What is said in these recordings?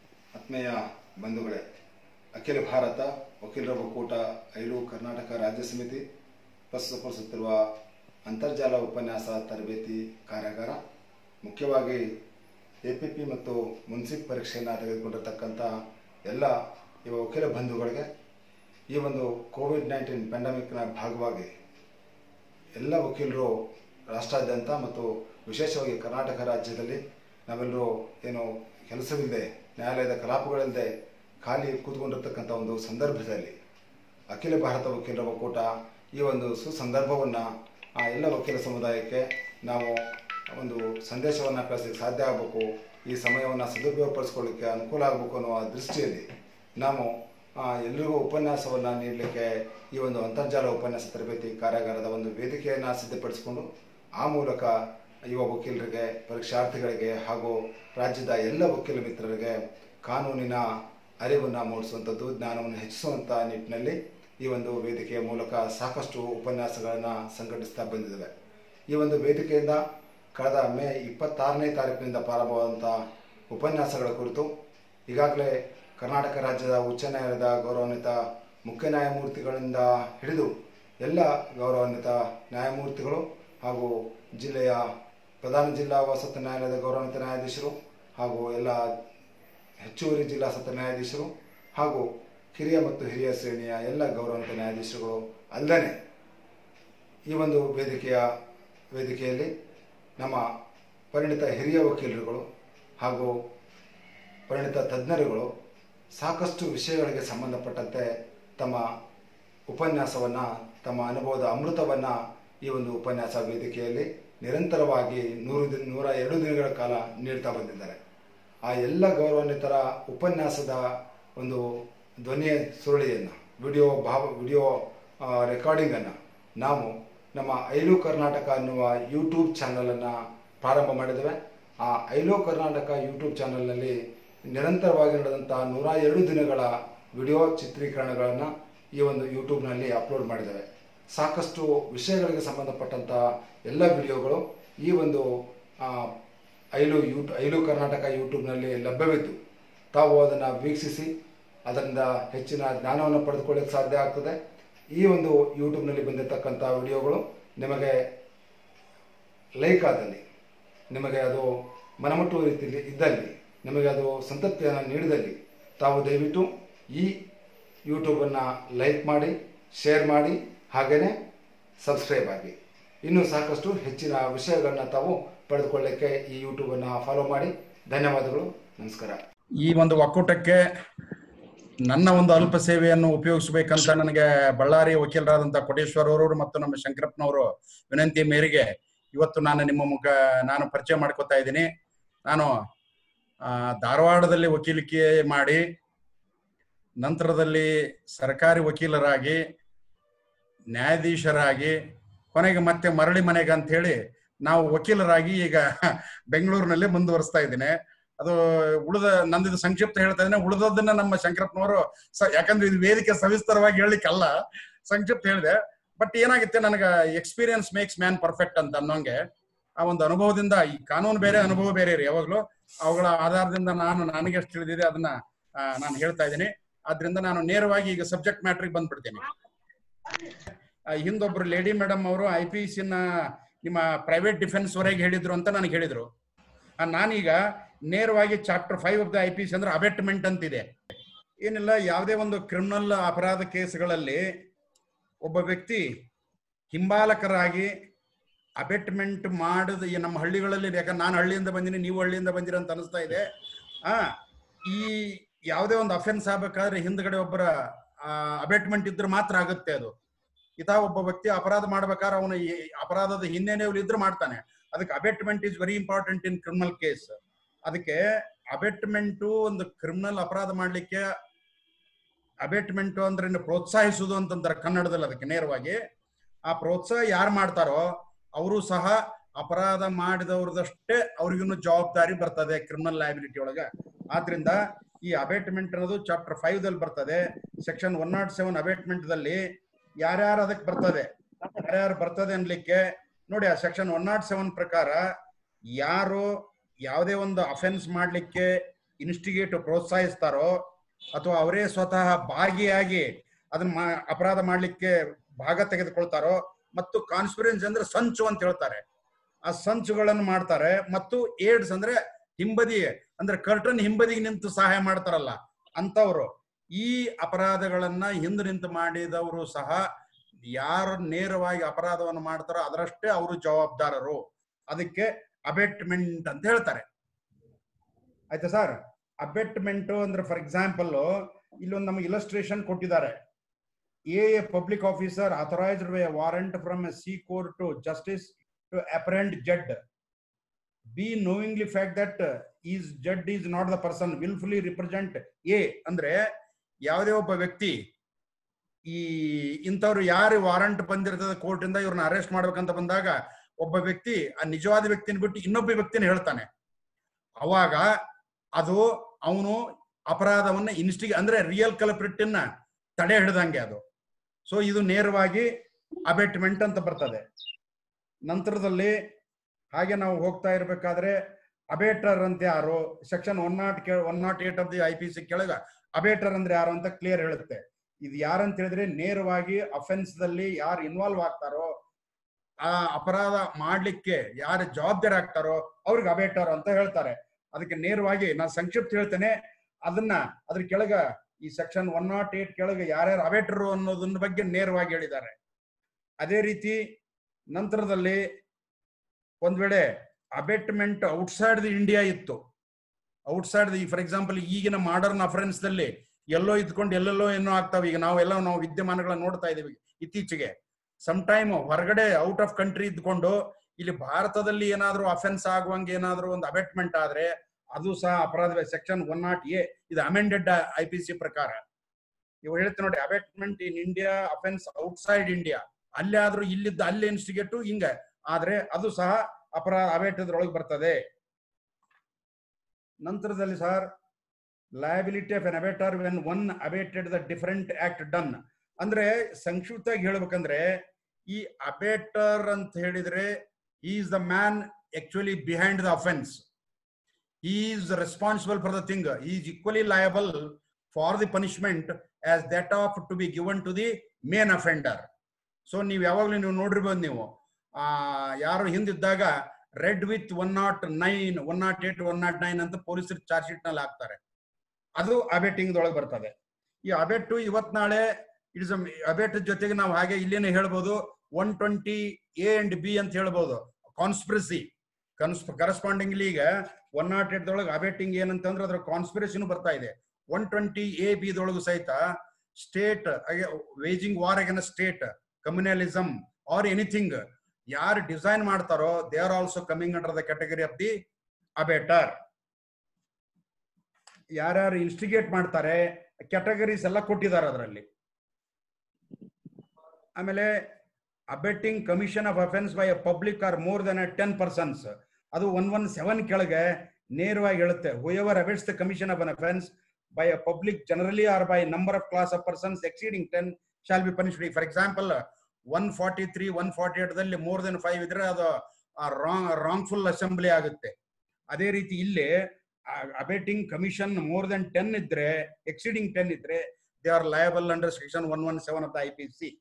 ಆತ್ಮೀಯ ಬಂಧುಗಳೇ ಅಖಿಲ ಭಾರತ ವಕೀಲರ ಒಕ್ಕೂಟ ಐಲು ಕರ್ನಾಟಕ ರಾಜ್ಯ ಸಮಿತಿ ಪ್ರಸ್ತುತಪಡಿಸುತ್ತಿರುವ ಅಂತರ್ಜಾಲ ಉಪನ್ಯಾಸ ತರಬೇತಿ ಕಾರ್ಯಾಗಾರ ಮುಖ್ಯವಾಗಿ ಎ ಪಿ ಪಿ ಮತ್ತು ಮುನ್ಸಿಪ್ ಪರೀಕ್ಷೆಯನ್ನು ತೆಗೆದುಕೊಂಡಿರ್ತಕ್ಕಂಥ ಎಲ್ಲ ಯುವ ವಕೀಲ ಬಂಧುಗಳಿಗೆ ಈ ಒಂದು ಕೋವಿಡ್ ನೈನ್ಟೀನ್ ಪ್ಯಾಂಡಮಿಕ್ನ ಭಾಗವಾಗಿ ಎಲ್ಲ ವಕೀಲರು ರಾಷ್ಟ್ರಾದ್ಯಂತ ಮತ್ತು ವಿಶೇಷವಾಗಿ ಕರ್ನಾಟಕ ರಾಜ್ಯದಲ್ಲಿ ನಾವೆಲ್ಲರೂ ಏನು ಕೆಲಸವಿಲ್ಲದೆ ನ್ಯಾಯಾಲಯದ ಕಲಾಪಗಳಿಲ್ಲದೆ ಖಾಲಿ ಕೂತ್ಕೊಂಡಿರ್ತಕ್ಕಂಥ ಒಂದು ಸಂದರ್ಭದಲ್ಲಿ ಅಖಿಲ ಭಾರತ ವಕೀಲರ ಒಕ್ಕೂಟ ಈ ಒಂದು ಸುಸಂದರ್ಭವನ್ನು ಆ ಎಲ್ಲ ವಕೀಲ ಸಮುದಾಯಕ್ಕೆ ನಾವು ಒಂದು ಸಂದೇಶವನ್ನು ಕಳಿಸಲಿಕ್ಕೆ ಸಾಧ್ಯ ಆಗಬೇಕು ಈ ಸಮಯವನ್ನು ಸದುಪಯೋಗಪಡಿಸ್ಕೊಳ್ಳಿಕ್ಕೆ ಅನುಕೂಲ ಆಗಬೇಕು ಅನ್ನುವ ದೃಷ್ಟಿಯಲ್ಲಿ ನಾವು ಆ, ಎಲ್ರಿಗೂ ಉಪನ್ಯಾಸವನ್ನು ನೀಡಲಿಕ್ಕೆ ಈ ಒಂದು ಅಂತರ್ಜಾಲ ಉಪನ್ಯಾಸ ತರಬೇತಿ ಕಾರ್ಯಾಗಾರದ ಒಂದು ವೇದಿಕೆಯನ್ನು ಸಿದ್ಧಪಡಿಸಿಕೊಂಡು ಆ ಮೂಲಕ ಯುವ ವಕೀಲರಿಗೆ ಪರೀಕ್ಷಾರ್ಥಿಗಳಿಗೆ ಹಾಗೂ ರಾಜ್ಯದ ಎಲ್ಲ ವಕೀಲ ಮಿತ್ರರಿಗೆ ಕಾನೂನಿನ ಅರಿವನ್ನು ಮೂಡಿಸುವಂಥದ್ದು ಜ್ಞಾನವನ್ನು ಹೆಚ್ಚಿಸುವಂಥ ನಿಟ್ಟಿನಲ್ಲಿ ಈ ಒಂದು ವೇದಿಕೆಯ ಮೂಲಕ ಸಾಕಷ್ಟು ಉಪನ್ಯಾಸಗಳನ್ನು ಸಂಘಟಿಸ್ತಾ ಬಂದಿದ್ದೇವೆ ಈ ಒಂದು ವೇದಿಕೆಯಿಂದ ಕಳೆದ ಮೇ ಇಪ್ಪತ್ತಾರನೇ ತಾರೀಕಿನಿಂದ ಪ್ರಾರಂಭವಾದಂಥ ಉಪನ್ಯಾಸಗಳ ಕುರಿತು ಈಗಾಗಲೇ ಕರ್ನಾಟಕ ರಾಜ್ಯದ ಉಚ್ಚ ನ್ಯಾಯಾಲಯದ ಗೌರವಾನ್ವಿತ ಮುಖ್ಯ ನ್ಯಾಯಮೂರ್ತಿಗಳಿಂದ ಹಿಡಿದು ಎಲ್ಲ ಗೌರವಾನ್ವಿತ ನ್ಯಾಯಮೂರ್ತಿಗಳು ಹಾಗೂ ಜಿಲ್ಲೆಯ ಪ್ರಧಾನ ಜಿಲ್ಲಾ ವಸತಿ ನ್ಯಾಯಾಲಯದ ಗೌರವಾನ್ವಿತ ನ್ಯಾಯಾಧೀಶರು ಹಾಗೂ ಎಲ್ಲ ಹೆಚ್ಚುವರಿ ಜಿಲ್ಲಾ ಸತ್ರ ನ್ಯಾಯಾಧೀಶರು ಹಾಗೂ ಕಿರಿಯ ಮತ್ತು ಹಿರಿಯ ಶ್ರೇಣಿಯ ಎಲ್ಲ ಗೌರವಾನ್ವಿತ ನ್ಯಾಯಾಧೀಶರುಗಳು ಅಲ್ಲದೆ ಈ ಒಂದು ವೇದಿಕೆಯ ವೇದಿಕೆಯಲ್ಲಿ ನಮ್ಮ ಪರಿಣಿತ ಹಿರಿಯ ವಕೀಲರುಗಳು ಹಾಗೂ ಪರಿಣಿತ ತಜ್ಞರುಗಳು ಸಾಕಷ್ಟು ವಿಷಯಗಳಿಗೆ ಸಂಬಂಧಪಟ್ಟಂತೆ ತಮ್ಮ ಉಪನ್ಯಾಸವನ್ನು ತಮ್ಮ ಅನುಭವದ ಅಮೃತವನ್ನು ಈ ಒಂದು ಉಪನ್ಯಾಸ ವೇದಿಕೆಯಲ್ಲಿ ನಿರಂತರವಾಗಿ ನೂರು ದಿನ ನೂರ ಎರಡು ದಿನಗಳ ಕಾಲ ನೀಡ್ತಾ ಬಂದಿದ್ದಾರೆ ಆ ಎಲ್ಲ ಗೌರವಾನ್ವಿತರ ಉಪನ್ಯಾಸದ ಒಂದು ಧ್ವನಿಯ ಸುರುಳಿಯನ್ನು ವಿಡಿಯೋ ಭಾವ ವಿಡಿಯೋ ರೆಕಾರ್ಡಿಂಗನ್ನು ನಾವು ನಮ್ಮ ಐಲು ಕರ್ನಾಟಕ ಅನ್ನುವ ಯೂಟ್ಯೂಬ್ ಚಾನಲನ್ನು ಪ್ರಾರಂಭ ಮಾಡಿದ್ದೇವೆ ಆ ಐಲೋ ಕರ್ನಾಟಕ ಯೂಟ್ಯೂಬ್ ಚಾನಲ್ನಲ್ಲಿ ನಿರಂತರವಾಗಿ ನಡೆದಂಥ ನೂರ ಎರಡು ದಿನಗಳ ವಿಡಿಯೋ ಚಿತ್ರೀಕರಣಗಳನ್ನು ಈ ಒಂದು ಯೂಟ್ಯೂಬ್ನಲ್ಲಿ ಅಪ್ಲೋಡ್ ಮಾಡಿದ್ದೇವೆ ಸಾಕಷ್ಟು ವಿಷಯಗಳಿಗೆ ಸಂಬಂಧಪಟ್ಟಂಥ ಎಲ್ಲ ವಿಡಿಯೋಗಳು ಈ ಒಂದು ಆ, ಐಲು ಯೂಟ್ ಐಲು ಕರ್ನಾಟಕ ಯೂಟ್ಯೂಬ್ನಲ್ಲಿ ಲಭ್ಯವಿದ್ದು ತಾವು ಅದನ್ನು ವೀಕ್ಷಿಸಿ ಅದರಿಂದ ಹೆಚ್ಚಿನ ಜ್ಞಾನವನ್ನು ಪಡೆದುಕೊಳ್ಳಕ್ಕೆ ಸಾಧ್ಯ ಆಗ್ತದೆ ಈ ಒಂದು ಯೂಟ್ಯೂಬ್ನಲ್ಲಿ ಬಂದಿರತಕ್ಕಂಥ ವಿಡಿಯೋಗಳು ನಿಮಗೆ ಲೈಕ್ ಆದಲ್ಲಿ ನಿಮಗೆ ಅದು ಮನಮುಟ್ಟುವ ರೀತಿಯಲ್ಲಿ ಇದ್ದಲ್ಲಿ ನಿಮಗೆ ಅದು ಸಂತೃಪ್ತಿಯನ್ನು ನೀಡಿದಲ್ಲಿ ತಾವು ದಯವಿಟ್ಟು ಈ ಯೂಟ್ಯೂಬನ್ನು ಲೈಕ್ ಮಾಡಿ ಶೇರ್ ಮಾಡಿ ಹಾಗೆಯೇ ಸಬ್ಸ್ಕ್ರೈಬ್ ಆಗಿ ಇನ್ನೂ ಸಾಕಷ್ಟು ಹೆಚ್ಚಿನ ವಿಷಯಗಳನ್ನ ತಾವು ಪಡೆದುಕೊಳ್ಳಕ್ಕೆ ಈ ಯೂಟ್ಯೂಬನ್ನು ಫಾಲೋ ಮಾಡಿ ಧನ್ಯವಾದಗಳು ನಮಸ್ಕಾರ ಈ ಒಂದು ಒಕ್ಕೂಟಕ್ಕೆ ನನ್ನ ಒಂದು ಅಲ್ಪ ಸೇವೆಯನ್ನು ಉಪಯೋಗಿಸಬೇಕಂತ ನನಗೆ ಬಳ್ಳಾರಿ ವಕೀಲರಾದಂಥ ಕೋಟೇಶ್ವರ್ ಅವರು ಮತ್ತು ನಮ್ಮ ಶಂಕರಪ್ಪನವರು ವಿನಂತಿ ಮೇರೆಗೆ ಇವತ್ತು ನಾನು ನಿಮ್ಮ ಮುಖ ನಾನು ಪರಿಚಯ ಮಾಡ್ಕೊತಾ ಇದ್ದೀನಿ ನಾನು ಆ, ಧಾರವಾಡದಲ್ಲಿ ವಕೀಲಿಕೆ ಮಾಡಿ ನಂತರದಲ್ಲಿ ಸರ್ಕಾರಿ ವಕೀಲರಾಗಿ ನ್ಯಾಯಾಧೀಶರಾಗಿ ಕೊನೆಗೆ ಮತ್ತೆ ಮರಳಿ ಮನೆಗೆ ಅಂತ ಹೇಳಿ ನಾವು ವಕೀಲರಾಗಿ ಈಗ ಬೆಂಗಳೂರಿನಲ್ಲಿ ಮುಂದುವರಿಸ್ತಾ ಇದ್ದೀನಿ ಅದು ಉಳಿದ ನಂದಿದು ಸಂಕ್ಷಿಪ್ತ ಹೇಳ್ತಾ ಇದ್ದೇನೆ ಉಳಿದದನ್ನ ನಮ್ಮ ಶಂಕರಪ್ಪನವರು ಸ ಯಾಕಂದ್ರೆ ಇದು ವೇದಿಕೆ ಸವಿಸ್ತರವಾಗಿ ಹೇಳಲಿಕ್ಕಲ್ಲ ಸಂಕ್ಷಿಪ್ತ ಹೇಳಿದೆ ಬಟ್ ಏನಾಗುತ್ತೆ ನನಗೆ ಎಕ್ಸ್ಪೀರಿಯನ್ಸ್ ಮೇಕ್ಸ್ ಮ್ಯಾನ್ ಪರ್ಫೆಕ್ಟ್ ಅಂತ ಅನ್ನೋಂಗೆ ಆ ಒಂದು ಅನುಭವದಿಂದ ಈ ಕಾನೂನು ಬೇರೆ ಅನುಭವ ಬೇರೆ ರೀ ಯಾವಾಗ್ಲೂ ಅವುಗಳ ಆಧಾರದಿಂದ ನಾನು ನನಗೆ ಎಷ್ಟು ತಿಳಿದಿದೆ ಅದನ್ನ ಆ, ನಾನು ಹೇಳ್ತಾ ಇದ್ದೀನಿ ಆದ್ರಿಂದ ನಾನು ನೇರವಾಗಿ ಈಗ ಸಬ್ಜೆಕ್ಟ್ ಮ್ಯಾಟ್ರಿಗೆ ಬಂದ್ಬಿಡ್ತೀನಿ ಆ, ಹಿಂದೊಬ್ರು ಲೇಡಿ ಮೇಡಮ್ ಅವರು ಐ ಪಿ ನ ನಿಮ್ಮ ಪ್ರೈವೇಟ್ ಡಿಫೆನ್ಸ್ ವರೆಗೆ ಹೇಳಿದ್ರು ಅಂತ ನನಗೆ ಹೇಳಿದ್ರು ಆ, ನಾನೀಗ ನೇರವಾಗಿ chapter five of the I P C ಅಂದ್ರೆ ಅಬೆಟ್ಮೆಂಟ್ ಅಂತಿದೆ ಏನಿಲ್ಲ ಯಾವುದೇ ಒಂದು ಕ್ರಿಮಿನಲ್ ಅಪರಾಧ ಕೇಸ್ಗಳಲ್ಲಿ ಒಬ್ಬ ವ್ಯಕ್ತಿ ಹಿಂಬಾಲಕರಾಗಿ ಅಬೆಟ್ಮೆಂಟ್ ಮಾಡಿದ ಈ ನಮ್ಮ ಹಳ್ಳಿಗಳಲ್ಲಿ ಯಾಕಂದ್ರೆ ನಾನು ಹಳ್ಳಿಯಿಂದ ಬಂದಿನಿ ನೀವು ಹಳ್ಳಿಯಿಂದ ಬಂದಿರ ಅಂತ ಅನಿಸ್ತಾ ಇದೆ ಆ ಈ ಯಾವುದೇ ಒಂದು ಅಫೆನ್ಸ್ ಆಗ್ಬೇಕಾದ್ರೆ ಹಿಂದ್ಗಡೆ ಒಬ್ಬರ ಅಬೆಟ್ಮೆಂಟ್ ಇದ್ರೆ ಮಾತ್ರ ಆಗುತ್ತೆ ಅದು ಇತ ಒಬ್ಬ ವ್ಯಕ್ತಿ ಅಪರಾಧ ಮಾಡ್ಬೇಕಾದ್ರೆ ಅವನ ಈ ಅಪರಾಧದ ಹಿನ್ನೆಲೆಯಲ್ಲಿ ಇದ್ರೆ ಮಾಡ್ತಾನೆ ಅದಕ್ಕೆ abetment is very important in criminal case ಅದಕ್ಕೆ ಅಬೆಟ್ಮೆಂಟ್ ಒಂದು ಕ್ರಿಮಿನಲ್ ಅಪರಾಧ ಮಾಡ್ಲಿಕ್ಕೆ ಅಬೆಟ್ಮೆಂಟ್ ಅಂದ್ರೆ ಇನ್ನು ಪ್ರೋತ್ಸಾಹಿಸುವುದು ಅಂತಂತಾರೆ ಕನ್ನಡದಲ್ಲಿ ಅದಕ್ಕೆ ನೇರವಾಗಿ ಆ ಪ್ರೋತ್ಸಾಹ ಯಾರು ಮಾಡ್ತಾರೋ ಅವರು ಸಹ ಅಪರಾಧ ಮಾಡಿದವ್ರದಷ್ಟೇ ಅವ್ರಿಗಿನ್ನು ಜವಾಬ್ದಾರಿ ಬರ್ತದೆ ಕ್ರಿಮಿನಲ್ ಲಯಬಿಲಿಟಿ ಒಳಗ ಆದ್ರಿಂದ ಈ ಅಬೇಟ್ಮೆಂಟ್ ಅನ್ನೋದು ಚಾಪ್ಟರ್ ಫೈವ್ ದಲ್ಲಿ ಬರ್ತದೆ section one not seven abetment ದಲ್ಲಿ ಯಾರ್ಯಾರು ಅದಕ್ಕೆ ಬರ್ತದೆ ಯಾರ್ಯಾರು ಬರ್ತದೆ ಅನ್ಲಿಕ್ಕೆ ನೋಡಿ ಆ ಸೆಕ್ಷನ್ ಒನ್ ನಾಟ್ ಸೆವೆನ್ ಪ್ರಕಾರ ಯಾರು ಯಾವುದೇ ಒಂದು ಅಫೆನ್ಸ್ ಮಾಡ್ಲಿಕ್ಕೆ ಇನ್ಸ್ಟಿಗೇಟ್ ಪ್ರೋತ್ಸಾಹಿಸ್ತಾರೋ ಅಥವಾ ಅವರೇ ಸ್ವತಃ ಭಾಗಿಯಾಗಿ ಅದನ್ನ ಮಾ- ಅಪರಾಧ ಮಾಡ್ಲಿಕ್ಕೆ ಭಾಗ ತೆಗೆದುಕೊಳ್ತಾರೋ ಮತ್ತು ಕಾನ್ಸ್ಪಿರೆನ್ಸಿ ಅಂದ್ರೆ ಸಂಚು ಅಂತ ಹೇಳ್ತಾರೆ ಆ ಸಂಚುಗಳನ್ನು ಮಾಡ್ತಾರೆ ಮತ್ತು ಏಡ್ಸ್ ಅಂದ್ರೆ ಹಿಂಬದಿ ಅಂದ್ರೆ ಕರ್ಟನ್ ಹಿಂಬದಿಗೆ ನಿಂತು ಸಹಾಯ ಮಾಡ್ತಾರಲ್ಲ ಅಂತವ್ರು ಈ ಅಪರಾಧಗಳನ್ನ ಹಿಂದೆ ನಿಂತು ಮಾಡಿದವರು ಸಹ ಯಾರು ನೇರವಾಗಿ ಅಪರಾಧವನ್ನು ಮಾಡ್ತಾರೋ ಅದರಷ್ಟೇ ಅವರು ಜವಾಬ್ದಾರರು ಅದಕ್ಕೆ ಅಬೆಟ್ಮೆಂಟ್ ಅಂತ ಹೇಳ್ತಾರೆ ಆಯ್ತಾ ಸರ್ ಅಬೆಟ್ಮೆಂಟ್ ಅಂದ್ರೆ ಫಾರ್ ಎಕ್ಸಾಂಪಲ್ ಇಲ್ಲೊಂದು ನಮಗೆ ಇಲಸ್ಟ್ರೇಷನ್ ಕೊಟ್ಟಿದ್ದಾರೆ A A public officer authorised by warrant from a C court to justice to apparent Z B knowingly fact that is Z is not the person wilfully represent a ಅಂದ್ರೆ ಯಾವುದೇ ಒಬ್ಬ ವ್ಯಕ್ತಿ ಈ ಇಂಥವ್ರು ಯಾರು ವಾರಂಟ್ ಬಂದಿರ್ತದೆ court ಇಂದ ಇವ್ರನ್ನ ಅರೆಸ್ಟ್ ಮಾಡ್ಬೇಕಂತ ಬಂದಾಗ ಒಬ್ಬ ವ್ಯಕ್ತಿ ಆ ನಿಜವಾದ ವ್ಯಕ್ತಿನ ಬಿಟ್ಟು ಇನ್ನೊಬ್ಬ ವ್ಯಕ್ತಿನ ಹೇಳ್ತಾನೆ ಅವಾಗ ಅದು ಅವನು ಅಪರಾಧವನ್ನ ಇನ್ಸ್ಟಿಗೆ ಅಂದ್ರೆ ರಿಯಲ್ ಕಲ್ಪ್ರಿಟ್ಟನ್ನ ತಡೆ ಹಿಡ್ದಂಗೆ ಅದು ಸೊ ಇದು ನೇರವಾಗಿ ಅಬೆಟ್ಮೆಂಟ್ ಅಂತ ಬರ್ತದೆ ನಂತರದಲ್ಲಿ ಹಾಗೆ ನಾವು ಹೋಗ್ತಾ ಇರ್ಬೇಕಾದ್ರೆ ಅಬೇಟರ್ ಅಂತ ಯಾರು section one not one not eight of the I P C ಕೆಳಗ ಅಬೇಟರ್ ಅಂದ್ರೆ ಯಾರು ಅಂತ ಕ್ಲಿಯರ್ ಹೇಳುತ್ತೆ ಇದು ಯಾರಂತ ಹೇಳಿದ್ರೆ ನೇರವಾಗಿ ಅಫೆನ್ಸ್ ದಲ್ಲಿ ಯಾರು ಇನ್ವಾಲ್ವ್ ಆಗ್ತಾರೋ ಆ ಅಪರಾಧ ಮಾಡ್ಲಿಕ್ಕೆ ಯಾರು ಜವಾಬ್ದಾರಿ ಆಗ್ತಾರೋ ಅವ್ರಿಗೆ ಅಬೇಟರ್ ಅಂತ ಹೇಳ್ತಾರೆ ಅದಕ್ಕೆ ನೇರವಾಗಿ ನಾನು ಸಂಕ್ಷಿಪ್ತ ಹೇಳ್ತೇನೆ ಅದನ್ನ ಅದ್ರ ಕೆಳಗ ಈ ಸೆಕ್ಷನ್ ಒನ್ ನಾಟ್ ಏಟ್ ಕೆಳಗೆ ಯಾರ್ಯಾರು ಅಬೇಟರು ಅನ್ನೋದನ್ನ ಬಗ್ಗೆ ನೇರವಾಗಿ ಹೇಳಿದ್ದಾರೆ ಅದೇ ರೀತಿ ನಂತರದಲ್ಲಿ ಒಂದ್ ವೇಳೆ ಅಬೆಟ್ಮೆಂಟ್ ಔಟ್ಸೈಡ್ ದಿ ಇಂಡಿಯಾ ಇತ್ತು ಔಟ್ಸೈಡ್ ದಿ ಫಾರ್ ಎಕ್ಸಾಂಪಲ್ ಈಗಿನ ಮಾಡರ್ನ್ ಅಫರೆನ್ಸ್ ದಲ್ಲಿ ಎಲ್ಲೋ ಇದ್ಕೊಂಡು ಎಲ್ಲೆಲ್ಲೋ ಏನೋ ಆಗ್ತಾವೆ ಈಗ ನಾವೆಲ್ಲ ನಾವು ವಿದ್ಯಮಾನಗಳನ್ನ ನೋಡ್ತಾ ಇದೀವಿ ಇತ್ತೀಚೆಗೆ ಸಮ್ ಟೈಮ್ ಹೊರಗಡೆ ಔಟ್ ಆಫ್ ಕಂಟ್ರಿ ಇದ್ಕೊಂಡು ಇಲ್ಲಿ ಭಾರತದಲ್ಲಿ ಏನಾದ್ರೂ ಅಫೆನ್ಸ್ ಆಗುವಂಗೆ ಏನಾದ್ರೂ ಒಂದು ಅಬೆಟ್ಮೆಂಟ್ ಆದ್ರೆ ಅದು ಸಹ ಅಪರಾಧ ಸೆಕ್ಷನ್ ಒನ್ ನಾಟ್ ಎ ಇದು ಅಮೆಂಡೆಡ್ ಐ ಪಿ ಸಿ ಪ್ರಕಾರ ಇವು ಹೇಳ್ತೀನಿ ನೋಡಿ abetment in India offence outside India ಅಲ್ಲೇ ಆದ್ರೂ ಇಲ್ಲಿದ್ದ ಅಲ್ಲಿ ಇನ್ಸ್ಟಿಗೇಟು ಹಿಂಗ ಆದ್ರೆ ಅದು ಸಹ ಅಪರಾಧ ಅಬೇಟದ್ರೊಳಗೆ ಬರ್ತದೆ ನಂತರದಲ್ಲಿ sir liability of an abettor when one abetted the different act done ಅಂದ್ರೆ ಸಂಕ್ಷಿಪ್ತವಾಗಿ ಹೇಳ್ಬೇಕಂದ್ರೆ ಈ ಅಬೇಟರ್ ಅಂತ ಹೇಳಿದ್ರೆ is the man actually behind the offence is responsible for the thing is equally liable for the punishment as that of to be given to the main offender so ನೀವು ಯಾವಾಗ್ಲೂ ನೀವು ನೋಡಿರ್ಬೋದು ನೀವು ಆ ಯಾರು ಹಿಂದಿದ್ದಾಗ read with one not nine one not eight one not nine ಅಂತ ಪೊಲೀಸರು ಚಾರ್ಜ್ ಶೀಟ್ ನಲ್ಲಿ ಹಾಕ್ತಾರೆ ಅದು ಅಬೆಟಿಂಗ್ ಒಳಗೆ ಬರ್ತದೆ ಈ ಅಬೆಟ್ಟು ಇವತ್ ನಾಳೆ ಇಟ್ಸ್ ಅಬೆಟ್ ಜೊತೆಗೆ ನಾವು ಹಾಗೆ ಇಲ್ಲೇನೆ ಹೇಳ್ಬೋದು one twenty A and B ಅಂತ ಹೇಳ್ಬೋದು ಕಾನ್ಸ್ಪಿರಸಿ ಕನ್ಸ್ ಕರೆಸ್ಪಾಂಡಿಂಗ್ಲಿ ಈಗ ಒನ್ ನಾಟ್ ಏಟ್ ದೊಳಗೆ ಅಬೆಟಿಂಗ್ ಏನಂತಂದ್ರೆ ಅದ್ರ ಕಾನ್ಸ್ಪಿರಸಿನೂ ಬರ್ತಾ ಇದೆ ಒನ್ ಟ್ವೆಂಟಿ ಎ ಬಿ ದೊಳಗು ಸಹಿತ state waging war against state communalism or anything ಯಾರು ಡಿಸೈನ್ ಮಾಡ್ತಾರೋ they are also coming under the category of the abettor ಯಾರ್ಯಾರು ಇನ್ಸ್ಟಿಗೇಟ್ ಮಾಡ್ತಾರೆ ಕ್ಯಾಟಗರೀಸ್ ಎಲ್ಲ ಕೊಟ್ಟಿದ್ದಾರೆ ಅದರಲ್ಲಿ ಆಮೇಲೆ abetting commission of offence by public or more than ten persons ಅದು one one seven ಕೆಳಗೆ ನೇರವಾಗಿ ಹೇಳುತ್ತೆ whoever abets the commission of an offence by a public generally or by number of class of persons exceeding ten shall be punished for example one forty three one forty eight ದಲ್ಲಿ more than five ಇದ್ರೆ ಅದು wrong wrongful assembly ಆಗುತ್ತೆ ಅದೇ ರೀತಿ ಇಲ್ಲಿ abetting commission more than ten ಇದ್ರೆ exceeding ten ಇದ್ರೆ they are liable under section one one seven of the I P C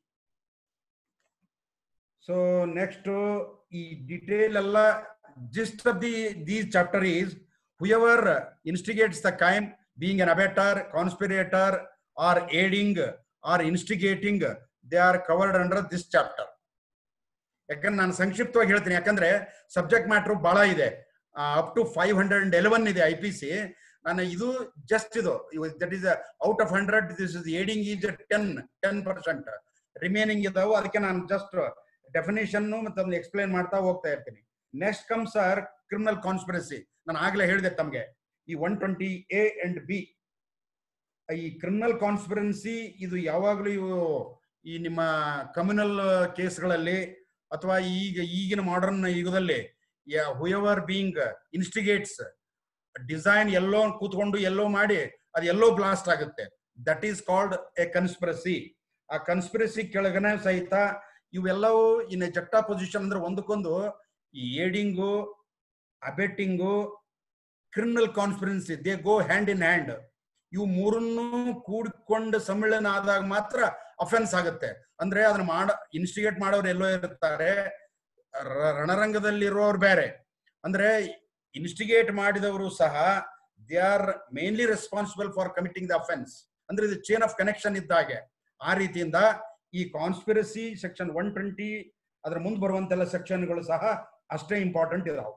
so next ಈ ಡಿಟೇಲ್ ಎಲ್ಲ gist of the these chapter is whoever instigates the crime being an ಅಬೇಟರ್ conspirator or aiding or instigating they are covered under this chapter ಯಾಕಂದ್ರೆ ನಾನು ಸಂಕ್ಷಿಪ್ತವಾಗಿ ಹೇಳ್ತೀನಿ ಯಾಕಂದ್ರೆ subject matter ಬಹಳ ಇದೆ up to five hundred and eleven ಇದೆ I P C ನಾನು ಇದು ಜಸ್ಟ್ ಇದು that is out of hundred this is aiding is ten ten percent remaining ಇದಾವೆ ಅದಕ್ಕೆ ನಾನು ಜಸ್ಟ್ ಡೆಫಿನೇಷನ್ ಮತ್ತೆ ಅದನ್ನ ಎಕ್ಸ್ಪ್ಲೈನ್ ಮಾಡ್ತಾ ಹೋಗ್ತಾ ಇರ್ತೀನಿ next comes our criminal conspiracy ನಾನು ಆಗ್ಲೇ ಹೇಳಿದೆ ತಮಗೆ ಈ one twenty A and B ಈ ಕ್ರಿಮಿನಲ್ ಕಾನ್ಸ್ಪಿರೆನ್ಸಿ ಇದು ಯಾವಾಗಲೂ ಇವು ಈ ನಿಮ್ಮ ಕಮ್ಯುನಲ್ ಕೇಸ್ಗಳಲ್ಲಿ ಅಥವಾ ಈಗ ಈಗಿನ ಮಾಡರ್ನ್ ಯುಗದಲ್ಲಿ ಹುಯವರ್ ಬೀಯಿಂಗ್ ಇನ್ಸ್ಟಿಗೇಟ್ಸ್ ಡಿಸೈನ್ ಎಲ್ಲೋ ಕೂತ್ಕೊಂಡು ಎಲ್ಲೋ ಮಾಡಿ ಅದು ಎಲ್ಲೋ ಬ್ಲಾಸ್ಟ್ ಆಗುತ್ತೆ that is called a conspiracy ಆ ಕನ್ಸ್ಪಿರಸಿ ಕೆಳಗನೆ ಸಹಿತ ಇವೆಲ್ಲವೂ ಇನ್ ಜಕ್ಟಾ ಪೊಸಿಷನ್ ಅಂದ್ರೆ ಒಂದಕ್ಕೊಂದು ಈ aiding abetting criminal conspiracy they go hand in hand ಇವು ಮೂರನ್ನು ಕೂಡಿಕೊಂಡು ಸಮ್ಮಿಳನ ಆದಾಗ ಮಾತ್ರ ಅಫೆನ್ಸ್ ಆಗುತ್ತೆ ಅಂದ್ರೆ ಅದನ್ನ ಮಾಡ ಇನ್ಸ್ಟಿಗೇಟ್ ಮಾಡೋರು ಎಲ್ಲೋ ಇರ್ತಾರೆ ರ- ರಣರಂಗದಲ್ಲಿರೋರು ಬೇರೆ ಅಂದ್ರೆ ಇನ್ಸ್ಟಿಗೇಟ್ ಮಾಡಿದವರು ಸಹ they are mainly responsible for committing the offence ಅಂದ್ರೆ ಇದು ಚೇನ್ ಆಫ್ ಕನೆಕ್ಷನ್ ಇದ್ದಾಗೆ ಆ ರೀತಿಯಿಂದ ಈ ಕಾನ್ಸ್ಪಿರಸಿ ಸೆಕ್ಷನ್ ಒನ್ ಟ್ವೆಂಟಿ ಅದ್ರ ಮುಂದೆ ಬರುವಂತೆಲ್ಲ ಸೆಕ್ಷನ್ಗಳು ಸಹ ಅಷ್ಟೇ ಇಂಪಾರ್ಟೆಂಟ್ ಇದಾವೆ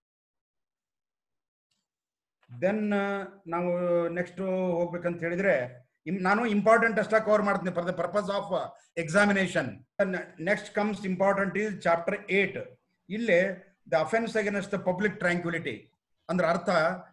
ದೆನ್ ನಾವು ನೆಕ್ಸ್ಟ್ ಹೋಗ್ಬೇಕಂತ ಹೇಳಿದ್ರೆ ಇಮ್- ನಾನು ಇಂಪಾರ್ಟೆಂಟ್ ಅಷ್ಟ ಕವರ್ ಮಾಡ್ತೀನಿ for the purpose of examination next comes important is chapter eight ಇಲ್ಲಿ the offence against the public tranquility ಅಂದ್ರೆ ಅರ್ಥ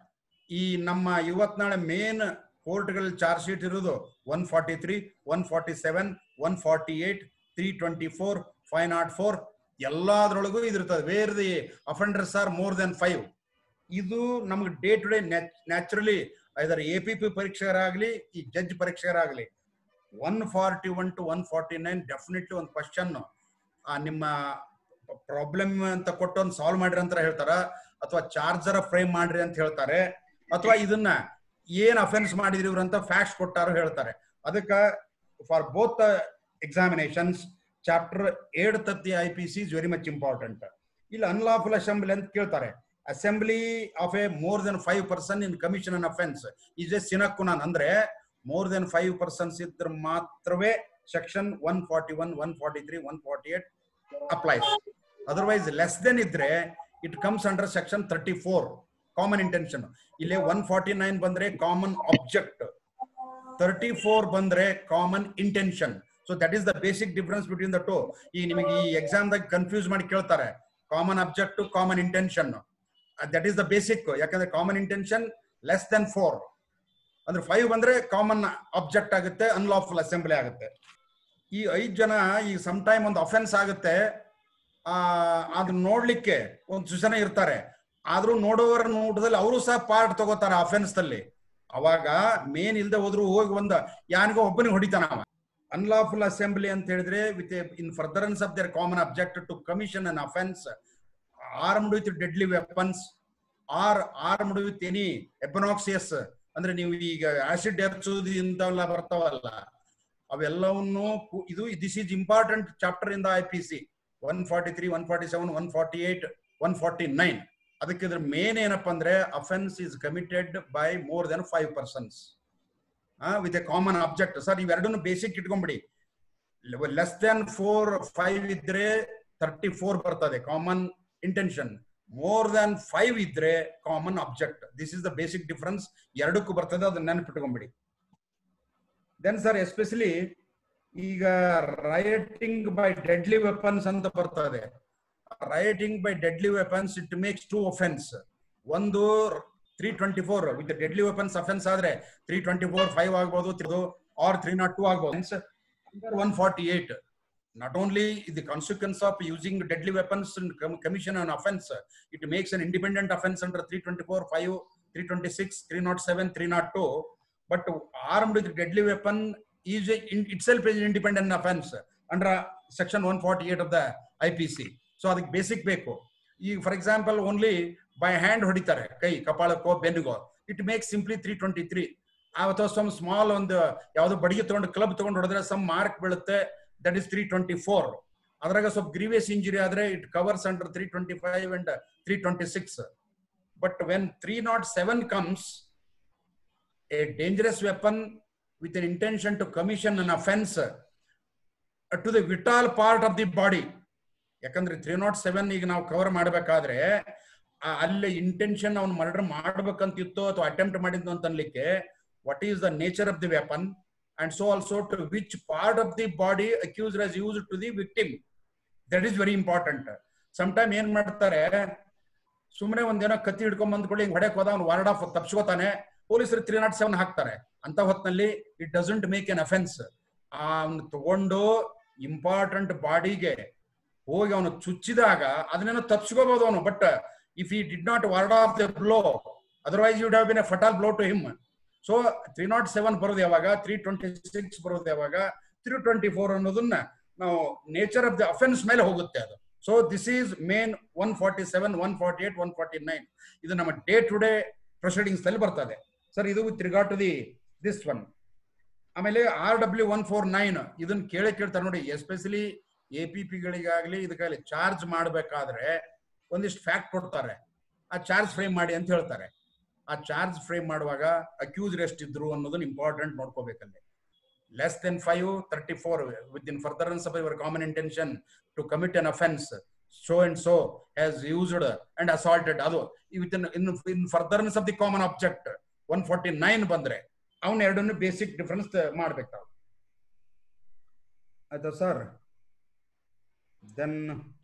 ಈ ನಮ್ಮ ಇವತ್ ನಾಳೆ ಮೇನ್ ಕೋರ್ಟ್ಗಳಲ್ಲಿ ಚಾರ್ಜ್ ಶೀಟ್ ಇರೋದು one forty three one forty seven one forty eight three twenty four five not four ಎಲ್ಲಾದ್ರೊಳಗೂ ಇದಿರ್ತದೆ where the offenders are more than five ಇದು ನಮ್ಗೆ day to day naturally either A P P ಪರೀಕ್ಷೆಯರಾಗ್ಲಿ ಈ judge ಪರೀಕ್ಷೆಯರಾಗ್ಲಿ one forty one to one forty nine definitely ಒಂದು question ನಿಮ್ಮ problem ಅಂತ ಕೊಟ್ಟು ಒಂದು ಸಾಲ್ವ್ ಮಾಡ್ರಿ ಅಂತ ಹೇಳ್ತಾರ ಅಥವಾ ಚಾರ್ಜರ್ ಫ್ರೇಮ್ ಮಾಡ್ರಿ ಅಂತ ಹೇಳ್ತಾರೆ ಅಥವಾ ಇದನ್ನ ಏನ್ ಅಫೆನ್ಸ್ ಮಾಡಿದ್ರಿ ಇವ್ರು ಅಂತ ಫ್ಯಾಕ್ಟ್ಸ್ ಕೊಟ್ಟಾರೋ ಹೇಳ್ತಾರೆ ಅದಕ್ಕೆ for both examinations chapter eight ತತ್ತಿ I P C is very much important ಇಲ್ಲಿ ಅನ್ಲಾಫುಲ್ ಅಸೆಂಬ್ಲಿ ಅಂತ ಕೇಳ್ತಾರೆ assembly of a more than five person in commission an offence is a ಸಿನಕ್ಕುನಾನ್ ಅಂದ್ರೆ ಮೋರ್ ದೆನ್ ಫೈವ್ ಪರ್ಸನ್ಸ್ ಇದ್ರೆ ಮಾತ್ರವೇ section one forty one one forty three one forty eight applies otherwise less than ಇದ್ರೆ it comes under section thirty four common intention ಇಲ್ಲಿ one forty nine ಬಂದ್ರೆ common object thirty four ಬಂದ್ರೆ common intention so that is the basic difference between the two ಈ ನಿಮಗೆ ಈ exam ದಾಗ confuse ಮಾಡಿ ಕೇಳ್ತಾರೆ common object common intention that is the basic ಯಾಕಂದ್ರೆ common intention less than four ಅಂದ್ರೆ ಫೈವ್ ಬಂದ್ರೆ ಕಾಮನ್ ಆಬ್ಜೆಕ್ಟ್ ಆಗುತ್ತೆ ಅನ್ಲಾಫುಲ್ ಅಸೆಂಬ್ಲಿ ಆಗುತ್ತೆ ಈ ಐದ್ ಜನ ಈ ಸಮ್ ಟೈಮ್ ಒಂದು ಅಫೆನ್ಸ್ ಆಗುತ್ತೆ ಆ ಅದನ್ನ ನೋಡ್ಲಿಕ್ಕೆ ಒಂದು ಜನ ಇರ್ತಾರೆ ಆದ್ರೂ ನೋಡುವವರ ನೋಟದಲ್ಲಿ ಅವರು ಸಹ ಪಾರ್ಟ್ ತಗೋತಾರೆ ಅಫೆನ್ಸ್ ದಲ್ಲಿ ಅವಾಗ ಮೇನ್ ಇಲ್ದೆ ಹೋದ್ರು ಹೋಗಿ ಒಂದ ಯಾನಿಗೋ ಒಬ್ಬನಿಗೆ ಹೊಡಿತಾನ ಅವ ಅನ್ಲಾಫುಲ್ ಅಸೆಂಬ್ಲಿ ಅಂತ ಹೇಳಿದ್ರೆ with in furtherance of their common object to commission an offence armed with deadly weapons or armed with any obnoxious ಅಂದ್ರೆ ನೀವು ಈಗ ಆಸಿಡ್ ಹಚ್ಚುದು ಇಂಥವೆಲ್ಲ ಬರ್ತಾವಲ್ಲ ಅವೆಲ್ಲವನ್ನು ಕು- ಇದು this is important chapter in the I P C one forty three one forty seven one forty eight one forty nine ಅದಕ್ಕೆ ಇದ್ರ ಮೇನ್ ಏನಪ್ಪಾ ಅಂದ್ರೆ offence is committed by more than five persons with a common object sir ಇವೆರಡನ್ನು basic ಇಟ್ಕೊಂಡ್ಬಿಡಿ less than four five ಇದ್ರೆ thirty four ಬರ್ತದೆ common intention more than five ಇದ್ರೆ common object this is the basic difference ಎರಡಕ್ಕೂ ಬರ್ತದೆ ಅದನ್ನ ನೆನಪಿಟ್ಕೊಂಡ್ಬಿಡಿ then sir especially ಈಗ rioting by deadly weapons ಅಂತ ಬರ್ತದೆ rioting by deadly weapons it makes two offence ಒಂದು three twenty four with deadly weapons offence ಆದ್ರೆ three twenty four five ಆಗ್ಬೋದು or three not two ಆಗ್ಬೋದು one forty eight not only the consequence of using deadly weapons and com- commission an offense, it makes an independent offense under 324, 5, 326, 307, 302. But armed with deadly weapon is a, in itself is an independent offense under uh, section 148 of the IPC. So ಅದಕ್ಕೆ basic ಬೇಕು ಈಗ for example only by hand ಹೊಡಿತಾರೆ ಕೈ ಕಪಾಳಕ್ಕೋ ಬೆನ್ನಿಗೋ it make simply three twenty three ಅಥವಾ some small ಒಂದು ಯಾವ್ದೋ ಬಡಿಗೆ ತಗೊಂಡು ಕ್ಲಬ್ ತಗೊಂಡು ಹೊಡೆದ್ರೆ ಸಮ್ ಮಾರ್ಕ್ ಬೀಳುತ್ತೆ that is three twenty four ಅದ್ರಾಗ ಸ್ವಲ್ಪ ಗ್ರೀವಿಯಸ್ ಇಂಜುರಿ ಆದ್ರೆ it covers under three twenty five and three twenty six but when three not seven comes a dangerous weapon with an intention to commission an offence to the vital part of the body ಯಾಕಂದ್ರೆ three not seven ಈಗ ನಾವು cover ಮಾಡಬೇಕಾದ್ರೆ ಅಲ್ಲಿ intention ಅವ್ನು murder ಮಾಡ್ಬೇಕಂತಿತ್ತು ಅಥವಾ attempt ಮಾಡಿದ್ದು ಅಂತ ಅನ್ಲಿಕ್ಕೆ what is the nature of the weapon and so also to which part of the body accused has use to the victim that is very important some time ಏನ್ ಮಾಡ್ತಾರೆ ಸುಮ್ಮನೆ ಒಂದೇನೋ ಕತ್ತಿ ಹಿಡ್ಕೊಂಡ್ ಬಂದ್ಕೊಳ್ಳಿ ಹಿಂಗ್ ಹೊಡೆಕ್ ಹೋದ ಅವ್ನು ವಾರ್ಡ್ ಆಫ್ ತಪ್ಸ್ಕೋತಾನೆ ಪೊಲೀಸರು ತ್ರೀ ನಾಟ್ ಸೆವೆನ್ ಹಾಕ್ತಾರೆ ಅಂತ ಹೊತ್ನಲ್ಲಿ it doesn't make an offence ಅವ್ನು ತಗೊಂಡು ಇಂಪಾರ್ಟೆಂಟ್ ಬಾಡಿಗೆ ಹೋಗಿ ಅವನು ಚುಚ್ಚಿದಾಗ ಅದನ್ನೇನೋ ತಪ್ಸ್ಕೋಬಹುದು ಅವನು but if he did not ward off the blow otherwise would have been a fatal blow to him so three not seven ಬರೋದು ಯಾವಾಗ ತ್ರೀ ಟ್ವೆಂಟಿ ಸಿಕ್ಸ್ ಬರೋದು ಯಾವಾಗ ತ್ರೀ ಟ್ವೆಂಟಿ ಫೋರ್ ಅನ್ನೋದನ್ನ ನಾವು ನೇಚರ್ ಆಫ್ ದ ಅಫೆನ್ಸ್ ಮೇಲೆ ಹೋಗುತ್ತೆ ಅದು so this is main one forty seven one forty eight one forty nine ಇದು ನಮ್ಮ ಡೇ ಟು ಡೇ ಪ್ರೊಸೀಡಿಂಗ್ಸ್ ಅಲ್ಲಿ ಬರ್ತದೆ ಸರ್ ಇದು with regard to the this one ಆಮೇಲೆ R W one four nine ಇದನ್ನ ಕೇಳೇ ಕೇಳ್ತಾರೆ ನೋಡಿ ಎಸ್ಪೆಷಲಿ ಎ ಪಿ ಪಿಗಳಿಗಾಗ್ಲಿ ಇದಕ್ಕಾಗಲಿ ಚಾರ್ಜ್ ಮಾಡಬೇಕಾದ್ರೆ ಒಂದಿಷ್ಟು ಫ್ಯಾಕ್ಟ್ ಕೊಡ್ತಾರೆ ಆ ಚಾರ್ಜ್ ಫ್ರೇಮ್ ಮಾಡಿ ಅಂತ ಹೇಳ್ತಾರೆ ಆ ಚಾರ್ಜ್ ಫ್ರೇಮ್ ಮಾಡುವಾಗ ಅಕ್ಯೂಸ್ ಎಷ್ಟಿದ್ರು ಅನ್ನೋದನ್ನ ಇಂಪಾರ್ಟೆಂಟ್ ನೋಡ್ಕೋಬೇಕಲ್ಲಿ less than five thirty four with in furtherance of your common intention to commit an offence so and so has used and assaulted ಅದು with in in furtherance of the common object one forty nine ಬಂದ್ರೆ ಅವನ್ ಎರಡನ್ನು basic difference ಮಾಡ್ಬೇಕಾವ್ ಆಯ್ತಾ sir then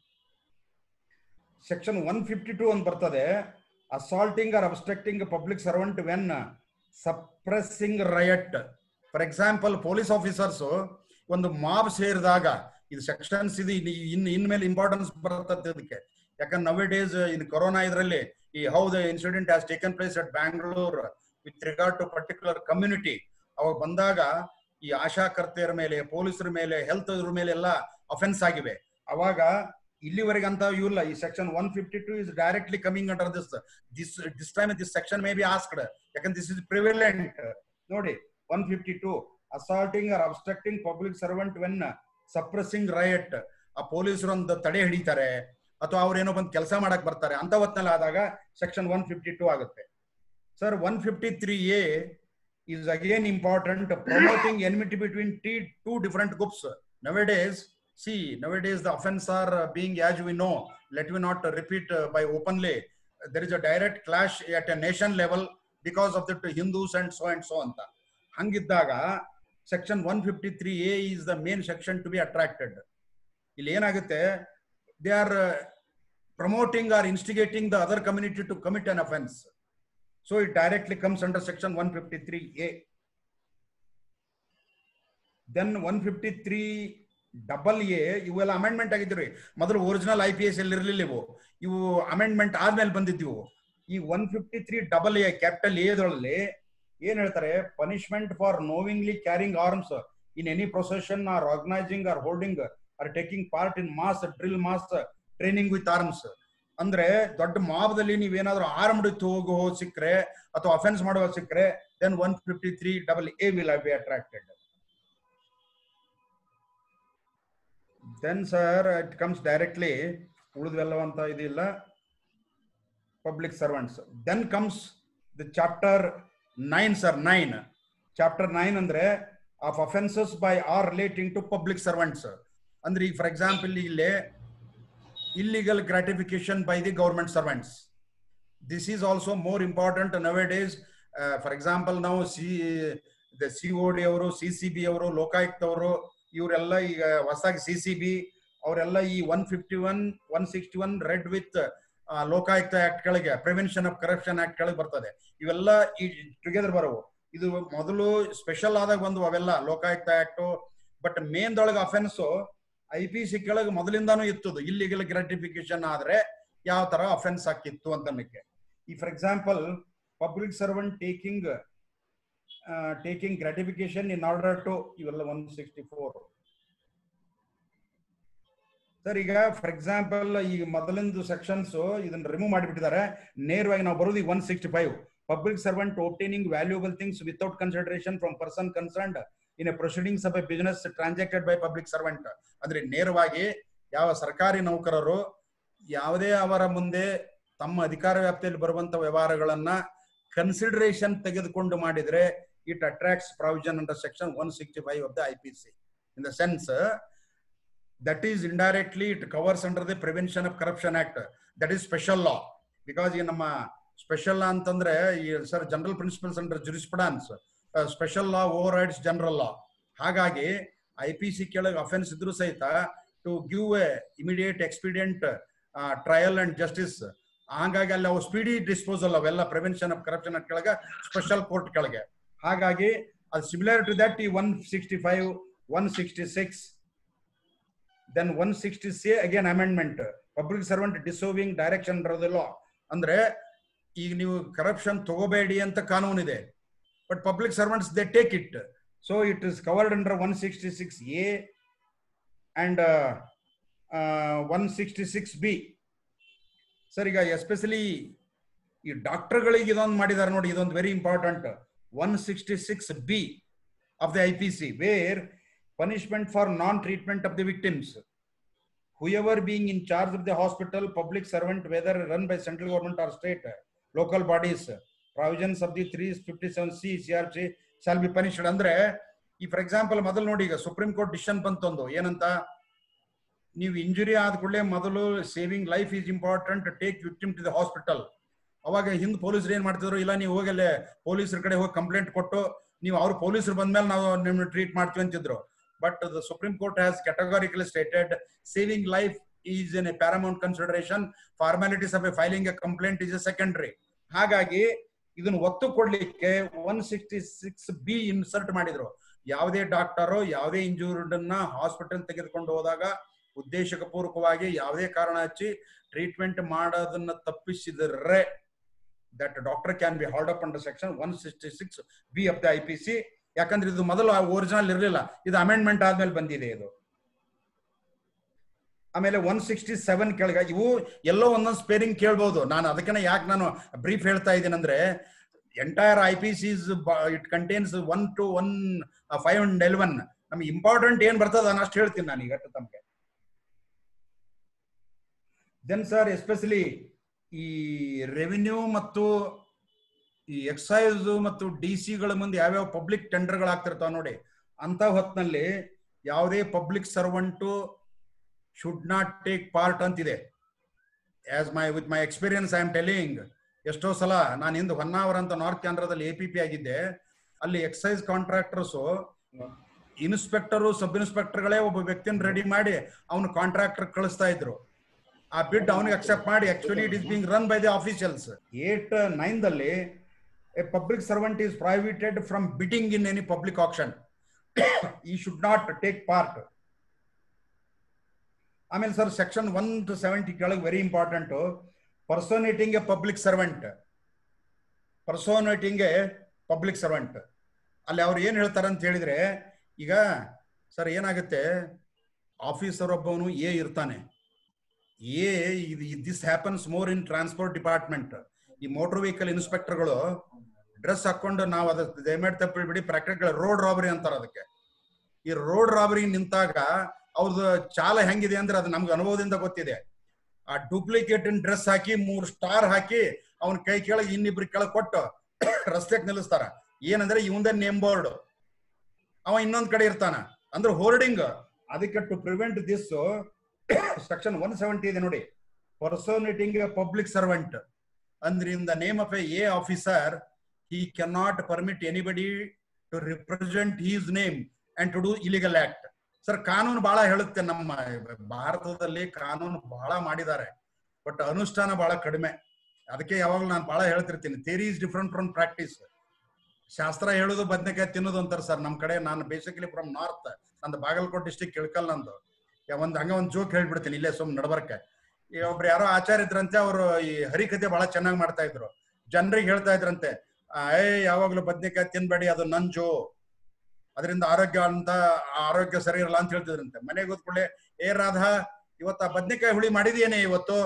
section one fifty two ಅಂತ ಬರ್ತದೆ assaulting or obstructing public servant when suppressing riot for example police officers ಒಂದು mob ಸೇರಿದಾಗ ಇದು ಸೆಕ್ಷನ್ಸ್ ಇದು ಇನ್ ಇನ್ಮೇಲೆ ಇಂಪಾರ್ಟೆನ್ಸ್ ಬರ್ತದೆ ಅದಕ್ಕೆ ಯಾಕಂದ್ರೆ ನವೆ ಡೇಸ್ ಇನ್ ಕೊರೋನಾ ಇದರಲ್ಲಿ ಈ how the incident has taken place at Bangalore with regard to particular community ಅವಾಗ ಬಂದಾಗ ಈ ಆಶಾಕರ್ತೆಯರ ಮೇಲೆ ಪೊಲೀಸರ ಮೇಲೆ ಹೆಲ್ತ್ ಇದ್ರ ಮೇಲೆ ಎಲ್ಲ ಅಫೆನ್ಸ್ ಆಗಿವೆ ಅವಾಗ ಇಲ್ಲಿವರೆಗೆ ಅಂತ ಇಲ್ಲ ಈ section one fifty two is directly coming under this this this time this section may be asked ಯಾಕಂದ್ರೆ ದಿಸ್ ಇಸ್ ಪ್ರಿವಿಲೆಂಟ್ ನೋಡಿ one fifty two assaulting or obstructing public servant when suppressing riot ಆ ಪೊಲೀಸರು ಒಂದು ತಡೆ ಹಿಡಿತಾರೆ ಅಥವಾ ಅವ್ರೇನೋ ಬಂದು ಕೆಲಸ ಮಾಡಕ್ ಬರ್ತಾರೆ ಅಂತ ಹೊತ್ನಲ್ಲಿ ಆದಾಗ ಸೆಕ್ಷನ್ ಒನ್ ಫಿಫ್ಟಿ ಟೂ ಆಗುತ್ತೆ sir one fifty three A is again important promoting enmity between t two different groups nowadays see nowadays the offense are uh, being as we know let me not uh, repeat uh, by openly there is a direct clash at a nation level because of the hindus and so and so ಅಂತ ಹಂಗಿದ್ದಾಗ section one fifty three A is the main section to be attracted ಇಲ್ಲಿ ಏನಾಗುತ್ತೆ they are promoting or instigating the other community to commit an offence So it directly comes under section 153A. Then 153 double A ಇವೆಲ್ಲ amendment ಆಗಿದ್ರಿ ಮೊದಲು original I P S ಎಲ್ಲಿ ಇರಲಿಲ್ಲ ಇವು ಇವು amendment ಆದ್ಮೇಲೆ ಬಂದಿದ್ವು ಈ one fifty three double A capital ಎದೊಳಲ್ಲಿ ಏನ್ ಹೇಳ್ತಾರೆ punishment for knowingly carrying arms in any procession or organising or holding or taking part in mass drill mass training with arms ಅಂದ್ರೆ ದೊಡ್ಡ ಮಾಬದಲ್ಲಿ ನೀವೇನಾದ್ರೂ ಆರ್ಮ್ಡ್ ಹೋಗೋ ಸಿಕ್ಕರೆ ಅಥವಾ ಅಫೆನ್ಸ್ ಮಾಡುವ ಸಿಕ್ಕರೆ then one fifty three double A will be attracted then sir it comes directly ಉಳಿದ್ವೆಲ್ಲವಂತ ಇದಿಲ್ಲ public servants then comes the chapter nine sir nine chapter nine ಅಂದ್ರೆ of offences by or relating to public servants ಅಂದ್ರೆ ಈಗ for example ಇಲ್ಲಿ illegal gratification by the government servants. This is also more important nowadays. Uh, for example, now C, the COD ಅವರು C C B ಅವರು ಲೋಕಾಯುಕ್ತ ಅವರು ಇವರೆಲ್ಲ ಈಗ ಹೊಸದಾಗಿ C C B ಅವರೆಲ್ಲ ಈ one fifty one one sixty one read with Lokayukta act ಕೆಳಗೆ prevention of corruption act ಕೆಳಗೆ ಬರ್ತದೆ ಇವೆಲ್ಲ ಈ ಟುಗೆದರ್ ಬರವು ಇದು ಮೊದಲು ಸ್ಪೆಷಲ್ ಆದಾಗ ಬಂದು ಅವೆಲ್ಲ ಲೋಕಾಯುಕ್ತ ಆಕ್ಟ್ ಬಟ್ ಮೇನ್ದೊಳಗೆ ಅಫೆನ್ಸ್ ಐ ಪಿ ಸಿ ಕೆಳಗೆ ಮೊದಲಿಂದಾನು ಇತ್ತದು ಇಲ್ಲಿಗಲ್ ಗ್ರಾಟಿಫಿಕೇಶನ್ ಆದ್ರೆ ಯಾವ ತರ ಅಫೆನ್ಸ್ ಹಾಕಿತ್ತು ಅಂತ ಅನ್ನಕ್ಕೆ ಈ for example public servant taking taking gratification in order to ಇವೆಲ್ಲ ಒನ್ ಸಿಕ್ಸ್ಟಿ ಫೋರ್ ಸರ್ ಈಗ ಫಾರ್ ಎಕ್ಸಾಂಪಲ್ ಈಗ ಮೊದಲಿಂದು ಸೆಕ್ಷನ್ಸ್ ಇದನ್ನ ರಿಮೂವ್ ಮಾಡಿಬಿಟ್ಟಿದ್ದಾರೆ ನೇರವಾಗಿ ನಾವು ಬರೋದು one sixty five public servant obtaining valuable things without consideration from person concerned in a proceedings of a business transacted by public servant ಅಂದ್ರೆ ನೇರವಾಗಿ ಯಾವ ಸರ್ಕಾರಿ ನೌಕರರು ಯಾವುದೇ ಅವರ ಮುಂದೆ ತಮ್ಮ ಅಧಿಕಾರ ವ್ಯಾಪ್ತಿಯಲ್ಲಿ ಬರುವಂತ ವ್ಯವಹಾರಗಳನ್ನ ಕನ್ಸಿಡರೇಷನ್ ತೆಗೆದುಕೊಂಡು ಮಾಡಿದ್ರೆ it attracts provision under section one sixty five of the I P C in the sense that is indirectly it covers under the prevention of corruption act that is special law because ಈ ನಮ್ಮ special law ಅಂತಂದ್ರೆ ಈ sir general principles under jurisprudence special law overrides general law ಹಾಗಾಗಿ I P C ಕೆಳಗೆ offence ಇದ್ರು ಸಹಿತ to give a immediate expedient trial and justice ಹಾಗಾಗಿ ಅಲ್ಲಿ ಅವು ಸ್ಪೀಡಿ ಡಿಸ್ಪೋಸಲ್ ಅವೆಲ್ಲ ಪ್ರಿವೆನ್ಷನ್ ಆಫ್ ಕರಪ್ಷನ್ ಕೆಳಗೆ ಸ್ಪೆಷಲ್ ಕೋರ್ಟ್ ಕೆಳಗೆ ಹಾಗಾಗಿ ಅದು ಸಿಮಿಲರ್ ಟು ದಟ್ ಈ one sixty five one sixty six then one sixty C again amendment public servant disobeying direction law ಅಂದ್ರೆ ಈಗ ನೀವು ಕರಪ್ಷನ್ ತಗೋಬೇಡಿ ಅಂತ ಕಾನೂನಿದೆ but public servants they take it so it is covered under one sixty six A and one sixty six B sir ಈಗ especially ಈ ಡಾಕ್ಟರ್ಗಳಿಗೆ ಇದೊಂದು ಮಾಡಿದ್ದಾರೆ ನೋಡಿ ಇದೊಂದು very important one sixty six B of the I P C where punishment for non treatment of the victims whoever being in charge of the hospital, public servant, whether run by central government or state, local bodies, provisions of the 357C CRC shall be punished. ಅಂದ್ರೆ ಈ for example ಮೊದಲು ನೋಡಿ ಈಗ supreme court decision ಬಂತೊಂದು ಏನಂತ ನೀವು injury ಆದ ಕೂಡಲೇ ಮೊದಲು saving life is important take victim to the hospital ಅವಾಗ ಹಿಂದ್ ಪೊಲೀಸರು ಏನ್ ಮಾಡ್ತಿದ್ರು ಇಲ್ಲ ನೀವು ಹೋಗಿ ಅಲ್ಲೇ ಪೊಲೀಸರ ಕಡೆ ಹೋಗಿ ಕಂಪ್ಲೇಂಟ್ ಕೊಟ್ಟು ನೀವು ಅವ್ರು ಪೊಲೀಸರು ಬಂದ್ಮೇಲೆ ನಾವು ನಿಮ್ನ ಟ್ರೀಟ್ ಮಾಡ್ತೀವಿ ಅಂತಿದ್ರು but the supreme court has categorically stated saving life is in a paramount consideration formalities of a filing a complaint is a secondary ಹಾಗಾಗಿ ಇದನ್ನ ಒತ್ತು ಕೊಡ್ಲಿಕ್ಕೆ one sixty six B insert ಮಾಡಿದ್ರು ಯಾವುದೇ ಡಾಕ್ಟರು ಯಾವುದೇ ಇಂಜೂರ್ಡ್ ಅನ್ನ ಹಾಸ್ಪಿಟಲ್ ತೆಗೆದುಕೊಂಡು ಹೋದಾಗ ಉದ್ದೇಶಕ ಪೂರ್ವಕವಾಗಿ ಯಾವುದೇ ಕಾರಣ ಹಚ್ಚಿ ಟ್ರೀಟ್ಮೆಂಟ್ ಮಾಡೋದನ್ನ ತಪ್ಪಿಸಿದರೆ that doctor can be hauled up under section one sixty six B of the I P C ಯಾಕಂದ್ರೆ ಇದು ಮೊದಲು ಒರಿಜಿನಲ್ ಇರಲಿಲ್ಲ ಇದು ಅಮೆಂಡ್ಮೆಂಟ್ ಆದ್ಮೇಲೆ ಬಂದಿದೆ ಇದು ಆಮೇಲೆ ಒನ್ ಸಿಕ್ಸ್ಟಿ ಸೆವೆನ್ ಕೆಳಗ ಇವು ಎಲ್ಲೋ ಒಂದೊಂದು ಸ್ಪೇರಿಂಗ್ ಕೇಳ್ಬೋದು ನಾನು ಅದಕ್ಕೆ ಯಾಕೆ ನಾನು ಬ್ರೀಫ್ ಹೇಳ್ತಾ ಇದ್ದೀನಿ ಅಂದ್ರೆ entire I P C's it contains one to one five and eleven ನಮ್ಗೆ ಇಂಪಾರ್ಟೆಂಟ್ ಏನ್ ಬರ್ತದ ನಾನು ಅಷ್ಟು ಹೇಳ್ತೀನಿ ನಾನು ಈಗ ತಮಗೆ ದೆನ್ ಸರ್ ಎಸ್ಪೆಷಲಿ ಈ ರೆವಿನ್ಯೂ ಮತ್ತು ಈ ಎಕ್ಸೈಸ್ ಮತ್ತು ಡಿ ಸಿಗಳ ಮುಂದೆ ಯಾವ್ಯಾವ ಪಬ್ಲಿಕ್ ಟೆಂಡರ್ಗಳು ಆಗ್ತಿರ್ತಾವ ನೋಡಿ ಅಂತ ಹೊತ್ನಲ್ಲಿ ಯಾವುದೇ public servant should not take part ಅಂತಿದೆ as my with my experience I am telling ಎಷ್ಟೋ ಸಲ ನಾನು ಹಿಂದೆ ಹೊನ್ನಾವರ ಅಂತ ನಾರ್ತ್ ಕೇಂದ್ರದಲ್ಲಿ ಎ ಪಿ ಪಿ ಆಗಿದ್ದೆ ಅಲ್ಲಿ ಎಕ್ಸೈಸ್ ಕಾಂಟ್ರಾಕ್ಟರ್ಸು ಇನ್ಸ್ಪೆಕ್ಟರು ಸಬ್ ಇನ್ಸ್ಪೆಕ್ಟರ್ಗಳೇ ಒಬ್ಬ ವ್ಯಕ್ತಿನ ರೆಡಿ ಮಾಡಿ ಅವನು ಕಾಂಟ್ರಾಕ್ಟರ್ ಕಳಿಸ್ತಾ ಇದ್ರು ಆ ಬಿಡ್ ಅವನಿಗೆ ಅಕ್ಸೆಪ್ಟ್ ಮಾಡಿ actually it is being run by the officials eight nine ದಲ್ಲಿ a public servant is prohibited from bidding in any public auction ಈ ಶುಡ್ ನಾಟ್ ಟೇಕ್ ಪಾರ್ಟ್ ಆಮೇಲೆ sir section one two seventy ಕೆಳಗೆ very important personating a public servant personating a public servant ಅಲ್ಲಿ ಅವ್ರು ಏನ್ ಹೇಳ್ತಾರೆ ಅಂತ ಹೇಳಿದ್ರೆ ಈಗ ಸರ್ ಏನಾಗುತ್ತೆ ಆಫೀಸರ್ ಒಬ್ಬವನು ಎ ಇರ್ತಾನೆ ಎ this happens more in transport department ಈ ಮೋಟರ್ ವೆಹಿಕಲ್ ಇನ್ಸ್ಪೆಕ್ಟರ್ಗಳು ಡ್ರೆಸ್ ಹಾಕೊಂಡು ನಾವು ಅದ ದಯಮಾಡಿ ತಪ್ಪಿ ಬಿಡಿ ಪ್ರಾಕ್ಟಿಕಲ್ ರೋಡ್ ರಾಬರಿ ಅಂತಾರ ಅದಕ್ಕೆ ಈ ರೋಡ್ ರಾಬರಿ ನಿಂತಾಗ ಅವ್ರದ್ದು ಚಾಲ ಹೆಂಗಿದೆ ಅಂದ್ರೆ ಅದು ನಮ್ಗೆ ಅನುಭವದಿಂದ ಗೊತ್ತಿದೆ ಆ ಡೂಪ್ಲಿಕೇಟ್ ಡ್ರೆಸ್ ಹಾಕಿ ಮೂರ್ ಸ್ಟಾರ್ ಹಾಕಿ ಅವನ ಕೈ ಕೆಳಗೆ ಇನ್ನಿಬ್ರು ಕೆಳಗೆ ಕೊಟ್ಟು ರಸ್ತೆಗೆ ನಿಲ್ಲಿಸ್ತಾರ ಏನಂದ್ರೆ ಇವಂದ ನೇಮ್ ಬೋರ್ಡ್ ಅವ ಇನ್ನೊಂದ್ ಕಡೆ ಇರ್ತಾನ ಅಂದ್ರೆ ಹೋರ್ಡಿಂಗ್ ಅದಕ್ಕೆ to prevent this section one seventy ಇದೆ ನೋಡಿ ಪರ್ಸೋನೇಟಿಂಗ್ ಎ ಪಬ್ಲಿಕ್ ಸರ್ವೆಂಟ್ ಅಂದ್ರೆ in the name of a a officer he cannot permit anybody to represent his name and to do illegal act sir ಕಾನೂನು ಬಹಳ ಹೇಳುತ್ತೆ ನಮ್ಮ ಭಾರತದಲ್ಲಿ ಕಾನೂನು ಬಹಳ ಮಾಡಿದ್ದಾರೆ ಬಟ್ ಅನುಷ್ಠಾನ ಬಹಳ ಕಡಿಮೆ ಅದಕ್ಕೆ ಯಾವಾಗಲೂ ನಾನು ಬಹಳ ಹೇಳ್ತಿರ್ತೀನಿ theory is different from practice ಶಾಸ್ತ್ರ ಹೇಳೋದು ಬದನೆಕಾಯಿ ತಿನ್ನೋದು ಅಂತಾರೆ ಸರ್ ನಮ್ಮ ಕಡೆ ನಾನು ಬೇಸಿಕಲಿ ಫ್ರಮ್ ನಾರ್ತ್ ನಂದು ಬಾಗಲಕೋಟೆ ಡಿಸ್ಟಿಕ್ ಇಳ್ಕಲ್ ನಂದು ಒಂದ್ ಹಂಗ ಒಂದ್ ಜೋಕ್ ಹೇಳ್ಬಿಡ್ತೀನಿ ಇಲ್ಲೇ ಸುಮ್ ನಡ್ಬರ್ಕೆ ಈ ಒಬ್ರು ಯಾರೋ ಆಚಾರ್ಯ ಇದ್ರಂತೆ ಅವರು ಈ ಹರಿಕತೆ ಬಹಳ ಚೆನ್ನಾಗಿ ಮಾಡ್ತಾ ಇದ್ರು ಜನರಿಗೆ ಹೇಳ್ತಾ ಇದ್ರಂತೆ ಏ ಯಾವಾಗ್ಲೂ ಬದ್ನೆಕಾಯಿ ತಿನ್ಬೇಡಿ ಅದು ನಂಜು ಅದರಿಂದ ಆರೋಗ್ಯ ಅಂತ ಆರೋಗ್ಯ ಸರಿ ಇರಲ್ಲ ಅಂತ ಹೇಳ್ತಿದ್ರಂತೆ ಮನೆಗೆ ಹೋದ್ಕೊಳ್ಳೆ ಏ ರಾಧಾ ಇವತ್ತ ಬದ್ನೆಕಾಯಿ ಹುಳಿ ಮಾಡಿದೇನೆ ಇವತ್ತು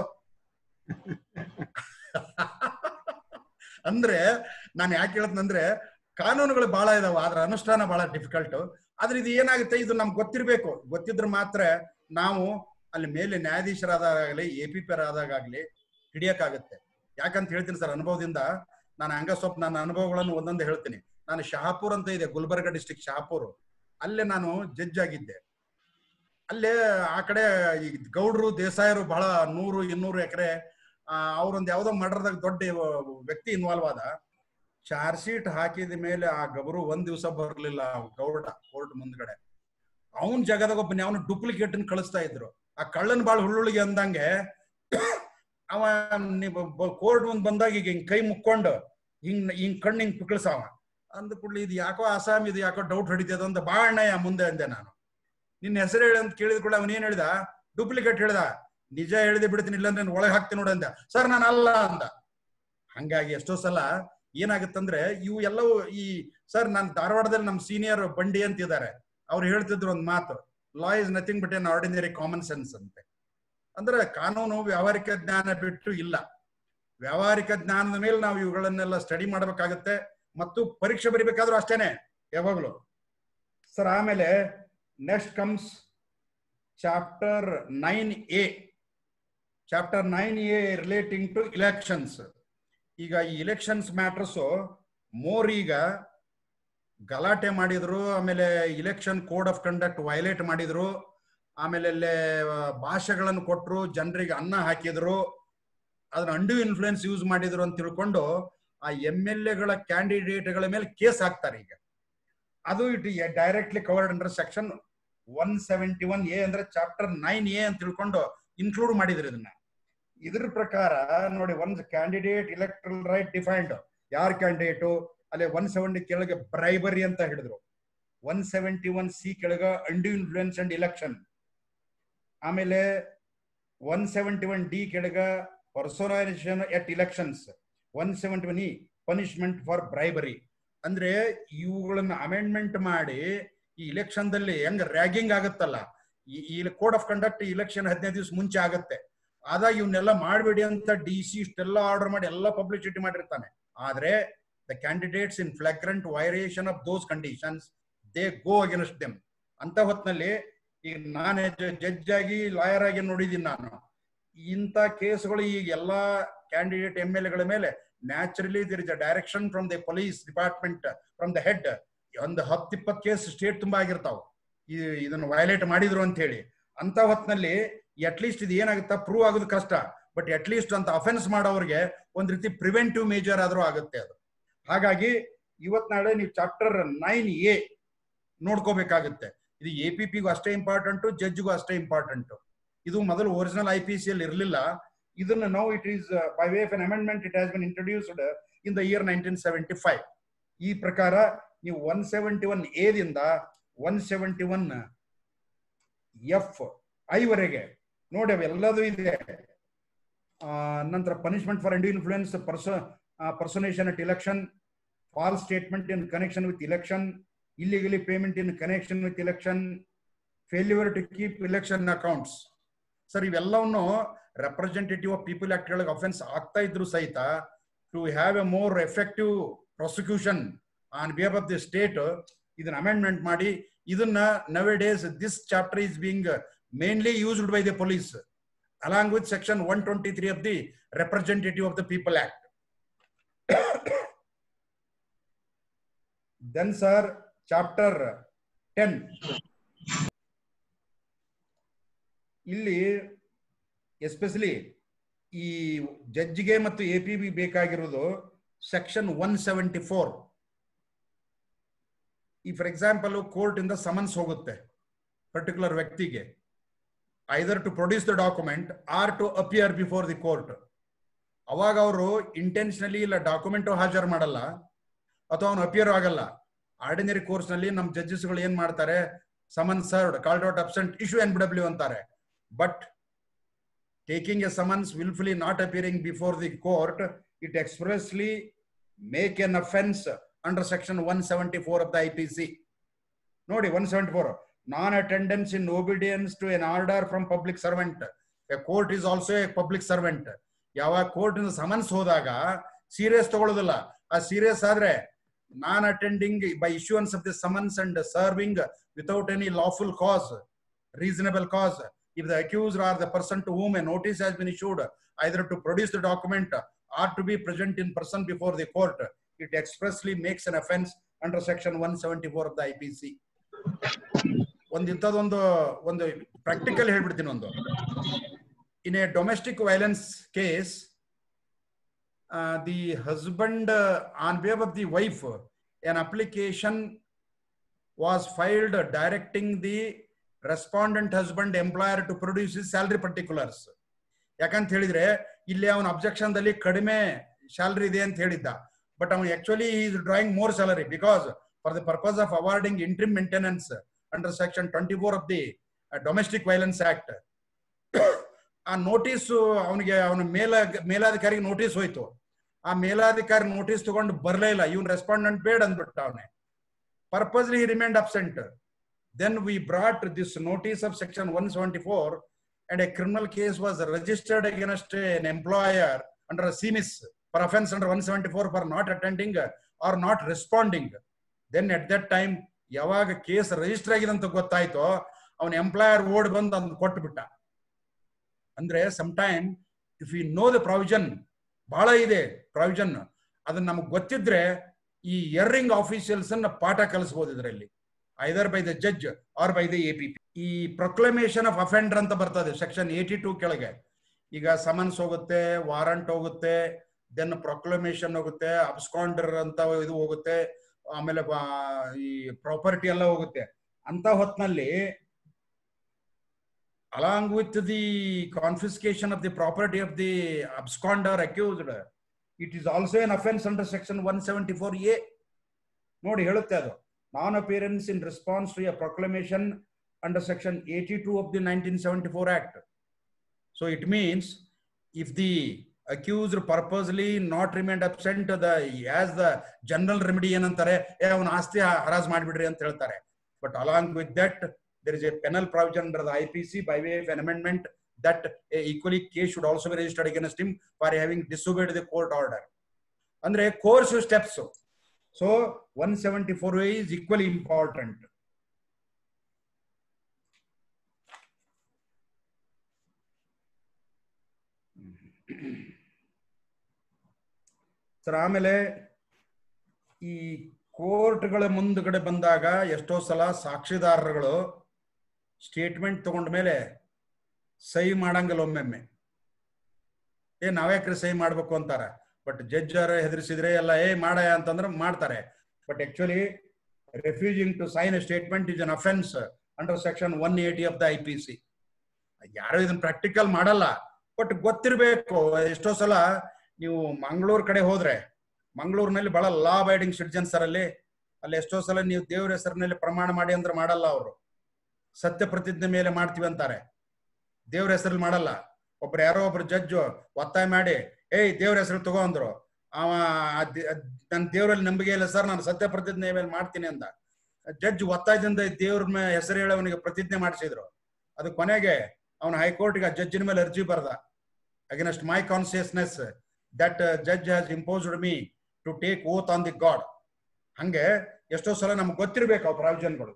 ಅಂದ್ರೆ ನಾನು ಯಾಕೆ ಹೇಳ್ತಂದ್ರೆ ಕಾನೂನುಗಳು ಬಹಳ ಇದಾವ ಆದ್ರ ಅನುಷ್ಠಾನ ಬಹಳ ಡಿಫಿಕಲ್ಟ್ ಆದ್ರೆ ಇದು ಏನಾಗುತ್ತೆ ಇದು ನಮ್ಗೆ ಗೊತ್ತಿರ್ಬೇಕು ಗೊತ್ತಿದ್ರೆ ಮಾತ್ರ ನಾವು ಅಲ್ಲಿ ಮೇಲೆ ನ್ಯಾಯಾಧೀಶರಾದಾಗಲಿ ಎ ಪಿ ಪಿ ಆದಾಗಲಿ ಹಿಡಿಯಕ್ಕಾಗತ್ತೆ ಯಾಕಂತ ಹೇಳ್ತೀನಿ ಸರ್ ಅನುಭವದಿಂದ ನಾನು ಹಂಗ ಸ್ವಲ್ಪ ನನ್ನ ಅನುಭವಗಳನ್ನು ಒಂದೊಂದು ಹೇಳ್ತೀನಿ ನಾನು ಶಹಾಪುರ್ ಅಂತ ಇದೆ ಗುಲ್ಬರ್ಗ ಡಿಸ್ಟಿಕ್ ಶಹಾಪುರ್ ಅಲ್ಲೇ ನಾನು ಜಡ್ಜ್ ಆಗಿದ್ದೆ ಅಲ್ಲೇ ಆ ಕಡೆ ಈ ಗೌಡ್ರು ದೇಸಾಯರು ಬಹಳ ನೂರು ಇನ್ನೂರು ಎಕರೆ ಅವ್ರೊಂದು ಯಾವ್ದೋ ಮರ್ಡರ್ದಾಗ ದೊಡ್ಡ ವ್ಯಕ್ತಿ ಇನ್ವಾಲ್ವ್ ಆದ ಚಾರ್ಜ್ ಶೀಟ್ ಹಾಕಿದ ಮೇಲೆ ಆ ಗಬರು ಒಂದ್ ದಿವಸ ಬರ್ಲಿಲ್ಲ ಗೌಡ ಕೋರ್ಟ್ ಮುಂದ್ಗಡೆ ಅವನ್ ಜಗದಾಗ ಒಬ್ಬ ಅವನು ಡೂಪ್ಲಿಕೇಟ್ ಕಳಿಸ್ತಾ ಇದ್ರು ಆ ಕಳ್ಳನ್ ಬಾಳ್ ಹುಳ್ಳುಳಿಗೆ ಅಂದಂಗೆ ಅವ ಕೋರ್ಟ್ ಮುಂದ್ ಬಂದಾಗ ಈಗ ಹಿಂಗ್ ಕೈ ಮುಕ್ಕೊಂಡು ಹಿಂಗ್ ಹಿಂಗ್ ಕಣ್ಣು ಹಿಂಗ್ ಪಿಕ್ಳಿಸವ ಅಂದ ಕೂಡಲೇ ಇದು ಯಾಕೋ ಅಸಾಮ್ ಇದು ಯಾಕೋ ಡೌಟ್ ಹೊಡಿತದ ಅಂತ ಬಾ ಅಣ್ಣಯ್ಯ ಮುಂದೆ ಅಂದೆ ನಾನು ನಿನ್ನ ಹೆಸರು ಹೇಳಿ ಅಂತ ಕೇಳಿದ ಕೂಡ ಅವನೇನ್ ಹೇಳ್ದ ಡೂಪ್ಲಿಕೇಟ್ ಹೇಳ್ದ ನಿಜ ಹೇಳಿದೆ ಬಿಡ್ತೀನಿ ಇಲ್ಲಾಂದ್ರೆ ಒಳಗೆ ಹಾಕ್ತೀನಿ ನೋಡ ಅಂದ ಸರ್ ನಾನು ಅಲ್ಲ ಅಂದ ಹಂಗಾಗಿ ಎಷ್ಟೋ ಸಲ ಏನಾಗುತ್ತಂದ್ರೆ ಇವು ಎಲ್ಲವೂ ಈ ಸರ್ ನಾನು ಧಾರವಾಡದಲ್ಲಿ ನಮ್ ಸೀನಿಯರ್ ಬಂಡಿ ಅಂತ ಇದ್ದಾರೆ ಅವ್ರು ಹೇಳ್ತಿದ್ರು ಒಂದು ಮಾತು law is nothing but an ordinary common sense ಅಂತೆ ಅಂದ್ರೆ ಕಾನೂನು ವ್ಯಾವಹಾರಿಕ ಜ್ಞಾನ ಬಿಟ್ಟು ಇಲ್ಲ ವ್ಯಾವಹಾರಿಕ ಜ್ಞಾನದ ಮೇಲೆ ನಾವು ಇವುಗಳನ್ನೆಲ್ಲ ಸ್ಟಡಿ ಮಾಡಬೇಕಾಗತ್ತೆ ಮತ್ತು ಪರೀಕ್ಷೆ ಬರಿಬೇಕಾದ್ರೂ ಅಷ್ಟೇನೆ ಯಾವಾಗಲೂ ಸರ್ ಆಮೇಲೆ next comes chapter nine A chapter nine A relating to elections ಈಗ ಈ ಇಲೆಕ್ಷನ್ಸ್ ಮ್ಯಾಟರ್ಸು ಮೋರ್ ಈಗ ಗಲಾಟೆ ಮಾಡಿದ್ರು ಆಮೇಲೆ election code of conduct violate ಮಾಡಿದ್ರು ಆಮೇಲೆ ಅಲ್ಲೇ ಭಾಷೆಗಳನ್ನು ಕೊಟ್ಟರು ಜನರಿಗೆ ಅನ್ನ ಹಾಕಿದ್ರು ಅದನ್ನ ಅಂಡು ಇನ್ಫ್ಲೂಯೆನ್ಸ್ ಯೂಸ್ ಮಾಡಿದ್ರು ಅಂತ ತಿಳ್ಕೊಂಡು ಆ ಎಮ್ ಎಲ್ ಎಗಳ ಕ್ಯಾಂಡಿಡೇಟ್ಗಳ ಮೇಲೆ ಕೇಸ್ ಹಾಕ್ತಾರೆ ಈಗ ಅದು it directly covered under section one seventy one A ಅಂದ್ರೆ ಚಾಪ್ಟರ್ ನೈನ್ ಎ ಅಂತ ತಿಳ್ಕೊಂಡು ಇನ್ಕ್ಲೂಡ್ ಮಾಡಿದ್ರು ಇದನ್ನ ಇದ್ರ ಪ್ರಕಾರ ನೋಡಿ one candidate electoral right defined ಯಾರ ಕ್ಯಾಂಡಿಡೇಟು ಅಲ್ಲೇ ಒನ್ ಸೆವೆಂಟಿ ಕೆಳಗೆ ಬ್ರೈಬರಿ ಅಂತ ಹೇಳಿದ್ರು ಒನ್ ಸೆವೆಂಟಿ ಒನ್ ಸಿ ಕೆಳಗ ಅಂಡು ಇನ್ಫ್ಲೂಯೆನ್ಸ್ ಅಂಡ್ ಇಲೆಕ್ಷನ್ ಆಮೇಲೆ ಒನ್ ಸೆವೆಂಟಿ ಒನ್ ಡಿ ಕೆಳಗ personation at elections one seventy one E punishment for bribery ಅಂದ್ರೆ ಇವುಗಳನ್ನ ಅಮೆಂಡ್ಮೆಂಟ್ ಮಾಡಿ ಈ ಇಲೆಕ್ಷನ್ ದಲ್ಲಿ ಹೆಂಗ್ ರ್ಯಾಗಿಂಗ್ ಆಗುತ್ತಲ್ಲ ಈ ಕೋಡ್ ಆಫ್ ಕಂಡಕ್ಟ್ ಇಲೆಕ್ಷನ್ ಹದಿನೈದು ದಿವಸ ಮುಂಚೆ ಆಗುತ್ತೆ ಆದಾಗ ಇವನ್ನೆಲ್ಲ ಮಾಡಬೇಡಿ ಅಂತ ಡಿ ಸಿ ಇಷ್ಟೆಲ್ಲ ಆರ್ಡರ್ ಮಾಡಿ ಎಲ್ಲ ಪಬ್ಲಿಸಿಟಿ ಮಾಡಿರ್ತಾನೆ ಆದ್ರೆ the candidates in flagrant violation of those conditions they go against them ಅಂತ ಹೊತ್ನಲ್ಲಿ ಈಗ ನಾನು ಜಡ್ಜ್ ಆಗಿ ಲಾಯರ್ ಆಗಿ ನೋಡಿದೀನಿ ನಾನು ಇಂಥ ಕೇಸ್ಗಳು ಈಗ ಎಲ್ಲಾ ಕ್ಯಾಂಡಿಡೇಟ್ ಎಂ ಎಲ್ ಎಗಳ ಮೇಲೆ naturally there is a direction from the police department from the head ಒಂದು ಹತ್ತು ಇಪ್ಪತ್ತು ಕೇಸ್ ಸ್ಟೇಟ್ ತುಂಬಾ ಆಗಿರ್ತಾವ ಇದನ್ನು ವಯಲೇಟ್ ಮಾಡಿದ್ರು ಅಂತ ಹೇಳಿ ಅಂತ ಹೊತ್ನಲ್ಲಿ ಅಟ್ಲೀಸ್ಟ್ ಇದು ಏನಾಗುತ್ತಾ ಪ್ರೂವ್ ಆಗೋದು ಕಷ್ಟ ಬಟ್ ಅಟ್ಲೀಸ್ಟ್ ಅಂತ ಅಫೆನ್ಸ್ ಮಾಡೋರಿಗೆ ಒಂದ್ ರೀತಿ ಪ್ರಿವೆಂಟಿವ್ ಮೇಜರ್ ಆದ್ರೂ ಆಗುತ್ತೆ ಅದು ಹಾಗಾಗಿ ಇವತ್ ನಾಳೆ ನೀವು ಚಾಪ್ಟರ್ ನೈನ್ ಎ ನೋಡ್ಕೋಬೇಕಾಗುತ್ತೆ ಇದು ಎ ಪಿ ಪಿಗೂ ಅಷ್ಟೇ ಇಂಪಾರ್ಟೆಂಟು ಜಡ್ಜ್ಗೂ ಅಷ್ಟೇ ಇಂಪಾರ್ಟೆಂಟು ಇದು ಮೊದಲು ಒರಿಜಿನಲ್ ಐ ಪಿ ಸಿ ಅಲ್ಲಿ ಇರಲಿಲ್ಲ ಇದನ್ನ now it is by way of an amendment it has been introduced in the year nineteen seventy five ಈ ಪ್ರಕಾರ ನೀವು ಒನ್ ಸೆವೆಂಟಿ ಒನ್ ಎದಿಂದ ಒನ್ ಸೆವೆಂಟಿ ಒನ್ ಎಫ್ ಐವರೆಗೆ ನೋಡಿ ಅವೆಲ್ಲದೂ ಇದೆ ನಂತರ ಪನಿಷ್ಮೆಂಟ್ ಫಾರ್ ಅಂಡ್ ಇನ್ಫ್ಲೂಯೆನ್ಸ್ ಪರ್ಸ personation at election false statement in connection with election illegally payment in connection with election, failure to keep election accounts. Sir ಇವೆಲ್ಲವನ್ನು representative of people act ಒಳಗೆ offence ಆಗ್ತಾ ಇದ್ರು ಸಹಿತ to have a more effective prosecution on behalf of the state ಇದನ್ನ amendment ಮಾಡಿ ಇದನ್ನ nowadays this chapter is being mainly used by the police along with section one twenty three of the representative of the people act then sir chapter ten ಇಲ್ಲಿ especially ಈ ಜಡ್ಜ್ಗೆ ಮತ್ತು A P B ಬೇಕಾಗಿರೋದು section one seventy four ಈ for example court ಇಂದ summons ಹೋಗುತ್ತೆ particular ವ್ಯಕ್ತಿಗೆ either to produce the document or to appear before the court ಅವಾಗ ಅವರು ಇಂಟೆನ್ಷನಲಿ ಇಲ್ಲ ಡಾಕ್ಯುಮೆಂಟ್ ಹಾಜರು ಮಾಡಲ್ಲ ಅಥವಾ ಅವನು ಅಪಿಯರ್ ಆಗಲ್ಲ ಆರ್ಡಿನರಿ ಕೋರ್ಸ್ ನಲ್ಲಿ ನಮ್ಮ ಜಡ್ಜಸ್ಗಳು ಏನ್ ಮಾಡ್ತಾರೆ summon served called out absent issue N B W ಅಂತಾರೆ but taking a summons wilfully not appearing before the court it expressly make an offence under section one seventy four of the I P C ನೋಡಿ one seventy four non attendance in obedience to an order from public servant a court is also a public servant ಯಾವಾಗ court summons ಹೋದಾಗ serious ತಗೊಳ್ಳೋದಿಲ್ಲ ಆ serious ಆದ್ರೆ ನಾನ್ attending by issuance of the summons and serving without any lawful cause reasonable cause. If the accused or the person to whom a notice has been issued, either to produce the document or to be present in person before the court, it expressly makes an offense under section 174 of the IPC. ಒಂದು ಇಂಥದ್ದೊಂದು ಒಂದು practical ಹೇಳ್ಬಿಡ್ತೀನಿ ಒಂದು in a domestic violence case the husband on behalf of the wife an application was filed directing the respondent husband employer to produce his salary particulars ಯಾಕಂತ ಹೇಳಿದ್ರೆ ಇಲ್ಲಿ ಅವನ objection ದಲ್ಲಿ ಕಡಿಮೆ ಸ್ಯಾಲರಿ ಇದೆ ಅಂತ ಹೇಳಿದ್ದ ಬಟ್ ಅವನು actually is drawing more salary because for the purpose of awarding interim maintenance under section twenty four of the domestic violence act ಆ ನೋಟಿಸ್ ಅವನಿಗೆ ಅವನ ಮೇಲ ಮೇಲಾಧಿಕಾರಿಗೆ ನೋಟಿಸ್ ಹೋಯ್ತು ಆ ಮೇಲಾಧಿಕಾರಿ ನೋಟಿಸ್ ತಗೊಂಡು ಬರಲೇ ಇಲ್ಲ ಇವನ್ ರೆಸ್ಪಾಂಡೆಂಟ್ ಬೇಡ ಅಂದ್ಬಿಟ್ಟ ಅವನೇ purposely he remained absent then we brought this notice of section 174 and a criminal case was registered against an employer ಅಂಡರ್ ಸಿಮಿಸ್ for offence under one seventy four for not attending or not responding then at that time ಯಾವಾಗ case register ಆಗಿದೆ ಅಂತ ಗೊತ್ತಾಯ್ತೋ ಅವನ employer ಓಡ್ ಬಂದು ಅದನ್ನ ಕೊಟ್ಬಿಟ್ಟ ಅಂದ್ರೆ some time if you know the provision ಬಹಳ ಇದೆ ಪ್ರಾವಿಷನ್ ಅದನ್ನ ನಮಗೆ ಗೊತ್ತಿದ್ರೆ ಈ ಎರ್ರಿಂಗ್ ಆಫೀಷಿಯಲ್ಸ್ ಅನ್ನ ಪಾಠ ಕಲಿಸಬಹುದು ಇದರಲ್ಲಿ either by the judge or by the A P ಈ ಪ್ರೊಕ್ಲಮೇಶನ್ ಆಫ್ ಅಫೆಂಡರ್ ಅಂತ ಬರ್ತದೆ ಸೆಕ್ಷನ್ ಏಟಿ ಟೂ ಕೆಳಗೆ ಈಗ ಸಮನ್ಸ್ ಹೋಗುತ್ತೆ ವಾರಂಟ್ ಹೋಗುತ್ತೆ ದೆನ್ ಪ್ರೊಕ್ಲಮೇಶನ್ ಹೋಗುತ್ತೆ ಅಬ್ಸ್ಕಾಂಡರ್ ಅಂತ ಇದು ಹೋಗುತ್ತೆ ಆಮೇಲೆ ಬಾ- ಈ ಪ್ರಾಪರ್ಟಿ ಎಲ್ಲ ಹೋಗುತ್ತೆ ಅಂತ ಹೊತ್ನಲ್ಲಿ along with the confiscation of the property of the absconder accused, it is also an offense under section 174A. ನೋಡಿ ಹೇಳುತ್ತೆ ಅದು non appearance in response to a proclamation under section eighty two of the nineteen seventy four act so it means if the accused purposely not remained absent the as the general remedy ಏನಂತಾರೆ ಏ ಅವನ ಆಸ್ತಿ ಹರಾಜ್ ಮಾಡಿಬಿಡ್ರಿ ಅಂತ ಹೇಳ್ತಾರೆ but along with that there is a penal provision under the IPC by way of an amendment that a equally case should also be registered against him for having disobeyed the court order. ಅಂದ್ರೆ course steps so one seventy four is equally important. Sir ಆಮೇಲೆ ಈ ಕೋರ್ಟ್ಗಳ ಮುಂದ್ಗಡೆ ಬಂದಾಗ ಎಷ್ಟೋ ಸಲ ಸಾಕ್ಷಿದಾರರುಗಳು statement ತಗೊಂಡ ಮೇಲೆ ಸಹಿ ಮಾಡಂಗಿಲ್ಲ ಒಮ್ಮೆಮ್ಮೆ ಏ ನಾವ್ಯಾಕ್ರಿ ಸಹಿ ಮಾಡ್ಬೇಕು ಅಂತಾರ ಬಟ್ ಜಡ್ಜ್ ಹೆದರಿಸಿದ್ರೆ ಎಲ್ಲ ಏ ಮಾಡಯ ಅಂತಂದ್ರೆ ಮಾಡ್ತಾರೆ but actually refusing to sign a statement is an offence under section one eighty of the I P C ಯಾರು ಇದನ್ನ ಪ್ರಾಕ್ಟಿಕಲ್ ಮಾಡಲ್ಲ ಬಟ್ ಗೊತ್ತಿರಬೇಕು ಎಷ್ಟೋ ಸಲ ನೀವು ಮಂಗಳೂರು ಕಡೆ ಹೋದ್ರೆ ಮಂಗಳೂರಿನಲ್ಲಿ ಬಹಳ ಲಾ ಅಬೈಡಿಂಗ್ ಸಿಟಿಜನ್ಸ್ ಅಲ್ಲಿ ಅಲ್ಲಿ ಎಷ್ಟೋ ಸಲ ನೀವು ದೇವ್ರ ಹೆಸರಿನಲ್ಲಿ ಪ್ರಮಾಣ ಮಾಡಿ ಅಂದ್ರೆ ಮಾಡಲ್ಲ ಅವರು ಸತ್ಯ ಪ್ರತಿಜ್ಞೆ ಮೇಲೆ ಮಾಡ್ತೀವಿ ಅಂತಾರೆ ದೇವ್ರ ಹೆಸರಲ್ಲಿ ಮಾಡಲ್ಲ ಒಬ್ರು ಯಾರೋ ಒಬ್ರು ಜಡ್ಜ್ ಒತ್ತಾಯ ಮಾಡಿ ಏಯ್ ದೇವ್ರ ಹೆಸರು ತಗೋ ಅಂದ್ರು ಅವ ನನ್ನ ದೇವರಲ್ಲಿ ನಂಬಿಕೆ ಇಲ್ಲ ಸರ್ ನಾನು ಸತ್ಯ ಪ್ರತಿಜ್ಞೆ ಮೇಲೆ ಮಾಡ್ತೀನಿ ಅಂತ ಜಡ್ಜ್ ಒತ್ತಾಯದಿಂದ ದೇವ್ರ ಮೇ ಹೆಸರು ಹೇಳಿ ಅವನಿಗೆ ಪ್ರತಿಜ್ಞೆ ಮಾಡಿಸಿದ್ರು ಅದು ಕೊನೆಗೆ ಅವನ ಹೈಕೋರ್ಟ್ಗೆ ಆ ಜಡ್ಜಿನ ಮೇಲೆ ಅರ್ಜಿ ಬರ್ದ against my consciousness that judge has imposed me to take oath on the god ಹಂಗೆ ಎಷ್ಟೋ ಸಲ ನಮ್ಗೆ ಗೊತ್ತಿರ್ಬೇಕು ಅವು ಪ್ರಾವಿಷನ್ಗಳು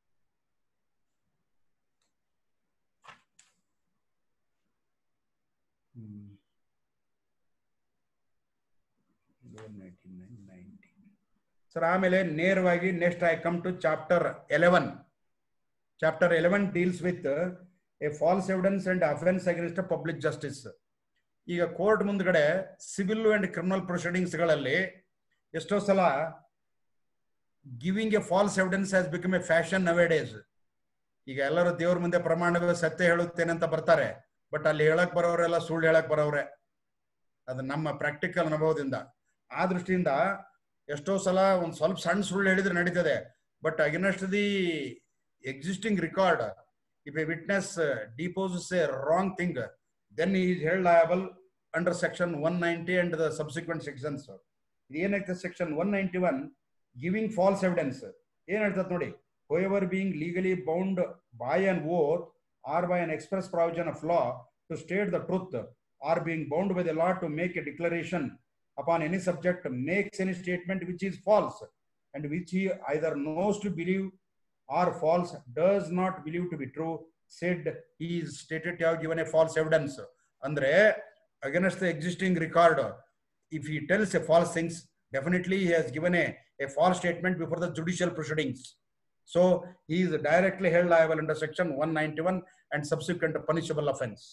ಸರ್ ಆಮೇಲೆ ನೇರವಾಗಿ next I come to chapter eleven chapter eleven deals with a false evidence and offence against public justice ಈಗ court ಮುಂದ್ಗಡೆ ಸಿವಿಲ್ ಅಂಡ್ ಕ್ರಿಮಿನಲ್ ಪ್ರೊಸೀಡಿಂಗ್ಸ್ ಗಳಲ್ಲಿ ಎಷ್ಟೋ ಸಲ giving a false evidence has become a fashion nowadays ಈಗ ಎಲ್ಲರೂ ದೇವ್ರ ಮುಂದೆ ಪ್ರಮಾಣವೇ ಸತ್ಯ ಹೇಳುತ್ತೇನೆ ಅಂತ ಬರ್ತಾರೆ ಬಟ್ ಅಲ್ಲಿ ಹೇಳಕ್ ಬರೋರೆಲ್ಲ ಸುಳ್ಳು ಹೇಳಕ್ ಬರೋರೆ ಅದು ನಮ್ಮ ಪ್ರಾಕ್ಟಿಕಲ್ ಅನುಭವದಿಂದ ಆ ದೃಷ್ಟಿಯಿಂದ ಎಷ್ಟೋ ಸಲ ಒಂದ್ ಸ್ವಲ್ಪ ಸಣ್ಣ ಸುಳ್ಳು ಹೇಳಿದ್ರೆ ನಡೀತದೆ but against the existing record if a witness deposes a wrong thing then is held liable under section one ninety and the subsequent sections ಏನಾಗ್ತದೆ section one ninety one giving false evidence ಏನ್ ಹೇಳ್ತದೆ ನೋಡಿ however being legally bound by an oath or by an express provision of law to state the truth or being bound by the law to make a declaration upon any subject makes any statement which is false and which he either knows to believe or false does not believe to be true said he is stated to have given a false evidence andre against the existing record if he tells a false things definitely he has given a, a false statement before the judicial proceedings so he is directly held liable under section 191 and subsequent punishable offense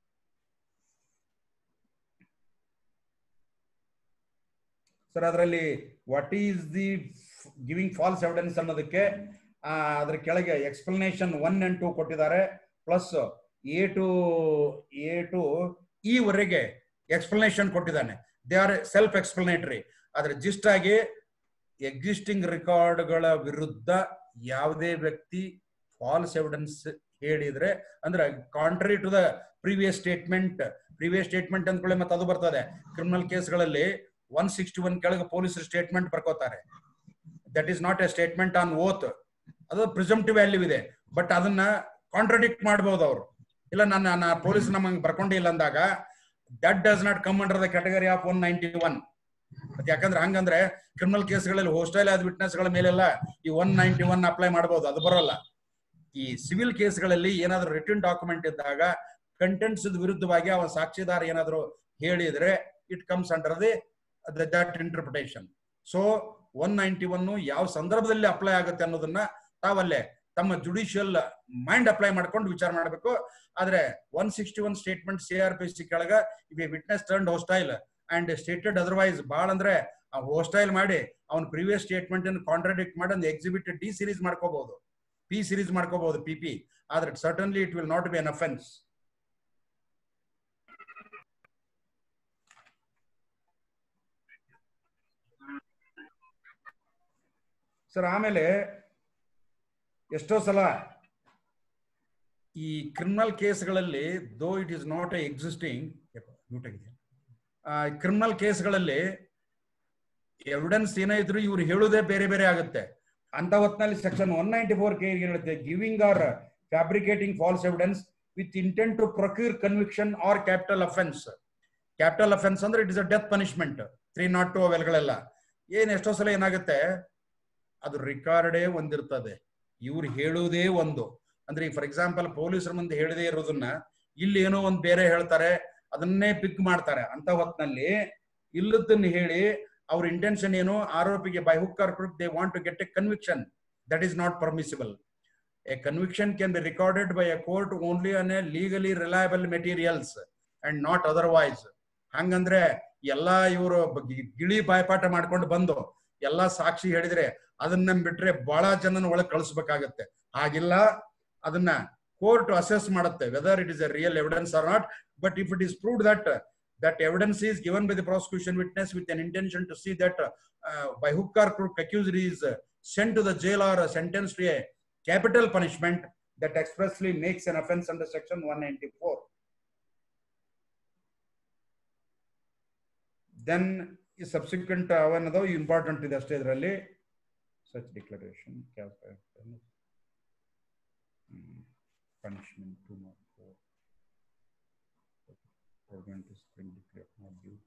sir ಅದರಲ್ಲಿ what is the giving false evidence ಅನ್ನೋದಕ್ಕೆ ಅದ್ರ ಕೆಳಗೆ explanation one and two ಕೊಟ್ಟಿದ್ದಾರೆ plus A two A two ಈವರೆಗೆ explanation ಕೊಟ್ಟಿದ್ದಾನೆ they are self explanatory ಆದ್ರೆ gist ಆಗಿ existing ರೆಕಾರ್ಡ್ಗಳ ವಿರುದ್ಧ ಯಾವುದೇ ವ್ಯಕ್ತಿ ಫಾಲ್ಸ್ ಎವಿಡೆನ್ಸ್ ಹೇಳಿದ್ರೆ ಅಂದ್ರೆ contrary to the previous statement previous statement ಅಂದ್ಕೊಳ್ಳಿ ಮತ್ತೆ ಅದು ಬರ್ತದೆ ಕ್ರಿಮಿನಲ್ ಕೇಸ್ಗಳಲ್ಲಿ ಒನ್ ಸಿಕ್ಸ್ಟಿ ಒನ್ ಕೆಳಗೆ ಪೊಲೀಸರು ಸ್ಟೇಟ್ಮೆಂಟ್ ಬರ್ಕೋತಾರೆ that is not a statement on ಓತ್ ಅದು ಪ್ರಿಸಂಪ್ಟಿವ್ ವ್ಯಾಲ್ಯೂ ಇದೆ ಬಟ್ ಅದನ್ನ ಕಾಂಟ್ರಡಿಕ್ಟ್ ಮಾಡಬಹುದು ಅವರು ಇಲ್ಲ ನನ್ನ ಪೊಲೀಸ್ ನಮಗೆ ಬರ್ಕೊಂಡಿಲ್ಲ ಅಂದಾಗ that does not come under the category of one ninety one ಮತ್ತೆ ಯಾಕಂದ್ರೆ ಹಂಗಂದ್ರೆ ಕ್ರಿಮಿನಲ್ ಕೇಸ್ಗಳಲ್ಲಿ ಹೋಸ್ಟೈಲ್ ಆದ ವಿಟ್ನೆಸ್ ಗಳ ಮೇಲೆಲ್ಲ ಈ ಒನ್ ನೈಂಟಿ ಒನ್ ಅಪ್ಲೈ ಮಾಡಬಹುದು ಅದು ಬರೋಲ್ಲ ಈ ಸಿವಿಲ್ ಕೇಸ್ಗಳಲ್ಲಿ ಏನಾದ್ರೂ ರಿಟರ್ನ್ ಡಾಕ್ಯುಮೆಂಟ್ ಇದ್ದಾಗ ಕಂಟೆಂಟ್ಸ್ ವಿರುದ್ಧವಾಗಿ ಅವನ ಸಾಕ್ಷಿದಾರ ಏನಾದ್ರು ಹೇಳಿದ್ರೆ it comes under the that interpretation so one ninety one ಯಾವ ಸಂದರ್ಭದಲ್ಲಿ ಅಪ್ಲೈ ಆಗುತ್ತೆ ಅನ್ನೋದನ್ನ ತಾವಲ್ಲೇ ತಮ್ಮ ಜುಡಿಷಿಯಲ್ ಮೈಂಡ್ ಅಪ್ಲೈ ಮಾಡ್ಕೊಂಡು ವಿಚಾರ ಮಾಡಬೇಕು ಆದ್ರೆ one sixty one statement C R P C ಕೆಳಗ ಇವೆ witness turn hostile and stated otherwise ಬಾಳ ಅಂದ್ರೆ ಹೋಸ್ಟೈಲ್ ಮಾಡಿ ಅವ್ನ ಪ್ರೀವಿಯಸ್ ಸ್ಟೇಟ್ಮೆಂಟ್ ಅನ್ನು ಕಾಂಟ್ರಾಡಿಕ್ಟ್ ಮಾಡಿ ಒಂದು ಎಕ್ಸಿಬಿಟ್ ಡಿ ಸಿರೀಸ್ ಮಾಡ್ಕೋಬಹುದು ಪಿ ಸಿರೀಸ್ ಮಾಡ್ಕೋಬಹುದು ಪಿ ಪಿ ಆದ್ರೆ certainly it will not be an offence sir ಆಮೇಲೆ ಎಷ್ಟೋ ಸಲ ಈ ಕ್ರಿಮಿನಲ್ ಕೇಸ್ಗಳಲ್ಲಿ though it is not a existing criminal ಕೇಸ್ಗಳಲ್ಲಿ ಎವಿಡೆನ್ಸ್ ಏನೇ ಇದ್ರು ಇವ್ರು ಹೇಳುವುದೇ ಬೇರೆ ಬೇರೆ ಆಗುತ್ತೆ ಅಂತ ಹೊತ್ತಿನಲ್ಲಿ ಸೆಕ್ಷನ್ ಒನ್ ನೈಂಟಿ ಫೋರ್ ಕೆ ಹೇಳುತ್ತೆ giving or fabricating false evidence with intent to procure conviction or capital offence capital offence ಅಂದ್ರೆ it is a death punishment three not two ಅವೆಲ್ಗಳೆಲ್ಲ ಏನ್ ಎಷ್ಟೋ ಸಲ ಏನಾಗುತ್ತೆ ಅದು ರಿಕಾರ್ಡೇ ಒಂದಿರ್ತದೆ ಇವ್ರು ಹೇಳುವುದೇ ಒಂದು ಅಂದ್ರೆ ಫಾರ್ ಎಕ್ಸಾಂಪಲ್ ಪೊಲೀಸರ ಮುಂದೆ ಹೇಳದೇ ಇರೋದನ್ನ ಇಲ್ಲಿ ಏನೋ ಒಂದ್ ಬೇರೆ ಹೇಳ್ತಾರೆ ಅದನ್ನೇ ಪಿಕ್ ಮಾಡ್ತಾರೆ ಅಂತ ಹೊತ್ನಲ್ಲಿ ಇಲ್ಲದನ್ನ ಹೇಳಿ ಅವ್ರ ಇಂಟೆನ್ಷನ್ ಏನು ಆರೋಪಿಗೆ by hook or crook they want to get a conviction that is not permissible a conviction can be recorded by a court only on a legally reliable materials and not otherwise ಹಂಗಂದ್ರೆ ಎಲ್ಲಾ ಇವರು ಗಿಳಿ ಬಾಯ್ಪಾಠ ಮಾಡ್ಕೊಂಡು ಬಂದು ಎಲ್ಲಾ ಸಾಕ್ಷಿ ಹೇಳಿದ್ರೆ ಅದನ್ನ ಬಿಟ್ರೆ ಬಹಳ ಜನನ ಒಳಗೆ ಕಳಿಸ್ಬೇಕಾಗತ್ತೆ ಹಾಗಿಲ್ಲ ಅದನ್ನ ಕೋರ್ಟ್ ಅಸೆಸ್ ಮಾಡುತ್ತೆ whether it is a real evidence or not but if it is proved that that evidence is given by the prosecution witness with an intention to see that uh, by hook or crook accused is uh, sent to the jail or uh, sentenced to a capital punishment that expressly makes an offense under section 194 then ಈ subsequent ಅವನ್ನದು important ಇದೆ ಅಷ್ಟೇ ಇದರಲ್ಲಿ such declaration punishment two not four government is been declared not due.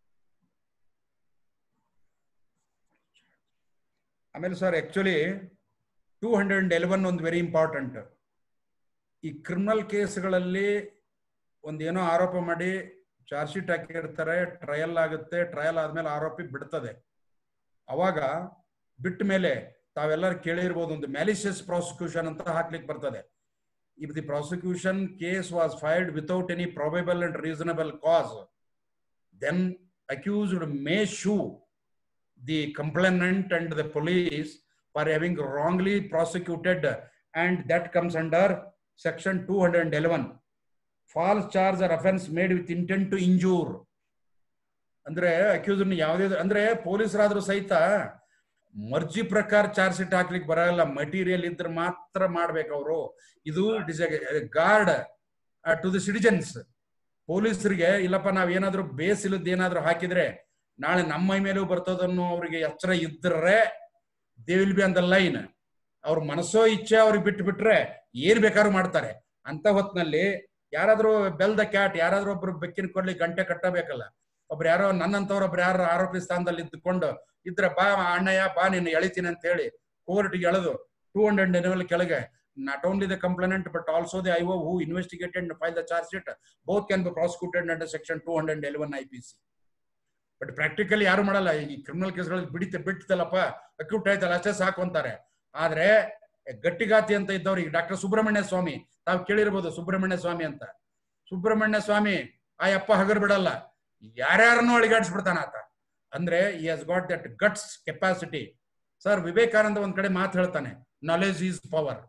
ಆಮೇಲೆ sir actually two hundred and eleven ಒಂದು very important ಈ criminal ಕೇಸ್ಗಳಲ್ಲಿ ಒಂದೇನೋ ಆರೋಪ ಮಾಡಿ ಚಾರ್ಜ್ ಶೀಟ್ ಹಾಕಿರ್ತಾರೆ ಟ್ರಯಲ್ ಆಗುತ್ತೆ ಟ್ರಯಲ್ ಆದ್ಮೇಲೆ ಆರೋಪಿ ಬಿಡ್ತದೆ ಅವಾಗ ಬಿಟ್ಟ ಮೇಲೆ ತಾವೆಲ್ಲರೂ ಕೇಳಿರ್ಬೋದು ಒಂದು ಮ್ಯಾಲಿಷಿಯಸ್ ಪ್ರಾಸಿಕ್ಯೂಷನ್ ಅಂತ ಹಾಕ್ಲಿಕ್ಕೆ ಬರ್ತದೆ if the prosecution case was filed without any probable and reasonable cause, then accused may sue the complainant and the police for having wrongly prosecuted, and that comes under section 211. False charge or offense made with intent to injure. ಅಂದ್ರೆ accused ಯಾವುದೇ ಅಂದ್ರೆ ಪೊಲೀಸರಾದ್ರೂ ಸಹಿತ ಮರ್ಜಿ ಪ್ರಕಾರ charge sheet ಹಾಕ್ಲಿಕ್ಕೆ ಬರಲ್ಲ material ಇದ್ರೆ ಮಾತ್ರ ಮಾಡ್ಬೇಕು ಅವರು ಇದು it is guard to the citizens ಪೊಲೀಸರಿಗೆ ಇಲ್ಲಪ್ಪ ನಾವ್ ಏನಾದ್ರು ಬೇಸ್ ಇಲ್ಲದ ಏನಾದ್ರು ಹಾಕಿದ್ರೆ ನಾಳೆ ನಮ್ಮ ಮೈ ಮೇಲೂ ಬರ್ತದನ್ನೋ ಅವ್ರಿಗೆ ಎಚ್ಚರ ಇದ್ರೆ they will be on the line ಅವ್ರ ಮನಸ್ಸೋ ಇಚ್ಛೆ ಅವ್ರಿಗೆ ಬಿಟ್ಟು ಬಿಟ್ರೆ ಏನ್ ಬೇಕಾದ್ರೂ ಮಾಡ್ತಾರೆ ಅಂತ ಹೊತ್ನಲ್ಲಿ ಯಾರಾದ್ರೂ ಬೆಲ್ ದ ಕ್ಯಾಟ್ ಯಾರಾದ್ರೂ ಒಬ್ರು ಬೆಕ್ಕಿನ ಕೊಡ್ಲಿ ಗಂಟೆ ಕಟ್ಟಬೇಕಲ್ಲ ಒಬ್ರು ಯಾರೋ ನನ್ನಂತವ್ರು ಒಬ್ರು ಯಾರು ಆರೋಪಿ ಸ್ಥಾನದಲ್ಲಿ ಇದ್ದುಕೊಂಡು ಇದ್ರೆ ಬಾ ಅಣ್ಣಯ್ಯ ಬಾ ನೀನು ಎಳಿತೀನಿ ಅಂತ ಹೇಳಿ ಕೋರ್ಟ್ಗೆ ಎಳೆದು ಟೂ ಹಂಡ್ರೆಡ್ ಲೆವೆಲ್ ಕೆಳಗೆ not only the complainant but also the IO who investigated file the charge sheet both can be prosecuted under section two hundred eleven I P C but practically ಯಾರು ಮಾಡಲ್ಲ ಈ criminal ಕೇಸ್ಗಳಲ್ಲಿ ಬಿಡಿತ ಬಿಡ್ತಲ್ಲಪ್ಪ acute ಆಯ್ತಲ್ಲ ಅಷ್ಟೇ ಸಾಕು ಅಂತಾರೆ ಆದ್ರೆ ಗಟ್ಟಿಗಾತಿ ಅಂತ ಇದ್ದವ್ರು ಈಗ ಡಾಕ್ಟರ್ ಸುಬ್ರಹ್ಮಣ್ಯ ಸ್ವಾಮಿ ತಾವು ಕೇಳಿರ್ಬೋದು ಸುಬ್ರಹ್ಮಣ್ಯ ಸ್ವಾಮಿ ಅಂತ ಸುಬ್ರಹ್ಮಣ್ಯ ಸ್ವಾಮಿ ಆ ಅಪ್ಪ ಹಗರ್ ಬಿಡಲ್ಲ ಯಾರ್ಯಾರನ್ನೂ ಅಳಿಗಾಡಿಸ್ಬಿಡ್ತಾನ ಆತ ಅಂದ್ರೆ ಈ has got that guts capacity sir Vivekananda ಒಂದ್ ಕಡೆ ಮಾತು ಹೇಳ್ತಾನೆ ನಾಲೆಜ್ ಈಸ್ ಪವರ್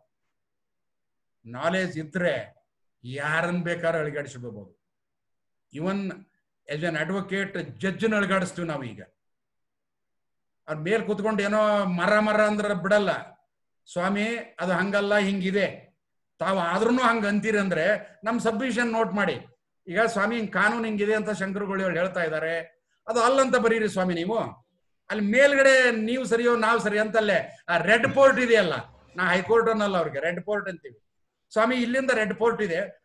ನಾಲೆಜ್ ಇದ್ರೆ ಯಾರನ್ನ ಬೇಕಾದ್ರೂ ಅಳಿಗಾಡಿಸ್ಕೋಬಹುದು ಇವನ್ ಎಸ್ ಎನ್ ಅಡ್ವೊಕೇಟ್ ಜಡ್ಜ್ನ ಅಳಿಗಾಡಿಸ್ತೀವಿ ನಾವು ಈಗ ಅವ್ರ ಮೇಲ್ ಕೂತ್ಕೊಂಡು ಏನೋ ಮರ ಮರ ಅಂದ್ರೆ ಬಿಡಲ್ಲ ಸ್ವಾಮಿ ಅದು ಹಂಗಲ್ಲ ಹಿಂಗಿದೆ ತಾವು ಆದ್ರೂ ಹಂಗ ಅಂತೀರಿ ಅಂದ್ರೆ ನಮ್ ಸಬ್ಮಿಷನ್ ನೋಟ್ ಮಾಡಿ ಈಗ ಸ್ವಾಮಿ ಹಿಂಗ್ ಕಾನೂನು ಹಿಂಗಿದೆ ಅಂತ ಶಂಕರಗಳು ಹೇಳ್ತಾ ಇದ್ದಾರೆ ಅದು ಅಲ್ಲಂತ ಬರೀರಿ ಸ್ವಾಮಿ ನೀವು ಅಲ್ಲಿ ಮೇಲ್ಗಡೆ ನೀವು ಸರಿಯೋ ನಾವು ಸರಿ ಅಂತಲ್ಲೇ ಆ ರೆಡ್ ಪೋರ್ಟ್ ಇದೆಯಲ್ಲ ನಾ ಹೈಕೋರ್ಟ್ ಅನ್ನಲ್ಲ ಅವ್ರಿಗೆ ರೆಡ್ ಪೋರ್ಟ್ ಅಂತೀವಿ ಸ್ವಾಮಿ ಇಲ್ಲಿಂದ ರೆಡ್ ಪೋರ್ಟ್ ಇದೆ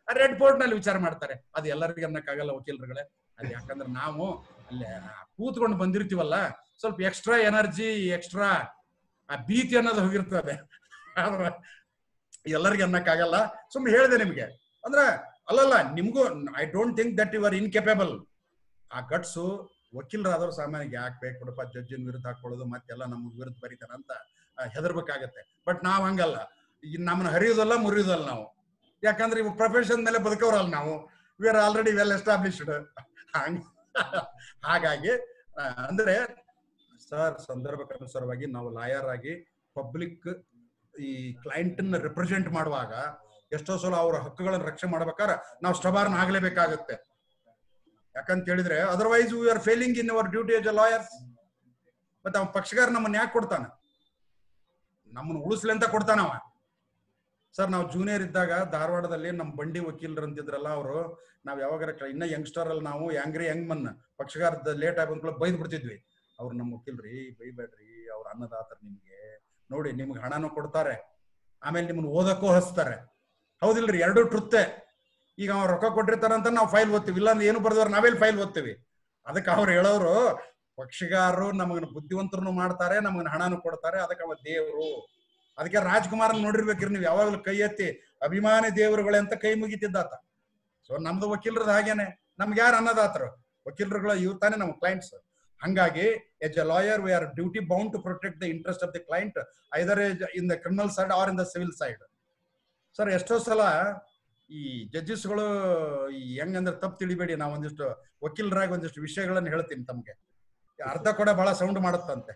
ರೆಡ್ ಬೋರ್ಡ್ ನಲ್ಲಿ ವಿಚಾರ ಮಾಡ್ತಾರೆ ಅದು ಎಲ್ಲರಿಗೂ ಅನ್ನಕ್ಕಾಗಲ್ಲ ವಕೀಲರುಗಳೇ ಅದು ಯಾಕಂದ್ರೆ ನಾವು ಅಲ್ಲಿ ಕೂತ್ಕೊಂಡು ಬಂದಿರ್ತೀವಲ್ಲ ಸ್ವಲ್ಪ ಎಕ್ಸ್ಟ್ರಾ ಎನರ್ಜಿ ಎಕ್ಸ್ಟ್ರಾ ಆ ಭೀತಿ ಅನ್ನೋದು ಹೋಗಿರ್ತದೆ ಆದ್ರೆ ಎಲ್ಲರಿಗೂ ಅನ್ನಕ್ಕಾಗಲ್ಲ ಸುಮ್ಮನೆ ಹೇಳಿದೆ ನಿಮ್ಗೆ ಅಂದ್ರೆ ಅಲ್ಲಲ್ಲ ನಿಮ್ಗೂ I don't think that you are incapable ಆ ಗಟ್ಸು ವಕೀಲರಾದವ್ರು ಸಾಮಾನ್ಯ ಯಾಕೆ ಬೇಕು ಬಿಡಪ್ಪ ಜಡ್ಜಿನ ವಿರುದ್ಧ ಹಾಕೊಳ್ಳೋದು ಮತ್ತೆಲ್ಲ ನಮ್ಮ ವಿರುದ್ಧ ಬರೀತಾರ ಅಂತ ಹೆದರ್ಬೇಕಾಗತ್ತೆ ಬಟ್ ನಾವ್ ಹಂಗಲ್ಲ ಈಗ ನಮ್ಮನ್ನ ಹರಿಯೋದಲ್ಲ ಮುರಿಯೋದಲ್ಲ ನಾವು ಯಾಕಂದ್ರೆ ಇವು ಪ್ರೊಫೆಷನ್ ಮೇಲೆ ಬದುಕೋರಲ್ಲ ನಾವು we are already well established ಹಂಗ ಹಾಗಾಗಿ ಆ, ಅಂದ್ರೆ ಸರ್ ಸಂದರ್ಭಕ್ಕನುಸಾರವಾಗಿ ನಾವು ಲಾಯರ್ ಆಗಿ ಪಬ್ಲಿಕ್ ಈ ಕ್ಲೈಂಟ್ ನ ರಿಪ್ರೆಸೆಂಟ್ ಮಾಡುವಾಗ ಎಷ್ಟೋ ಸಲ ಅವ್ರ ಹಕ್ಕುಗಳನ್ನು ರಕ್ಷಣೆ ಮಾಡ್ಬೇಕಾದ್ರೆ ನಾವು ಸ್ಟಬಾರ್ನ್ ಆಗ್ಲೇಬೇಕಾಗುತ್ತೆ ಯಾಕಂತ ಹೇಳಿದ್ರೆ otherwise we are failing in our duty as a lawyers ಮತ್ತೆ ಅವ್ನ ಪಕ್ಷಗಾರ ನಮ್ಮನ್ನ ಯಾಕೆ ಕೊಡ್ತಾನ ನಮ್ಮನ್ನ ಉಳಿಸ್ಲಿ ಅಂತ ಕೊಡ್ತಾನವ ಸರ್ ನಾವು ಜೂನಿಯರ್ ಇದ್ದಾಗ ಧಾರವಾಡದಲ್ಲಿ ನಮ್ಮ ಬಂಡಿ ವಕೀಲರು ಅಂತಿದ್ರಲ್ಲ ಅವರು ನಾವ್ ಯಾವಾಗಾರ ಕ- ಇನ್ನ ಯಂಗ್ಸ್ಟರ್ ಅಲ್ಲಿ ನಾವು ಯಾಂಗ್ರಿ ಯಂಗ್ ಮನ್ ಪಕ್ಷಗಾರದ ಲೇಟ್ ಆಗಿ ಬಂದ್ಕೊಳ್ಳೋ ಬೈದ್ ಬಿಡ್ತಿದ್ವಿ ಅವ್ರು ನಮ್ಮ ವಕೀಲ್ರಿ ಬೈಬೇಡ್ರಿ ಅವ್ರ ಅನ್ನದಾತರ ನಿಮ್ಗೆ ನೋಡಿ ನಿಮ್ಗೆ ಹಣನೂ ಕೊಡ್ತಾರೆ ಆಮೇಲೆ ನಿಮ್ಮನ್ನ ಓದಕ್ಕೂ ಹಚ್ತಾರೆ ಹೌದಿಲ್ರಿ ಎರಡು ಟ್ರುತ್ತೆ ಈಗ ಅವ್ರು ರೊಕ್ಕ ಕೊಟ್ಟಿರ್ತಾರಂತ ನಾವು ಫೈಲ್ ಓದ್ತೀವಿ ಇಲ್ಲಾಂದ್ರೆ ಏನು ಬರ್ದವ್ರು ನಾವೆಲ್ಲಿ ಫೈಲ್ ಓದ್ತೀವಿ ಅದಕ್ಕೆ ಅವ್ರು ಹೇಳೋರು ಪಕ್ಷಗಾರರು ನಮಗನ್ನ ಬುದ್ಧಿವಂತರನ್ನು ಮಾಡ್ತಾರೆ ನಮಗನ್ನ ಹಣನೂ ಕೊಡ್ತಾರೆ ಅದಕ್ಕೆ ಅವ ದೇವರು ಅದಕ್ಕೆ ರಾಜ್ಕುಮಾರ್ ನೋಡಿರ್ಬೇಕ್ರಿ ನೀವು ಯಾವಾಗಲೂ ಕೈ ಎತ್ತಿ ಅಭಿಮಾನಿ ದೇವರುಗಳೇ ಅಂತ ಕೈ ಮುಗಿತಿದ್ದಾತ ಸೊ ನಮ್ದು ವಕೀಲರದ್ದು ಹಾಗೇನೆ ನಮ್ಗೆ ಯಾರು ಅನ್ನದಾತರು ವಕೀಲರುಗಳು ಇವ್ ತಾನೇ ನಮ್ಮ ಕ್ಲೈಂಟ್ಸ್ ಹಂಗಾಗಿ as a lawyer we are duty bound to protect the interest of the client either in the criminal side or in the civil side sir ಎಷ್ಟೋ ಸಲ ಈ ಜಡ್ಜಸ್ಗಳು ಈ ಹೆಂಗಂದ್ರೆ ತಪ್ಪು ತಿಳಿಬೇಡಿ ನಾವು ಒಂದಿಷ್ಟು ವಕೀಲರಾಗಿ ಒಂದಿಷ್ಟು ವಿಷಯಗಳನ್ನ ಹೇಳ್ತೀನಿ ತಮ್ಗೆ ಅರ್ಧ ಕೂಡ ಬಹಳ ಸೌಂಡ್ ಮಾಡುತ್ತಂತೆ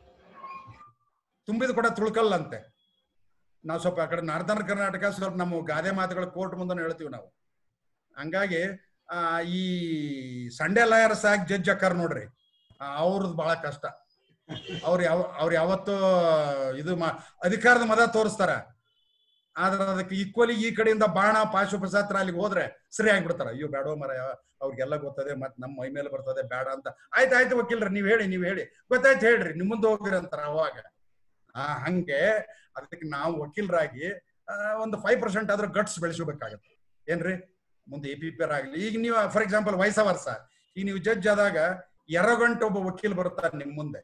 ತುಂಬಿದ ಕೂಡ ತುಳ್ಕಲ್ಲಂತೆ ನಾವು ಸ್ವಲ್ಪ ಆ ಕಡೆ ನಾರ್ದರ್ನ್ ಕರ್ನಾಟಕ ಸ್ವಲ್ಪ ನಮ್ಮ ಗಾದೆ ಮಾತುಗಳ ಕೋರ್ಟ್ ಮುಂದೆ ಹೇಳ್ತೀವಿ ನಾವು ಹಂಗಾಗಿ ಆ, ಈ ಸಂಡೇ ಲಾಯರ್ಸ್ ಆಗಿ ಜಡ್ಜ್ ಅಕ್ಕಾರ ನೋಡ್ರಿ ಅವ್ರದ್ದು ಬಹಳ ಕಷ್ಟ ಅವ್ರು ಯಾವ ಅವ್ರು ಯಾವತ್ತೂ ಇದು ಮಾ ಅಧಿಕಾರದ ಮದ ತೋರಿಸ್ತಾರ ಆದ್ರೆ ಅದಕ್ಕೆ ಈಕ್ವಲಿ ಈ ಕಡೆಯಿಂದ ಬಾಣ ಪಾಶುಪಸಾತ್ರ ಅಲ್ಲಿಗೆ ಹೋದ್ರೆ ಸರಿ ಆಗ್ಬಿಡ್ತಾರ ಅಯ್ಯೋ ಬೇಡೋ ಮರ ಅವ್ರಿಗೆಲ್ಲ ಗೊತ್ತದೆ ಮತ್ ನಮ್ಮ ಮೈ ಮೇಲೆ ಬರ್ತದೆ ಬೇಡ ಅಂತ ಆಯ್ತು ಆಯ್ತು ವಕೀಲ್ರಿ ನೀವ್ ಹೇಳಿ ನೀವ್ ಹೇಳಿ ಗೊತ್ತಾಯ್ತು ಹೇಳ್ರಿ ನಿಮ್ ಮುಂದೆ ಹೋಗ್ರಿ ಅಂತಾರ ಅವಾಗ ಆ ಹಂಗೆ ಅದಕ್ಕೆ ನಾವು ವಕೀಲರಾಗಿ ಆ, ಒಂದು ಫೈವ್ ಪರ್ಸೆಂಟ್ ಆದ್ರೂ ಗಟ್ಸ್ ಬೆಳೆಸಬೇಕಾಗತ್ತೆ ಏನ್ರಿ ಮುಂದೆ ಎ ಪಿ ಪಿ ಆಗ್ಲಿ ಈಗ ನೀವು ಫಾರ್ ಎಕ್ಸಾಂಪಲ್ ವಯಸ್ಸ ವರ್ಷ ಈಗ ನೀವು ಜಡ್ಜ್ ಆದಾಗ ಎರಗಂಟು ಒಬ್ಬ ವಕೀಲ್ ಬರ್ತಾನೆ ನಿಮ್ ಮುಂದೆ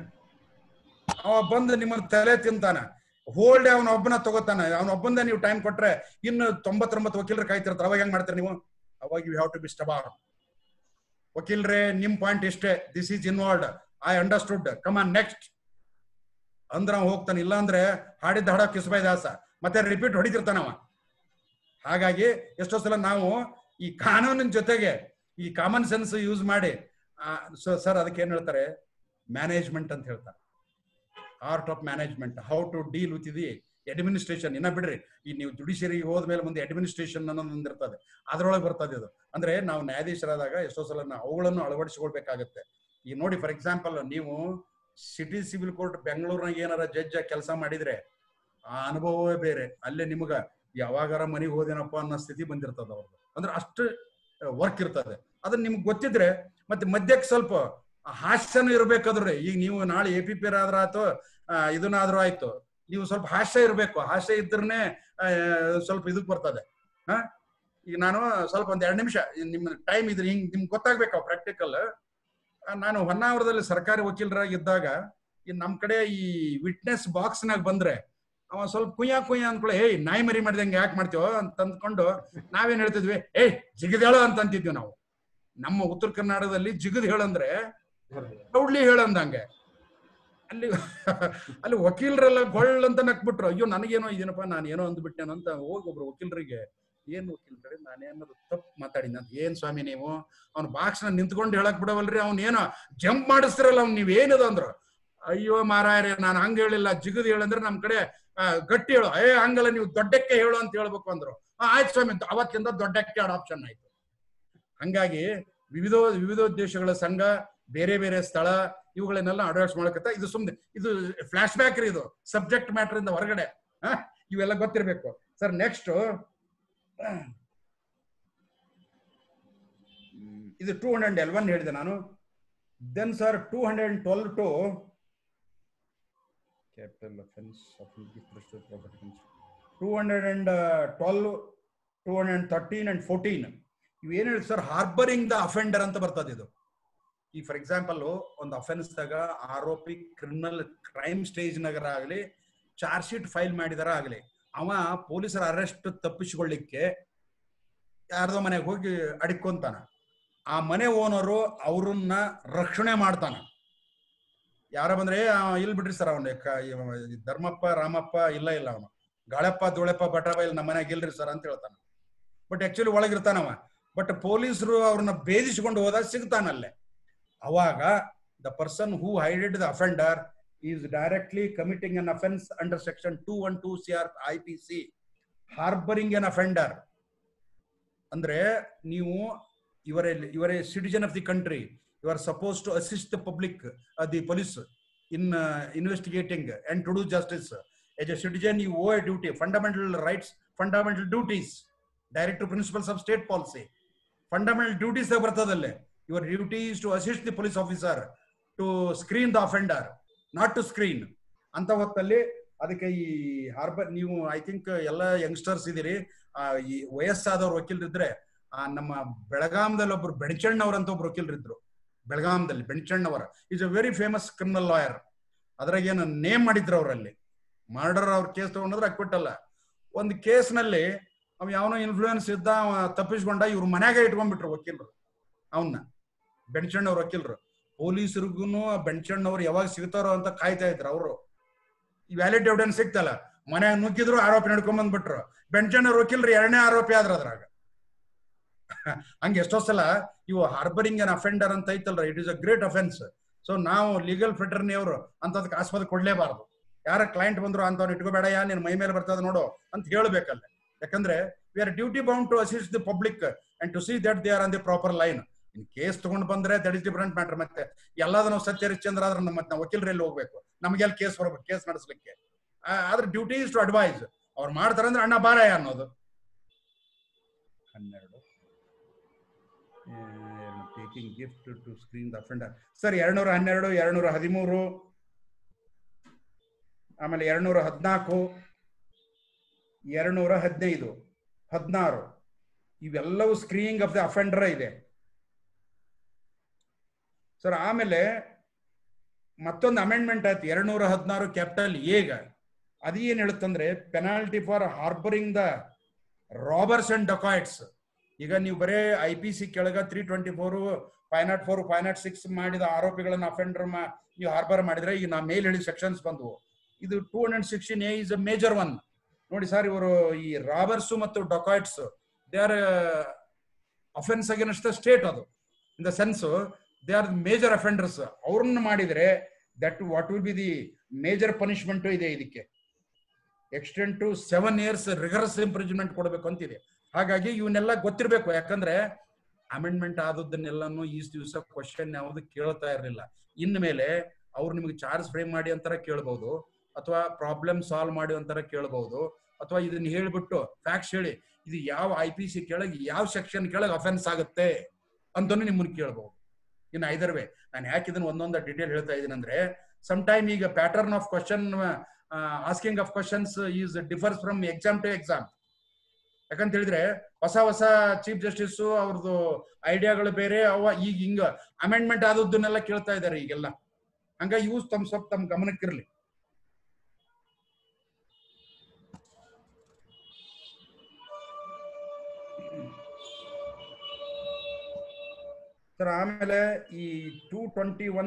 ಅವ ಬಂದು ನಿಮ್ಮನ್ನ ತಲೆ ತಿಂತಾನ ಹೋಲ್ಡ್ ಅವನ ಒಬ್ಬನ ತಗೋತಾನ ಅವನ ಒಬ್ಬಂದ ನೀವು ಟೈಮ್ ಕೊಟ್ರೆ ಇನ್ನು ತೊಂಬತ್ತೊಂಬತ್ತು ವಕೀಲರು ಕಾಯ್ತಿರ್ತಾರೆ ಅವಾಗ ಹೆಂಗ್ ಮಾಡ್ತೀರಿ ನೀವು ಅವಾಗ you have to be stubborn ವಕೀಲ್ರೆ ನಿಮ್ ಪಾಯಿಂಟ್ ಇಷ್ಟೇ this is involved I understood come on next ಅಂದ್ರ ಅವ ಹೋಗ್ತಾನೆ ಇಲ್ಲ ಅಂದ್ರೆ ಹಾಡಿದ್ದ ಹಾಡ ಕಿಸ್ಬೈ ದಾಸ ಮತ್ತೆ ರಿಪೀಟ್ ಹೊಡಿತಿರ್ತಾನವ ಹಾಗಾಗಿ ಎಷ್ಟೋ ಸಲ ನಾವು ಈ ಕಾನೂನಿನ ಜೊತೆಗೆ ಈ ಕಾಮನ್ ಸೆನ್ಸ್ ಯೂಸ್ ಮಾಡಿ ಸರ್ ಅದಕ್ಕೆ ಏನ್ ಹೇಳ್ತಾರೆ ಮ್ಯಾನೇಜ್ಮೆಂಟ್ ಅಂತ ಹೇಳ್ತಾರೆ art of management how to deal with the administration ಇನ್ನ ಬಿಡ್ರಿ ಈ ನೀವು ಜುಡಿಷಿಯರಿ ಹೋದ್ಮೇಲೆ ಮುಂದೆ ಅಡ್ಮಿನಿಸ್ಟ್ರೇಷನ್ ಅನ್ನೋದು ಒಂದಿರ್ತದೆ ಅದ್ರೊಳಗೆ ಬರ್ತದೆ ಇದು ಅಂದ್ರೆ ನಾವು ನ್ಯಾಯಾಧೀಶರಾದಾಗ ಎಷ್ಟೋ ಸಲ ನಾವು ಅವುಗಳನ್ನು ಅಳವಡಿಸಿಕೊಳ್ಬೇಕಾಗತ್ತೆ ಈಗ ನೋಡಿ ಫಾರ್ ಎಕ್ಸಾಂಪಲ್ ನೀವು ಸಿಟಿ ಸಿವಿಲ್ ಕೋರ್ಟ್ ಬೆಂಗಳೂರಿನಾಗ ಏನಾರ ಜಡ್ಜ್ ಕೆಲಸ ಮಾಡಿದ್ರೆ ಆ ಅನುಭವವೇ ಬೇರೆ ಅಲ್ಲೇ ನಿಮಗ ಯಾವಾಗಾರ ಮನೆಗೆ ಹೋದೇನಪ್ಪ ಅನ್ನೋ ಸ್ಥಿತಿ ಬಂದಿರ್ತದ ಅವ್ರದ್ದು ಅಂದ್ರೆ ಅಷ್ಟು ವರ್ಕ್ ಇರ್ತದೆ ಅದನ್ನ ನಿಮ್ಗೆ ಗೊತ್ತಿದ್ರೆ ಮತ್ತೆ ಮಧ್ಯಕ್ಕೆ ಸ್ವಲ್ಪ ಹಾಸ್ಯನೂ ಇರ್ಬೇಕಾದ್ರೆ ಈಗ ನೀವು ನಾಳೆ ಎ ಪಿ ಪಿ ಆದ್ರ ಆಯ್ತು ಆ, ಇದನ್ನಾದ್ರೂ ಆಯ್ತು ನೀವು ಸ್ವಲ್ಪ ಹಾಸ್ಯ ಇರಬೇಕು ಹಾಸ್ಯ ಇದ್ರನೆ ಸ್ವಲ್ಪ ಇದಕ್ ಬರ್ತದೆ ಹಾ ಈಗ ನಾನು ಸ್ವಲ್ಪ ಒಂದ್ ಎರಡು ನಿಮಿಷ ನಿಮ್ಮ ಟೈಮ್ ಇದ್ರೆ ಹಿಂಗ್ ನಿಮ್ಗೆ ಗೊತ್ತಾಗ್ಬೇಕು ಪ್ರಾಕ್ಟಿಕಲ್ ನಾನು ಹೊನ್ನಾವರದಲ್ಲಿ ಸರ್ಕಾರಿ ವಕೀಲರಾಗಿದ್ದಾಗ ಈ ನಮ್ ಕಡೆ ಈ ವಿಟ್ನೆಸ್ ಬಾಕ್ಸ್ನಾಗ ಬಂದ್ರೆ ಅವ ಸ್ವಲ್ಪ ಕುಯ್ಯ ಕುಯ್ಯ ಅಂದ್ಕೊಳ್ಳಿ ಏಯ್ ನಾಯಿ ಮರಿ ಮಾಡಿದಂಗೆ ಯಾಕೆ ಮಾಡ್ತೀವೋ ಅಂತ ಅಂದ್ಕೊಂಡು ನಾವೇನ್ ಹೇಳ್ತಿದ್ವಿ ಏಯ್ ಜಿಗದ್ ಹೇಳು ಅಂತ ಅಂತಿದ್ವಿ ನಾವು ನಮ್ಮ ಉತ್ತರ ಕರ್ನಾಟಕದಲ್ಲಿ ಜಿಗದ್ ಹೇಳಂದ್ರೆ ಪ್ರೌಡ್ಲಿ ಹೇಳಂದಂಗೆ ಅಲ್ಲಿ ಅಲ್ಲಿ ವಕೀಲರೆಲ್ಲ ಗೊಳ್ಳ ಅಂತ ನಕ್ಬಿಟ್ರು ಅಯ್ಯೋ ನನಗೇನೋ ಇದೇನಪ್ಪ ನಾನು ಏನೋ ಅಂದ್ಬಿಟ್ಟೇನೋ ಅಂತ ಹೋಗಿ ಒಬ್ರು ವಕೀಲರಿಗೆ ಏನ್ ವಕೀಲ್ರೆ ನಾನೇನಾದ್ರು ತಪ್ಪು ಮಾತಾಡಿನ ಅಂತ ಏನ್ ಸ್ವಾಮಿ ನೀವು ಅವ್ನ ಬಾಕ್ಸ್ ನ ನಿಂತ್ಕೊಂಡು ಹೇಳಕ್ ಬಿಡವಲ್ರಿ ಅವ್ನ ಏನೋ ಜಂಪ್ ಮಾಡಿಸ್ತಿರಲ್ಲ ಅವ್ನ್ ನೀವ್ ಏನದು ಅಂದ್ರು ಅಯ್ಯೋ ಮಾರಾಯರೇ ನಾನು ಹಂಗ ಹೇಳಿಲ್ಲ ಜಿಗದ್ ಹೇಳಂದ್ರೆ ನಮ್ ಕಡೆ ಆ, ಗಟ್ಟಿ ಹೇಳು ಏ ಹಂಗಲ್ಲ ನೀವು ದೊಡ್ಡಕ್ಕೆ ಹೇಳು ಅಂತ ಹೇಳ್ಬೇಕು ಅಂದ್ರು ಆ, ಆಯ್ತು ಸ್ವಾಮಿ ಅಂತ ಅವತ್ತಿಂದ ದೊಡ್ಡಕ್ಕೆ ಅಡಾಪ್ಷನ್ ಆಯ್ತು ಹಂಗಾಗಿ ವಿವಿಧ ವಿವಿಧೋದ್ದೇಶಗಳ ಸಂಘ ಬೇರೆ ಬೇರೆ ಸ್ಥಳ ಇವುಗಳನ್ನೆಲ್ಲ ಅಡ್ವೈಸ್ ಮಾಡಕತ್ತ ಇದು ಸುಮ್ನೆ ಇದು ಫ್ಲಾಶ್ ಬ್ಯಾಕ್ ರೀ ಇದು ಸಬ್ಜೆಕ್ಟ್ ಮ್ಯಾಟರ್ ಇಂದ ಹೊರಗಡೆ ಹ? ಇವೆಲ್ಲ ಗೊತ್ತಿರ್ಬೇಕು ಸರ್ ನೆಕ್ಸ್ಟ್ ಇದು ಟೂ ಹಂಡ್ರೆಡ್ ಎಲ್ ಒನ್ ಹೇಳಿದೆ ನಾನು then sir two hundred twelve to capital offence two hundred and twelve two hundred thirteen and fourteen ಇವೇನು ಹೇಳಿ ಸರ್ ಹಾರ್ಬರಿಂಗ್ ದ ಅಫೆಂಡರ್ ಅಂತ ಬರ್ತದೆ ಇದು ಈ ಫಾರ್ ಎಕ್ಸಾಂಪಲ್ ಒಂದು ಅಫೆನ್ಸ್ ದಾಗ ಆರೋಪಿ ಕ್ರಿಮಿನಲ್ ಕ್ರೈಮ್ ಸ್ಟೇಜ್ ನಗರ ಆಗಲಿ ಚಾರ್ಜ್ ಶೀಟ್ ಫೈಲ್ ಮಾಡಿದಾರ ಆಗಲಿ ಅವ ಪೊಲೀಸರ ಅರೆಸ್ಟ್ ತಪ್ಪಿಸಿಕೊಳ್ಳಿಕ್ಕೆ ಯಾರ್ದೋ ಮನೆಗೆ ಹೋಗಿ ಅಡಿಕೊಂತಾನ ಆ ಮನೆ ಓನರು ಅವ್ರನ್ನ ರಕ್ಷಣೆ ಮಾಡ್ತಾನ ಯಾರ ಬಂದ್ರೆ ಆ, ಇಲ್ ಬಿಡ್ರಿ ಸರ್ ಅವನ ಧರ್ಮಪ್ಪ ರಾಮಪ್ಪ ಇಲ್ಲ ಇಲ್ಲ ಅವನು ಗಾಳಪ್ಪ ಧೂಳಪ್ಪ ಬಟವ ಇಲ್ಲಿ ನಮ್ಮ ಮನೆಯಾಗ ಇಲ್ರಿ ಸರ್ ಅಂತ ಹೇಳ್ತಾನ ಬಟ್ ಆಕ್ಚುಲಿ ಒಳಗಿರ್ತಾನವ ಬಟ್ ಪೊಲೀಸರು ಅವ್ರನ್ನ ಭೇದಿಸ್ಕೊಂಡು ಹೋದಾಗ ಸಿಗ್ತಾನಲ್ಲೇ ಅವಾಗ the person who hided the offender is directly committing an offence under section two one two C R I P C harbouring an offender ಅಂದ್ರೆ ನೀವು ಇವರ ಇವರ citizen of the country you are suppose to assist the public the police in investigating and to do justice as a citizen you owe a duty fundamental rights fundamental duties directive principles of state policy fundamental duties ಬರ್ತದಲ್ಲಿ your duty is to assist the police officer to screen the offender not to screen ಅಂತ ಹೊತ್ತಲ್ಲಿ ಅದಕ್ಕೆ ಈ harbour ನೀವು I think ಎಲ್ಲ youngsters ಇದೀರಿ ಆ, ಈ ವಯಸ್ಸಾದವ್ರು ವಕೀಲರಿದ್ರೆ ಆ, ನಮ್ಮ ಬೆಳಗಾಂದಲ್ಲಿ ಒಬ್ರು ಬೆಣಚಣ್ಣವ್ರ ಅಂತ ಒಬ್ರು ವಕೀಲರಿದ್ರು ಬೆಳಗಾಂದಲ್ಲಿ Benachannavar is a very famous criminal lawyer ಅದ್ರಾಗ ಏನು ನೇಮ್ ಮಾಡಿದ್ರು ಅವರಲ್ಲಿ ಮರ್ಡರ್ ಅವ್ರ ಕೇಸ್ ತಗೊಂಡ್ರೆ ಅಕ್ಬಿಟ್ಟಲ್ಲ ಒಂದು ಕೇಸ್ನಲ್ಲಿ ಅವ್ ಯಾವನೋ ಇನ್ಫ್ಲೂಯೆನ್ಸ್ ಇದ್ದ ಅವ ತಪ್ಪಿಸ್ಕೊಂಡ ಇವ್ರು ಮನ್ಯಾಗ ಇಟ್ಕೊಂಡ್ಬಿಟ್ರು ವಕೀಲರು ಅವನ್ನ ಬೆಣ್ಚಣ್ಣವ್ರ ವಕೀಲರು ಪೊಲೀಸರಿಗೂ ಬೆಣ್ಚಣ್ಣವ್ರು ಯಾವಾಗ ಸಿಗ್ತಾರೋ ಅಂತ ಕಾಯ್ತಾ ಇದ್ರು ಅವರು ಈ ವ್ಯಾಲಿಡ್ ಎವಿಡೆನ್ಸ್ ಸಿಗ್ತಲ್ಲ ಮನ್ಯಾಗ ನುಗ್ಗಿದ್ರು ಆರೋಪಿ ನಡ್ಕೊಂಡ್ ಬಂದ್ಬಿಟ್ರು ಬೆಣ್ಚಣ್ಣವ್ರ ವಕೀಲರು ಎರಡನೇ ಆರೋಪಿ ಆದ್ರ ಅದ್ರಾಗ ಹಂಗೆ ಎಷ್ಟೋ ಸಲ ಇವು ಹಾರ್ಬರಿಂಗ್ ಅನ್ ಅಫೆಂಡರ್ ಅಂತ ಐತಲ್ರ it is a great offence so ನಾವು ಲೀಗಲ್ ಫೆಟರ್ನಿ ಅವರು ಅಂತದಕ್ಕೆ ಆಸ್ಪತ್ರೆ ಕೊಡ್ಲೇಬಾರ್ದು ಯಾರ ಕ್ಲೈಂಟ್ ಬಂದ್ರು ಅಂತವ್ನು ಇಟ್ಕೋಬೇಡಯ್ಯ ನಿನ್ ಮೈ ಮೇಲೆ ಬರ್ತದ ನೋಡು ಅಂತ ಹೇಳ್ಬೇಕಲ್ಲ ಯಾಕಂದ್ರೆ we are duty bound to assist the public and to see that they are on the proper line in case ತಗೊಂಡ್ ಬಂದ್ರೆ ದಟ್ ಇಸ್ ಡಿಫರೆಂಟ್ ಮ್ಯಾಟರ್ ಮತ್ತೆ ಎಲ್ಲಾದ್ರೂ ನಾವು ಸತ್ಯ ಹರಿಶ್ಚಂದ್ರ ಆದ್ರೆ ನಮ್ಮ ಮತ್ತೆ ನಾವು ವಕೀಲರಲ್ಲಿ ಹೋಗ್ಬೇಕು ನಮ್ಗೆ ಅಲ್ಲಿ ಕೇಸ್ ಬರ್ಬೇಕು ಕೇಸ್ ನಡೆಸ್ಲಿಕ್ಕೆ ಆ, ಆದ್ರೆ ಡ್ಯೂಟಿ ಇಸ್ ಟು ಅಡ್ವೈಸ್ ಅವ್ರು ಮಾಡ್ತಾರೆ ಅಂದ್ರೆ ಅಣ್ಣ ಬಾರಯ್ಯ ಅನ್ನೋದು ಹನ್ನೆರಡು taking gift to screen the offender sir ಎರಡ್ನೂರ ಹನ್ನೆರಡು ಎರಡ್ನೂರ ಹದಿಮೂರು ಆಮೇಲೆ ಎರಡ್ನೂರ ಹದಿನಾಲ್ಕು ಎರಡ್ನೂರ ಹದಿನೈದು ಹದಿನಾರು ಇವೆಲ್ಲವೂ ಸ್ಕ್ರೀನಿಂಗ್ ಆಫ್ ದ ಅಫೆಂಡರ್ ಇದೆ ಸರ್ ಆಮೇಲೆ ಮತ್ತೊಂದು ಅಮೆಂಡ್ಮೆಂಟ್ ಆಯ್ತು ಎರಡ್ನೂರ ಹದಿನಾರು ಕ್ಯಾಪಿಟಲ್ ಏಗ ಅದು ಏನ್ ಹೇಳುತ್ತಂದ್ರೆ penalty for harbouring the robbers and dacoits ಈಗ ನೀವು ಬರೇ ಐ ಪಿ ಸಿ ಕೆಳಗ three twenty four five not four five not six ಮಾಡಿದ ಆರೋಪಿಗಳನ್ನ ಅಫೆಂಡರ್ ನೀವು ಹಾರ್ಬರ್ ಮಾಡಿದ್ರೆ ಈಗ ನಾ ಮೇಲ್ ಹೇಳಿದ ಸೆಕ್ಷನ್ಸ್ ಬಂದವು ಇದು two hundred sixteen A is a major one ನೋಡಿ ಸರ್ ಇವರು ಈ ರಾಬರ್ಸ್ ಮತ್ತು dacoits they are offence against the state ಅದು in the sense they are major offenders ಅವ್ರನ್ನ ಮಾಡಿದ್ರೆ that what will be the major punishment ಇದೆ ಇದಕ್ಕೆ extend to seven years rigorous imprisonment ಕೊಡಬೇಕು ಅಂತಿದೆ ಹಾಗಾಗಿ ಇವನ್ನೆಲ್ಲ ಗೊತ್ತಿರಬೇಕು ಯಾಕಂದ್ರೆ ಅಮೆಂಡ್ಮೆಂಟ್ ಆದದ್ದನ್ನೆಲ್ಲಾನು ಈ ದಿವಸ ಕ್ವಶನ್ ಯಾವುದು ಕೇಳ್ತಾ ಇರಲಿಲ್ಲ ಇನ್ ಮೇಲೆ ಅವ್ರು ನಿಮಗೆ ಚಾರ್ಜ್ ಫ್ರೇಮ್ ಮಾಡಿ ಅಂತಾರ ಕೇಳ್ಬಹುದು ಅಥವಾ ಪ್ರಾಬ್ಲಮ್ ಸಾಲ್ವ್ ಮಾಡಿ ಅಂತಾರ ಕೇಳ್ಬಹುದು ಅಥವಾ ಇದನ್ನ ಹೇಳ್ಬಿಟ್ಟು ಫ್ಯಾಕ್ಟ್ಸ್ ಹೇಳಿ ಇದು ಯಾವ ಐ ಪಿ ಸಿ ಕೆಳಗೆ ಯಾವ ಸೆಕ್ಷನ್ ಕೆಳಗೆ ಅಫೆನ್ಸ್ ಆಗುತ್ತೆ ಅಂತಾನು ನಿಮ್ಮನ್ನ ಕೇಳ್ಬಹುದು ಇನ್ನು ಐದರ್ ವೇ ನಾನು ಯಾಕೆ ಇದನ್ನ ಒಂದೊಂದು ಡೀಟೇಲ್ ಹೇಳ್ತಾ ಇದ್ದೀನಿ ಅಂದ್ರೆ ಸಮ್ ಟೈಮ್ ಈಗ pattern of question asking of questions is differs from exam to exam ಯಾಕಂತ ಹೇಳಿದ್ರೆ ಹೊಸ ಹೊಸ ಚೀಫ್ ಜಸ್ಟಿಸ್ ಅವ್ರದ್ದು ಐಡಿಯಾಗಳು ಬೇರೆ ಅವ ಈಗ ಹಿಂಗ ಅಮೆಂಡ್ಮೆಂಟ್ ಆದದ್ದನ್ನೆಲ್ಲ ಕೇಳ್ತಾ ಇದ್ದಾರೆ ಈಗೆಲ್ಲ ಹಂಗಾಗಿ ಇವು ತಮ್ಮ ಸ್ವಲ್ಪ ತಮ್ಮ ಗಮನಕ್ಕಿರ್ಲಿ ಸರ್ ಆಮೇಲೆ ಈ two twenty one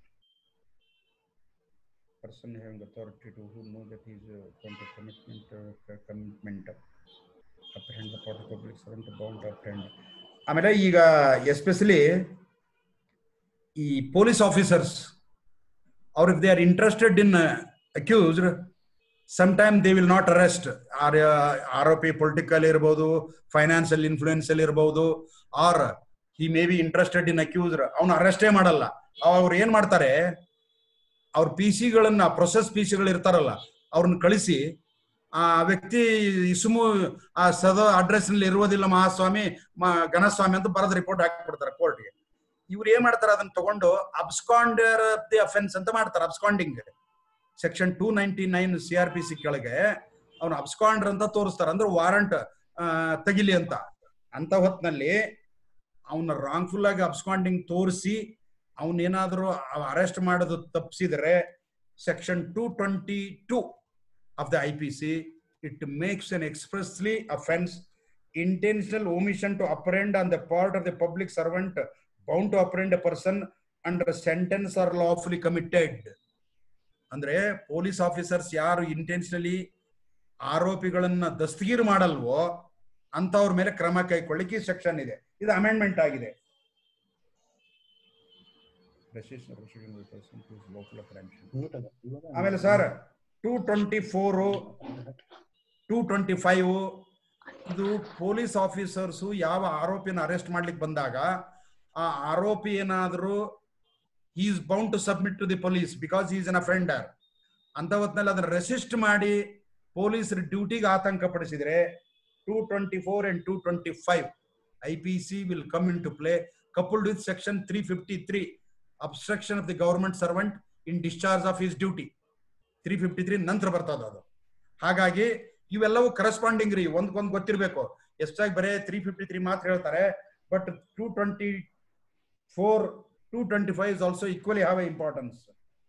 person having authority to who know that he is uh, going to commitment uh, commitment apprehend the part of public servant bound to apprehend ಆಮೇಲೆ ಈಗ ಎಸ್ಪೆಷಲಿ ಈ ಪೊಲೀಸ್ ಆಫೀಸರ್ಸ್ ಅವ್ರ if they are interested in accused some time they will not arrest ಆರೋಪಿ political ಇರ್ಬೋದು financial influence ಅಲ್ಲಿ ಇರ್ಬೋದು or he may be interested in accused ಅವ್ನು ಅರೆಸ್ಟೇ ಮಾಡಲ್ಲ ಅವ್ರು ಏನ್ ಮಾಡ್ತಾರೆ ಅವ್ರ ಪಿ ಸಿಗಳನ್ನ ಪ್ರೊಸೆಸ್ ಪಿ ಸಿಗಳು ಇರ್ತಾರಲ್ಲ ಅವ್ರನ್ನ ಕಳಿಸಿ ಆ ವ್ಯಕ್ತಿ ಇಸುಮು ಆ ಸದ ಅಡ್ರೆಸ್ ನಲ್ಲಿ ಇರುವುದಿಲ್ಲ ಮಹಾಸ್ವಾಮಿ ಮ- ಘನಸ್ವಾಮಿ ಅಂತ ಬರೆದ ರಿಪೋರ್ಟ್ ಹಾಕಿಬಿಡ್ತಾರೆ ಕೋರ್ಟ್ಗೆ ಇವ್ರು ಏನ್ ಮಾಡ್ತಾರೆ ಅದನ್ನ ತಗೊಂಡು ಅಬ್ಸ್ಕಾಂಡರ್ ದಿ ಅಫೆನ್ಸ್ ಅಂತ ಮಾಡ್ತಾರೆ absconding section two ninety nine C R P C ಕೆಳಗೆ ಅವ್ನು ಅಬ್ಸ್ಕಾಂಡರ್ ಅಂತ ತೋರಿಸ್ತಾರೆ ಅಂದ್ರೆ ವಾರಂಟ್ ತೆಗಿಲಿ ಅಂತ ಅಂತ ಹೊತ್ನಲ್ಲಿ ಅವನ ರಾಂಗ್ಫುಲ್ ಆಗಿ ಅಬ್ಸ್ಕಾಂಡಿಂಗ್ ತೋರಿಸಿ ಅವನೇನಾದ್ರೂ ಅರೆಸ್ಟ್ ಮಾಡೋದು ತಪ್ಪಿಸಿದರೆ section two twenty two of the I P C it makes an expressly offence intentional omission to apprehend on the part of the public servant bound to apprehend a person under sentence or lawfully committed ಅಂದ್ರೆ police officers ಯಾರು intentionally ಆರೋಪಿಗಳನ್ನ ದಸ್ತಗೀರು ಮಾಡಲ್ವೋ ಅಂತವ್ರ ಮೇಲೆ ಕ್ರಮ ಕೈಗೊಳ್ಳಿಕ್ಕೆ section ಇದೆ ಇದು ಅಮೆಂಡ್ಮೆಂಟ್ ಆಗಿದೆ ಆಮೇಲೆ sir two twenty four two twenty five ಇದು ಪೊಲೀಸ್ ಆಫೀಸರ್ಸು ಯಾವ ಆರೋಪಿನ ಅರೆಸ್ಟ್ ಮಾಡ್ಲಿಕ್ಕೆ ಬಂದಾಗ ಆ ಆರೋಪಿ ಏನಾದರೂ is bound to submit to the police because is an offender ಅಂತ ಹೊತ್ನಲ್ಲಿ ಅದನ್ನ ರೆಸಿಸ್ಟ್ ಮಾಡಿ ಪೊಲೀಸರ ಡ್ಯೂಟಿಗೆ ಆತಂಕ ಪಡಿಸಿದ್ರೆ two twenty four and two twenty five I P C will come into play coupled with section three fifty three obstruction of the government servant in discharge of his duty three fifty three ನಂತರ ಬರ್ತದ ಅದು ಹಾಗಾಗಿ ಇವೆಲ್ಲವೂ corresponding ರೀ ಒಂದ್ಕೊಂದ್ ಗೊತ್ತಿರ್ಬೇಕು ಎಷ್ಟಾಗಿ ಬರೇ three fifty three ಮಾತ್ರ ಹೇಳ್ತಾರೆ but two twenty four two twenty five is also equally have a importance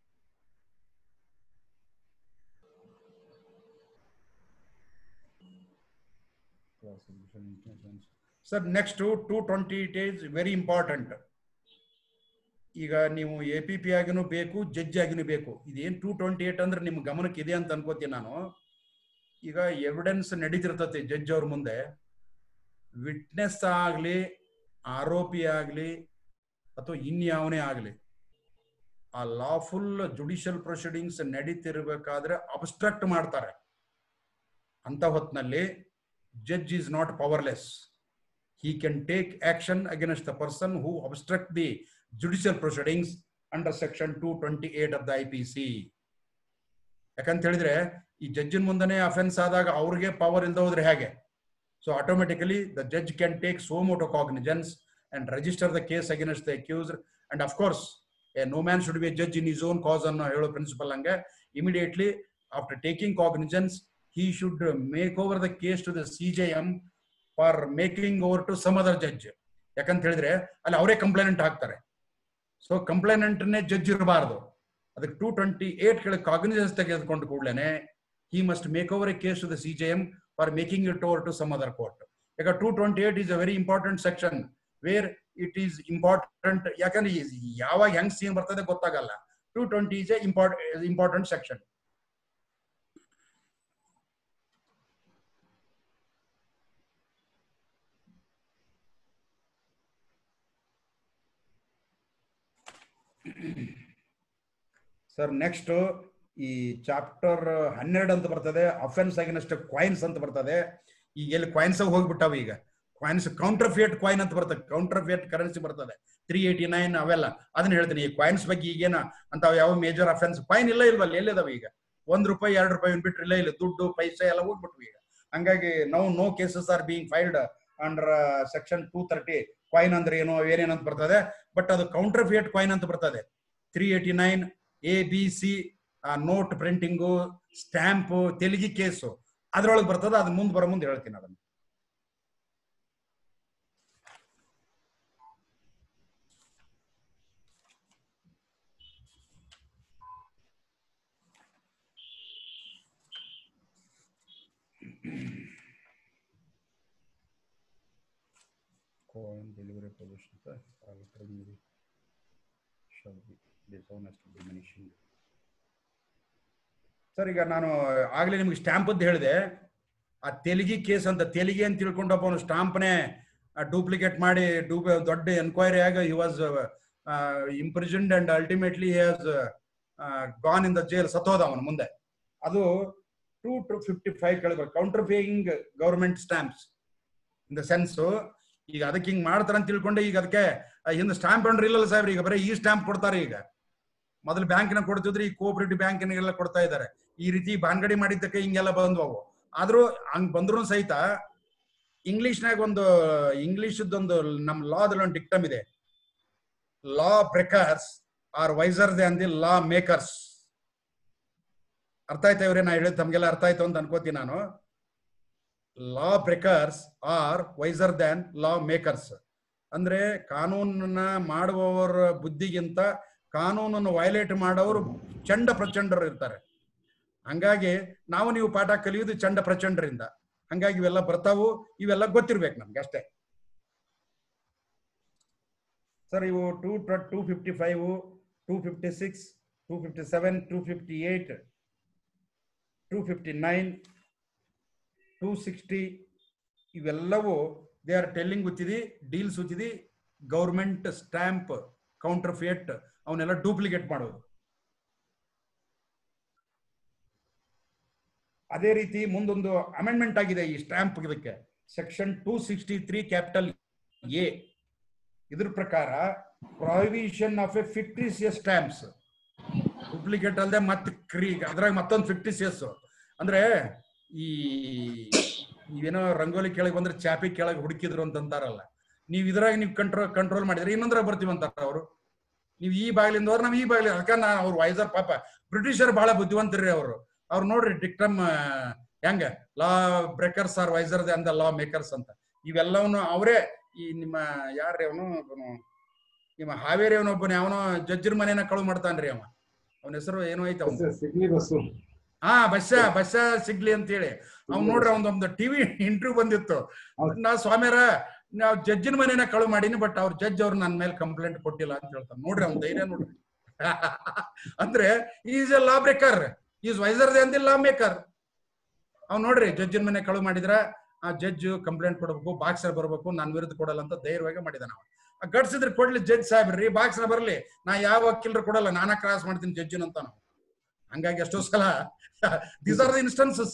sir next two twenty it is very important ಈಗ ನೀವು ಎ ಪಿ ಪಿ ಆಗಿನೂ ಬೇಕು ಜಡ್ಜ್ ಆಗಿನೂ ಬೇಕು ಇದೇನು ಟೂ ಟ್ವೆಂಟಿ ಏಟ್ ಅಂದ್ರೆ ನಿಮ್ ಗಮನಕ್ಕೆ ಇದೆ ಅಂತ ಅನ್ಕೋತೀನಿ ನಾನು ಈಗ ಎವಿಡೆನ್ಸ್ ನಡೀತಿರ್ತತಿ ಜಡ್ಜ್ ಅವ್ರ ಮುಂದೆ ವಿಟ್ನೆಸ್ ಆಗ್ಲಿ ಆರೋಪಿ ಆಗ್ಲಿ ಅಥವಾ ಇನ್ಯಾವನೇ ಆಗ್ಲಿ ಆ ಲಾಫುಲ್ ಜುಡಿಷಿಯಲ್ ಪ್ರೊಸೀಡಿಂಗ್ಸ್ ನಡೀತಿರ್ಬೇಕಾದ್ರೆ ಅಬ್ಸ್ಟ್ರಕ್ಟ್ ಮಾಡ್ತಾರೆ ಅಂತ ಹೊತ್ನಲ್ಲಿ judge is not powerless he can take action against the person who obstruct the judicial proceedings under section 228 of the IPC. ಯಾಕಂತ ಹೇಳಿದ್ರೆ ಈ ಜಡ್ಜಿನ ಮುಂದನೆ ಅಫೆನ್ಸ್ ಆದಾಗ ಅವ್ರಿಗೆ ಪವರ್ ಇಲ್ದ ಹೋದ್ರೆ ಹೇಗೆ so automatically the judge can take suo moto cognizance and register the case against the accuse and of course a no man should be judge in his own cause ಅನ್ನೋ ಹೇಳೋ principle ಹಂಗೆ immediately after taking cognizance he should make over the case to the CJM for making over to some other judge ಯಾಕಂತ ಹೇಳಿದ್ರೆ ಅಲ್ಲಿ ಅವರೇ complainant ಹಾಕ್ತಾರೆ so ಕಂಪ್ಲೇನೆಂಟ್ನೇ judge ಇರಬಾರ್ದು ಅದಕ್ಕೆ ಟೂ ಟ್ವೆಂಟಿ ಏಟ್ ಕೆಳಗೆ ಕಾಗ್ನಿಜೆನ್ಸ್ ತೆಗೆದುಕೊಂಡು ಕೂಡಲೇ he must make over a case to the C J M for making it over to some other court ಯಾಕೆ two twenty eight is a very important section where it is important ಯಾಕಂದ್ರೆ ಯಾವಾಗ ಹೆಂಗ್ scene ಬರ್ತದೆ ಗೊತ್ತಾಗಲ್ಲ two twenty is a important important section sir next ಈ chapter ಹನ್ನೆರಡು ಅಂತ ಬರ್ತದೆ ಅಫೆನ್ಸ್ ಅಗೇನೆಸ್ಟ್ ಕ್ವೈನ್ಸ್ ಅಂತ ಬರ್ತದೆ ಈಗ ಎಲ್ಲಿ ಕ್ವೈನ್ಸ್ ಹೋಗ್ಬಿಟ್ಟಾವ ಈಗ ಕ್ವೈನ್ಸ್ ಕೌಂಟರ್ ಫಿಯೇಟ್ ಕ್ವೈನ್ ಅಂತ ಬರ್ತದೆ ಕೌಂಟರ್ ಫಿಯೇಟ್ ಕರೆನ್ಸಿ ಬರ್ತದೆ ತ್ರೀ ಏಯ್ಟಿ ನೈನ್ ಅವೆಲ್ಲ ಅದನ್ನ ಹೇಳ್ತೀನಿ ಈ ಕ್ವೈನ್ಸ್ ಬಗ್ಗೆ ಈಗೇನ ಅಂತ ಯಾವ ಮೇಜರ್ ಅಫೆನ್ಸ್ ಕ್ವೈನ್ ಇಲ್ಲ ಇಲ್ವಲ್ಲ ಎಲ್ಲಿದಾವ ಈಗ ಒಂದ್ ರೂಪಾಯಿ ಎರಡು ರೂಪಾಯಿ ಬಿಟ್ರೆ ಇಲ್ಲ ಇಲ್ಲ ದುಡ್ಡು ಪೈಸೆ ಎಲ್ಲ ಹೋಗ್ಬಿಟ್ವಿ ಈಗ ಹಂಗಾಗಿ now no cases are being filed under section two thirty coin ಅಂದ್ರೆ ಏನು ಏನೇನಂತ ಬರ್ತದೆ ಬಟ್ ಅದು ಕೌಂಟರ್ ಫಿಯೇಟ್ ಕ್ವೈನ್ ಅಂತ ಬರ್ತದೆ three eighty nine A B C note printing stamp Telgi case ಅದ್ರೊಳಗೆ ಬರ್ತದೆ ಅದ್ ಮುಂದೆ ಬರೋ ಮುಂದೆ ಹೇಳ್ತೀನಿ ಅದನ್ನ coin delivery position arbitrary shall be dishonest diminishing sir ಈಗ ನಾನು ಆಗ್ಲೇ ನಿಮ್ಗೆ ಸ್ಟ್ಯಾಂಪ್ ಅಂತ ಹೇಳಿದೆ ಆ ತೆಲಿಗಿ ಕೇಸ್ ಅಂತ ತೆಲಿಗೆ ಅಂತ ತಿಳ್ಕೊಂಡಪ್ಪ ಅವನು ಸ್ಟಾಂಪ್ನೇ ಡೂಪ್ಲಿಕೇಟ್ ಮಾಡಿ ಡೂಪ್ ದೊಡ್ಡ ಎನ್ಕ್ವೈರಿ ಆಗ he was imprisoned and ultimately has gone in the jail ಸತ್ತೋದ ಅವನು ಮುಂದೆ ಅದು ಟೂ ಟು ಫಿಫ್ಟಿ ಫೈವ್ ಕೆಳಗೆ counterfeiting government stamps in the sense ಈಗ ಅದಕ್ಕೆ ಹಿಂಗ್ ಮಾಡ್ತಾರ ಅಂತ ತಿಳ್ಕೊಂಡೆ ಈಗ ಅದಕ್ಕೆ ಹಿಂದೆ ಸ್ಟಾಂಪ್ ಅಂಡ್ರೆ ಇಲ್ಲಲ್ಲ ಸಾಹೇಬ್ರ ಈಗ ಬರೀ ಈ ಸ್ಟಾಂಪ್ ಕೊಡ್ತಾರೆ ಈಗ ಮೊದಲು ಬ್ಯಾಂಕಿನ ಕೊಡ್ತಿದ್ರೆ ಈ ಕೋಆಪರೇಟಿವ್ ಬ್ಯಾಂಕಿನಿಗೆಲ್ಲ ಕೊಡ್ತಾ ಇದ್ದಾರೆ ಈ ರೀತಿ ಬಾನ್ಗಡಿ ಮಾಡಿದ್ದಕ್ಕೆ ಹಿಂಗೆಲ್ಲ ಬಂದ್ವು ಆದ್ರೂ ಹಂಗ್ ಬಂದ್ರು ಸಹಿತ ಇಂಗ್ಲಿಷ್ನಾಗ ಒಂದು ಇಂಗ್ಲಿಷ್ ಒಂದು ನಮ್ ಲಾದಲ್ಲಿ ಒಂದು ಡಿಕ್ಟಮ್ ಇದೆ law breakers are wiser than the law makers ಅರ್ಥ ಆಯ್ತಾ ಇವ್ರೆ ನಾ ಹೇಳಿದ್ ತಮ್ಗೆಲ್ಲ ಅರ್ಥ ಆಯ್ತು ಅಂತ ಅನ್ಕೋತೀನಿ ನಾನು law breakers are wiser than law makers ಅಂದ್ರೆ ಕಾನೂನನ್ನ ಮಾಡುವವರ ಬುದ್ಧಿಗಿಂತ ಕಾನೂನನ್ನು ವೈಲೇಟ್ ಮಾಡೋರು ಚಂಡ ಪ್ರಚಂಡರು ಇರ್ತಾರೆ ಹಂಗಾಗಿ ನಾವು ನೀವು ಪಾಠ ಕಲಿಯುವುದು ಚಂಡ ಪ್ರಚಂಡರಿಂದ ಹಂಗಾಗಿ ಇವೆಲ್ಲ ಬರ್ತಾವು ಇವೆಲ್ಲ ಗೊತ್ತಿರ್ಬೇಕು ನಮ್ಗೆ ಅಷ್ಟೇ ಸರ್ ಇವು two two fifty five two fifty six two fifty seven two fifty eight two fifty nine two sixty ಇವೆಲ್ಲವೂ ದೇ ಆರ್ ಟೆಲ್ಲಿಂಗ್ ಗೊತ್ತಿದೆ ಡೀಲ್ಸ್ ಗೊತ್ತಿದೆ ಗೌರ್ಮೆಂಟ್ ಸ್ಟ್ಯಾಂಪ್ ಕೌಂಟರ್ ಫಿಯಟ್ ಅವನ್ನೆಲ್ಲ ಡೂಪ್ಲಿಕೇಟ್ ಮಾಡೋದು ಅದೇ ರೀತಿ ಮುಂದೊಂದು ಅಮೆಂಡ್ಮೆಂಟ್ ಆಗಿದೆ ಈ ಸ್ಟ್ಯಾಂಪ್ ಇದಕ್ಕೆ section two sixty three capital A ಇದ್ರ ಪ್ರಕಾರ prohibition of a fictitious stamps duplicate ಅಲ್ಲದೆ ಮತ್ತೆ ಕ್ರೀ ಅದ್ರಾಗ ಮತ್ತೊಂದು ಫಿಕ್ಟಿಸಿಯಸ್ ಅಂದ್ರೆ ಈ ನೀವೇನೋ ರಂಗೋಲಿ ಕೆಳಗೆ ಬಂದ್ರೆ ಚಾಪಿ ಕೆಳಗೆ ಹುಡುಕಿದ್ರು ಅಂತ ಅಂತಾರಲ್ಲ ನೀವು ಇದ್ರಾಗ ನೀವು ಕಂಟ್ರೋಲ್ ಕಂಟ್ರೋಲ್ ಮಾಡಿದ್ರೆ ಇನ್ನೊಂದ್ರಾಗ ಬರ್ತೀವಿ ಅಂತಾರ ಅವರು ನೀವು ಈ ಬಾಗಿಲಿಂದ ಹೋದ್ರೆ ನಾವು ಈ ಬಾಗಿಲಿ ಅದಕ್ಕೆ ನಾ ಅವ್ರು ವೈಸರ್ ಪಾಪ ಬ್ರಿಟಿಷರ್ ಬಹಳ ಬುದ್ಧಿವಂತರ್ರಿ ಅವರು ಅವ್ರು ನೋಡ್ರಿ ಡಿಕ್ಟಮ್ ಹೆಂಗ ಲಾ ಬ್ರೇಕರ್ಸ್ ಆರ್ ವೈಸರ್ ಅಂದ ಲಾ ಮೇಕರ್ಸ್ ಅಂತ ಇವೆಲ್ಲವನು ಅವರೇ ಈ ನಿಮ್ಮ ಯಾರ್ರಿ ಅವನು ನಿಮ್ಮ ಹಾವೇರಿ ಅವನೊಬ್ಬನ ಅವನು ಜಡ್ಜರ್ ಮನೇನ ಕಳು ಮಾಡ್ತಾನ್ರಿ ಅವ ಅವನ ಹೆಸರು ಏನೋ ಐತೆ ಅವ್ನು ಸಿಗ್ಲಿ ಬಸ್ಸು ಹಾ ಬಸ್ಸ ಬಸ್ಸ ಸಿಗ್ಲಿ ಅಂತ ಹೇಳಿ ಅವ್ನ್ ನೋಡ್ರಿ ಒಂದೊಂದು ಟಿವಿ ಇಂಟರ್ವ್ಯೂ ಬಂದಿತ್ತು ಹೌದು. ನಾ ಸ್ವಾಮ್ಯಾರ ನಾವ್ ಜಡ್ಜಿನ ಮನೇನ ಕಳು ಮಾಡೀನಿ ಬಟ್ ಅವ್ರ ಜಡ್ಜ್ ಅವ್ರು ನನ್ನ ಮೇಲೆ ಕಂಪ್ಲೇಂಟ್ ಕೊಟ್ಟಿಲ್ಲ ಅಂತ ಹೇಳ್ತಾನೆ ನೋಡ್ರಿ ಅವ್ನ ಧೈರ್ಯ ನೋಡ್ರಿ ಅಂದ್ರೆ is a law breaker is wiser than ಅಂದಿಲ್ಲ ಲಾ ಮೇಕರ್ ಅವ್ನು ನೋಡ್ರಿ ಜಡ್ಜಿನ ಮನೆ ಕಳು ಮಾಡಿದ್ರ ಆ ಜಡ್ಜ್ ಕಂಪ್ಲೇಂಟ್ ಕೊಡಬೇಕು ಬಾಕ್ಸರ್ ಬರ್ಬೇಕು ನನ್ನ ವಿರುದ್ಧ ಕೊಡಲ್ಲ ಅಂತ ಧೈರ್ಯವಾಗಿ ಮಾಡಿದಾನ ಅವ ಗಡ್ಸಿದ್ರೆ ಕೊಡ್ಲಿ ಜಡ್ಜ್ ಸಾಹೇಬ್ರಿ ಬಾಕ್ಸರ್ ಬರ್ಲಿ ನಾ ಯಾವ ವಕೀಲರು ಕೊಡಲ್ಲ ನಾನಾ ಕ್ರಾಸ್ ಮಾಡ್ತೀನಿ ಜಡ್ಜಿನ ಅಂತ ನಾವು ಹಂಗಾಗಿ ಎಷ್ಟೋ ಸಲ these are the instances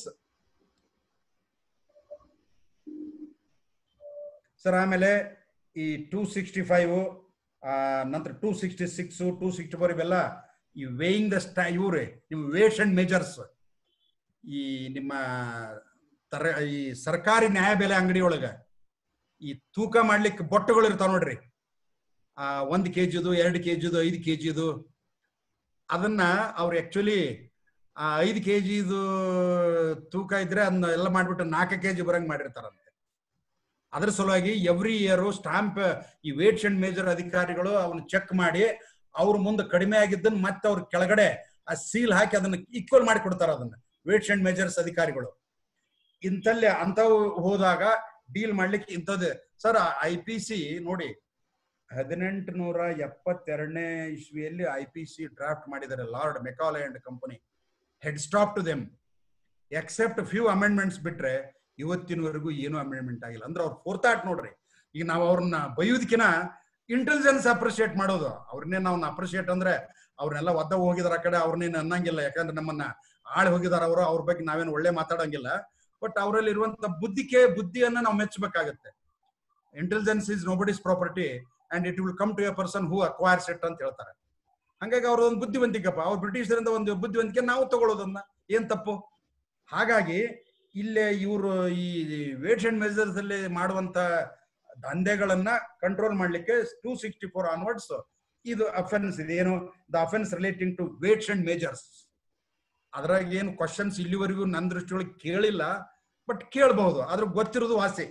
sir ಆಮೇಲೆ ಈ ಟೂ ಸಿಕ್ಸ್ಟಿ ಫೈವ್ ನಂತರ two sixty six two sixty four ಇವೆಲ್ಲ ಈ ವೇಯಿಂಗ್ ದ ಸ್ಟಾ ಇವ್ರೆ ನಿಮ್ಮ ವೇಟ್ಸ್ ಅಂಡ್ ಮೆಜರ್ಸ್ ಈ ನಿಮ್ಮ ತರ ಈ ಸರ್ಕಾರಿ ನ್ಯಾಯಬೆಲೆ ಅಂಗಡಿ ಒಳಗ ಈ ತೂಕ ಮಾಡ್ಲಿಕ್ಕೆ ಬೊಟ್ಟಗಳು ಇರ್ತಾವ ನೋಡ್ರಿ ಆ ಒಂದ್ ಕೆಜಿದು ಎರಡು ಕೆಜಿದು ಐದು ಕೆಜಿದು ಅದನ್ನ ಅವ್ರು ಆಕ್ಚುಲಿ ಆ ಐದು ಕೆಜಿದು ತೂಕ ಇದ್ರೆ ಅದನ್ನ ಎಲ್ಲ ಮಾಡ್ಬಿಟ್ಟು ನಾಲ್ಕು ಕೆಜಿ ಬರಂಗ್ ಮಾಡಿರ್ತಾರಂತೆ ಅದ್ರ ಸಲುವಾಗಿ ಎವ್ರಿ ಇಯರ್ ಸ್ಟಾಂಪ್ ಈ ವೇಟ್ಸ್ ಅಂಡ್ ಮೇಜರ್ ಅಧಿಕಾರಿಗಳು ಅವನ್ನ ಚೆಕ್ ಮಾಡಿ ಅವ್ರ ಮುಂದೆ ಕಡಿಮೆ ಆಗಿದ್ದನ್ನ ಮತ್ತೆ ಅವ್ರ ಕೆಳಗಡೆ ಆ ಸೀಲ್ ಹಾಕಿ ಅದನ್ನ ಈಕ್ವಲ್ ಮಾಡಿ ಕೊಡ್ತಾರ ಅದನ್ನ ವೇಟ್ಸ್ ಅಂಡ್ ಮೇಜರ್ಸ್ ಅಧಿಕಾರಿಗಳು ಇಂಥಲ್ಲಿ ಅಂಥವು ಹೋದಾಗ ಡೀಲ್ ಮಾಡ್ಲಿಕ್ಕೆ ಇಂಥದ್ದು ಸರ್ ಐ ಪಿ ಸಿ ನೋಡಿ ಹದಿನೆಂಟು ನೂರ ಎಪ್ಪತ್ತೆರಡನೇ ಇಸ್ವಿಯಲ್ಲಿ ಐ ಪಿ ಸಿ ಡ್ರಾಫ್ಟ್ ಮಾಡಿದ್ದಾರೆ Lord Macaulay and company had stop to them except few amendments ಬಿಟ್ರೆ ಇವತ್ತಿನವರೆಗೂ ಏನು ಅಮೆಂಡ್ಮೆಂಟ್ ಆಗಿಲ್ಲ ಅಂದ್ರೆ ಅವ್ರ ಫೋರ್ತಾಟ್ ನೋಡ್ರಿ ಈಗ ನಾವು ಅವ್ರನ್ನ ಬೈಯೋದಕ್ಕಿನ ಇಂಟೆಲಿಜೆನ್ಸ್ ಅಪ್ರಿಶಿಯೇಟ್ ಮಾಡೋದು ಅವ್ರನ್ನೇ ನಾವು ಅಪ್ರಿಶಿಯೇಟ್ ಅಂದ್ರೆ ಅವ್ರನ್ನೆಲ್ಲ ಒದ್ದ ಹೋಗಿದಾರ ಆ ಕಡೆ ಅವ್ರನ್ನೇನು ಅನ್ನಂಗಿಲ್ಲ ಯಾಕಂದ್ರೆ ನಮ್ಮನ್ನ ಆಳ್ ಹೋಗಿದಾರ ಅವರು ಅವ್ರ ಬಗ್ಗೆ ನಾವೇನು ಒಳ್ಳೆ ಮಾತಾಡಂಗಿಲ್ಲ ಬಟ್ ಅವರಲ್ಲಿ ಇರುವಂತ ಬುದ್ಧಿಕೆ ಬುದ್ಧಿಯನ್ನ ನಾವು ಮೆಚ್ಚಬೇಕಾಗತ್ತೆ intelligence is nobody's property and it will come to a person who acquires it ಅಂತ ಹೇಳ್ತಾರೆ ಹಂಗಾಗಿ ಅವ್ರ ಒಂದು ಬುದ್ಧಿವಂತಿಕಪ್ಪ ಅವ್ರು ಬ್ರಿಟಿಷರಿಂದ ಒಂದು ಬುದ್ಧಿವಂತಿಕೆ ನಾವು ತಗೊಳ್ಳೋದನ್ನ ಏನ್ ತಪ್ಪು ಹಾಗಾಗಿ ಇಲ್ಲೇ ಇವರು ಈ ವೇಟ್ಸ್ ಅಂಡ್ ಮೆಜರ್ಸ್ ಅಲ್ಲಿ ಮಾಡುವಂತ ದಂಧೆಗಳನ್ನ ಕಂಟ್ರೋಲ್ ಮಾಡ್ಲಿಕ್ಕೆ ಟೂ ಸಿಕ್ಸ್ಟಿ ಫೋರ್ ಆನ್ವರ್ಡ್ಸ್ ಇದು ಅಫೆನ್ಸ್ ಇದೆ ಏನು the offence relating to weights and measures ಅದ್ರಾಗ ಏನು ಕ್ವಶನ್ಸ್ ಇಲ್ಲಿವರೆಗೂ ನನ್ನ ದೃಷ್ಟಿಯೊಳಗೆ ಕೇಳಿಲ್ಲ ಬಟ್ ಕೇಳಬಹುದು ಆದ್ರೆ ಗೊತ್ತಿರೋದು ವಾಸಿ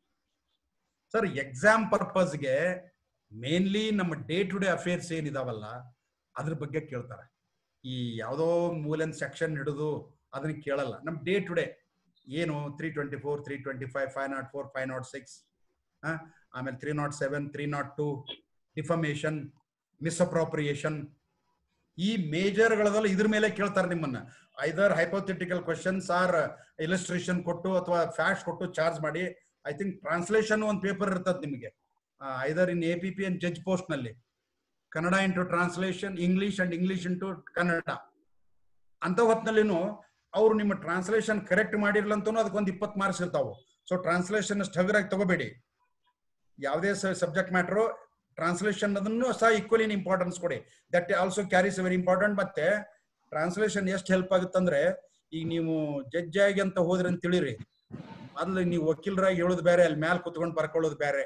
ಸರ್ ಎಕ್ಸಾಮ್ ಪರ್ಪಸ್ಗೆ ಮೇನ್ಲಿ ನಮ್ಮ ಡೇ ಟು ಡೇ ಅಫೇರ್ಸ್ ಏನಿದಾವಲ್ಲ ಅದ್ರ ಬಗ್ಗೆ ಕೇಳ್ತಾರೆ ಈ ಯಾವುದೋ ಮೂಲೆನ್ ಸೆಕ್ಷನ್ ಹಿಡಿದು ಅದನ್ನ ಕೇಳಲ್ಲ ನಮ್ ಡೇ ಟು ಡೇ ಏನು three twenty four three twenty five five not four five not six ಆಮೇಲೆ three not seven three not two defamation misappropriation ಈ ಮೇಜರ್ಗಳದಲ್ಲ ಇದ್ರ ಮೇಲೆ ಕೇಳ್ತಾರೆ ನಿಮ್ಮನ್ನ either hypothetical questions or illustration ಕೊಟ್ಟು ಅಥವಾ ಫ್ಯಾಕ್ಸ್ ಕೊಟ್ಟು ಚಾರ್ಜ್ ಮಾಡಿ ಐ ಥಿಂಕ್ ಟ್ರಾನ್ಸ್ಲೇಷನ್ ಒಂದು ಪೇಪರ್ ಇರ್ತದೆ ನಿಮಗೆ either in A P P and judge post ನಲ್ಲಿ Kannada into translation English and English into Kannada ಅಂತ ಹೊತ್ನಲ್ಲಿನೂ ಅವ್ರು ನಿಮ್ಮ ಟ್ರಾನ್ಸ್ಲೇಷನ್ ಕರೆಕ್ಟ್ ಮಾಡಿರ್ಲಂತೂ ಅದಕ್ಕೊಂದು ಇಪ್ಪತ್ತು ಮಾರ್ಕ್ಸ್ ಇರ್ತಾವೆ ಸೊ ಟ್ರಾನ್ಸ್ಲೇಷನ್ ಅಷ್ಟು ಹಗುರಾಗಿ ತಗೋಬೇಡಿ ಯಾವುದೇ ಸಬ್ಜೆಕ್ಟ್ ಮ್ಯಾಟ್ರು ಟ್ರಾನ್ಸ್ಲೇಷನ್ ಅದನ್ನು ಸಹ ಈಕ್ವಲಿ ಇಂಪಾರ್ಟೆನ್ಸ್ ಕೊಡಿ that also carries very important ಮತ್ತೆ ಟ್ರಾನ್ಸ್ಲೇಷನ್ ಎಷ್ಟು ಹೆಲ್ಪ್ ಆಗುತ್ತಂದ್ರೆ ಈಗ ನೀವು ಜಡ್ಜ್ ಆಗಿ ಅಂತ ಹೋದ್ರಿ ಅಂತ ತಿಳಿರಿ ಮೊದ್ಲು ನೀವು ವಕೀಲರಾಗಿ ಹೇಳೋದು ಬೇರೆ ಅಲ್ಲಿ ಮ್ಯಾಲ್ ಕುತ್ಕೊಂಡು ಬರ್ಕೊಳ್ಳೋದು ಬೇರೆ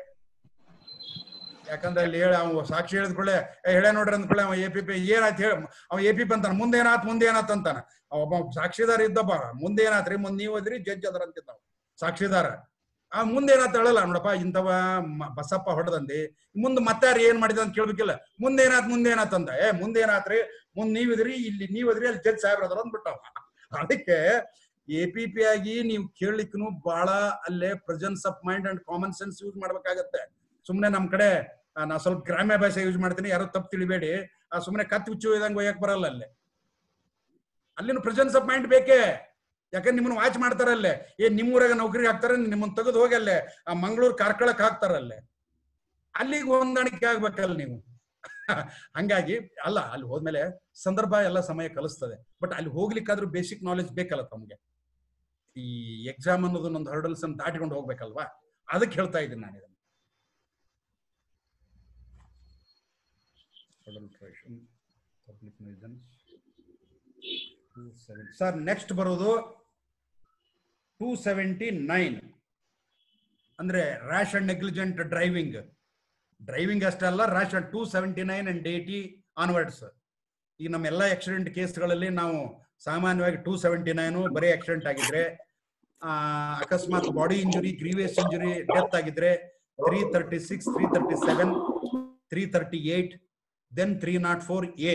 ಯಾಕಂದ್ರೆ ಅಲ್ಲಿ ಹೇಳ ಅವ ಸಾಕ್ಷಿ ಹೇಳಿದ್ಕೊಳ್ಳೆ ಹೇಳೇ ನೋಡ್ರಿ ಅಂದ್ಕೊಳ್ಳೆ ಅವ ಎ ಪಿ ಪಿ ಏನಾಯ್ತು ಹೇಳ ಅವ ಎ ಪಿ ಪಿ ಅಂತಾನ ಮುಂದೆ ಏನಾತ್ ಮುಂದೆ ಏನಾತ್ ಅಂತಾನ ಅವ ಒಬ್ಬ ಸಾಕ್ಷಿದಾರ ಇದ್ದಪ್ಪ ಮುಂದೆ ಏನಾತ್ರಿ ಮುಂದೆ ನೀವು ಅದ್ರಿ ಜಡ್ಜ್ ಅದ್ರ ಅಂತಿದ್ದ ಸಾಕ್ಷಿದಾರ ಆ ಮುಂದೆ ಏನಾತ ಹೇಳಲ್ಲ ನೋಡಪ್ಪ ಇಂಥವ ಮ- ಬಸಪ್ಪ ಹೊಡೆದಂದಿ ಮುಂದೆ ಮತ್ತಾರು ಏನ್ ಮಾಡಿದ ಅಂತ ಕೇಳ್ಬೇಕಿಲ್ಲ ಮುಂದೆ ಏನಾತ್ ಮುಂದೆ ಏನಾತಂದ ಏ ಮುಂದೆ ಏನಾತ್ರಿ ಮುಂದ್ ನೀವಿದ್ರಿ ಇಲ್ಲಿ ನೀವಿದ್ರಿ ಅಲ್ಲಿ ಜಡ್ಜ್ ಸಾಹೇಬ್ರ ಅದ್ರ ಅಂದ್ಬಿಟ್ಟವ ಅದಕ್ಕೆ ಎ ಪಿ ಪಿ ಆಗಿ ನೀವು ಕೇಳಲಿಕ್ಕೂ ಬಹಳ ಅಲ್ಲೇ presence of mind and common sense use ಮಾಡ್ಬೇಕಾಗತ್ತೆ ಸುಮ್ನೆ ನಮ್ ಕಡೆ ಆ, ನಾ ಸ್ವಲ್ಪ ಗ್ರಾಮ್ಯ ಭಾಷೆ ಯೂಸ್ ಮಾಡ್ತೀನಿ ಯಾರು ತಪ್ಪು ತಿಳಿಬೇಡಿ ಆ ಸುಮ್ನೆ ಕತ್ತಿ ಹುಚ್ಚು ಇದಂಗ್ ಒಯ್ಯಕ್ ಬರಲ್ಲ ಅಲ್ಲೇ ಅಲ್ಲಿನ ಪ್ರೆಸೆನ್ಸ್ ಆಫ್ ಮೈಂಡ್ ಬೇಕೇ ಯಾಕಂದ್ರೆ ನಿಮ್ಮನ್ನ ವಾಚ್ ಮಾಡ್ತಾರಲ್ಲೇ ಏ ನಿಮ್ಮೂರಾಗ ನೌಕರಿಗೆ ಹಾಕ್ತಾರೆ ನಿಮ್ಮನ್ನ ತೆಗೆದು ಹೋಗಿ ಅಲ್ಲೇ ಆ ಮಂಗಳೂರು ಕಾರ್ಕಳಕ್ ಹಾಕ್ತಾರಲ್ಲೇ ಅಲ್ಲಿಗೆ ಹೊಂದಾಣಿಕೆ ಆಗ್ಬೇಕಲ್ಲ ನೀವು ಹಂಗಾಗಿ ಅಲ್ಲ ಅಲ್ಲಿ ಹೋದ್ಮೇಲೆ ಸಂದರ್ಭ ಎಲ್ಲ ಸಮಯ ಕಲಿಸ್ತದೆ ಬಟ್ ಅಲ್ಲಿ ಹೋಗ್ಲಿಕ್ಕಾದ್ರೂ ಬೇಸಿಕ್ ನಾಲೆಜ್ ಬೇಕಲ್ಲ ತಮ್ಗೆ ಈ ಎಕ್ಸಾಮ್ ಅನ್ನೋದನ್ನೊಂದು ಹರ್ಡಲ್ಸ್ ಅನ್ನು ದಾಟಿಕೊಂಡು ಹೋಗ್ಬೇಕಲ್ವಾ ಅದಕ್ಕೆ ಹೇಳ್ತಾ ಇದ್ದೀನಿ ನಾನು ಇದನ್ನ ಸರ್ ನೆಕ್ಸ್ಟ್ ಬರೋದು ಟೂ ಸೆವೆಂಟಿ ನೈನ್ ಅಂದ್ರೆ rash and negligent driving driving ಅಷ್ಟೇ ಅಲ್ಲ rash and two seventy nine and eighty onwards ಈ ನಮ್ಮ ಎಲ್ಲ ಆಕ್ಸಿಡೆಂಟ್ ಕೇಸ್ಗಳಲ್ಲಿ ನಾವು ಸಾಮಾನ್ಯವಾಗಿ ಟೂ ಸೆವೆಂಟಿ ನೈನು ಬರೀ ಆಕ್ಸಿಡೆಂಟ್ ಆಗಿದ್ರೆ ಆ, ಅಕಸ್ಮಾತ್ body injury grievous injury death ಆಗಿದ್ರೆ three thirty six three thirty seven three thirty eight then three not four A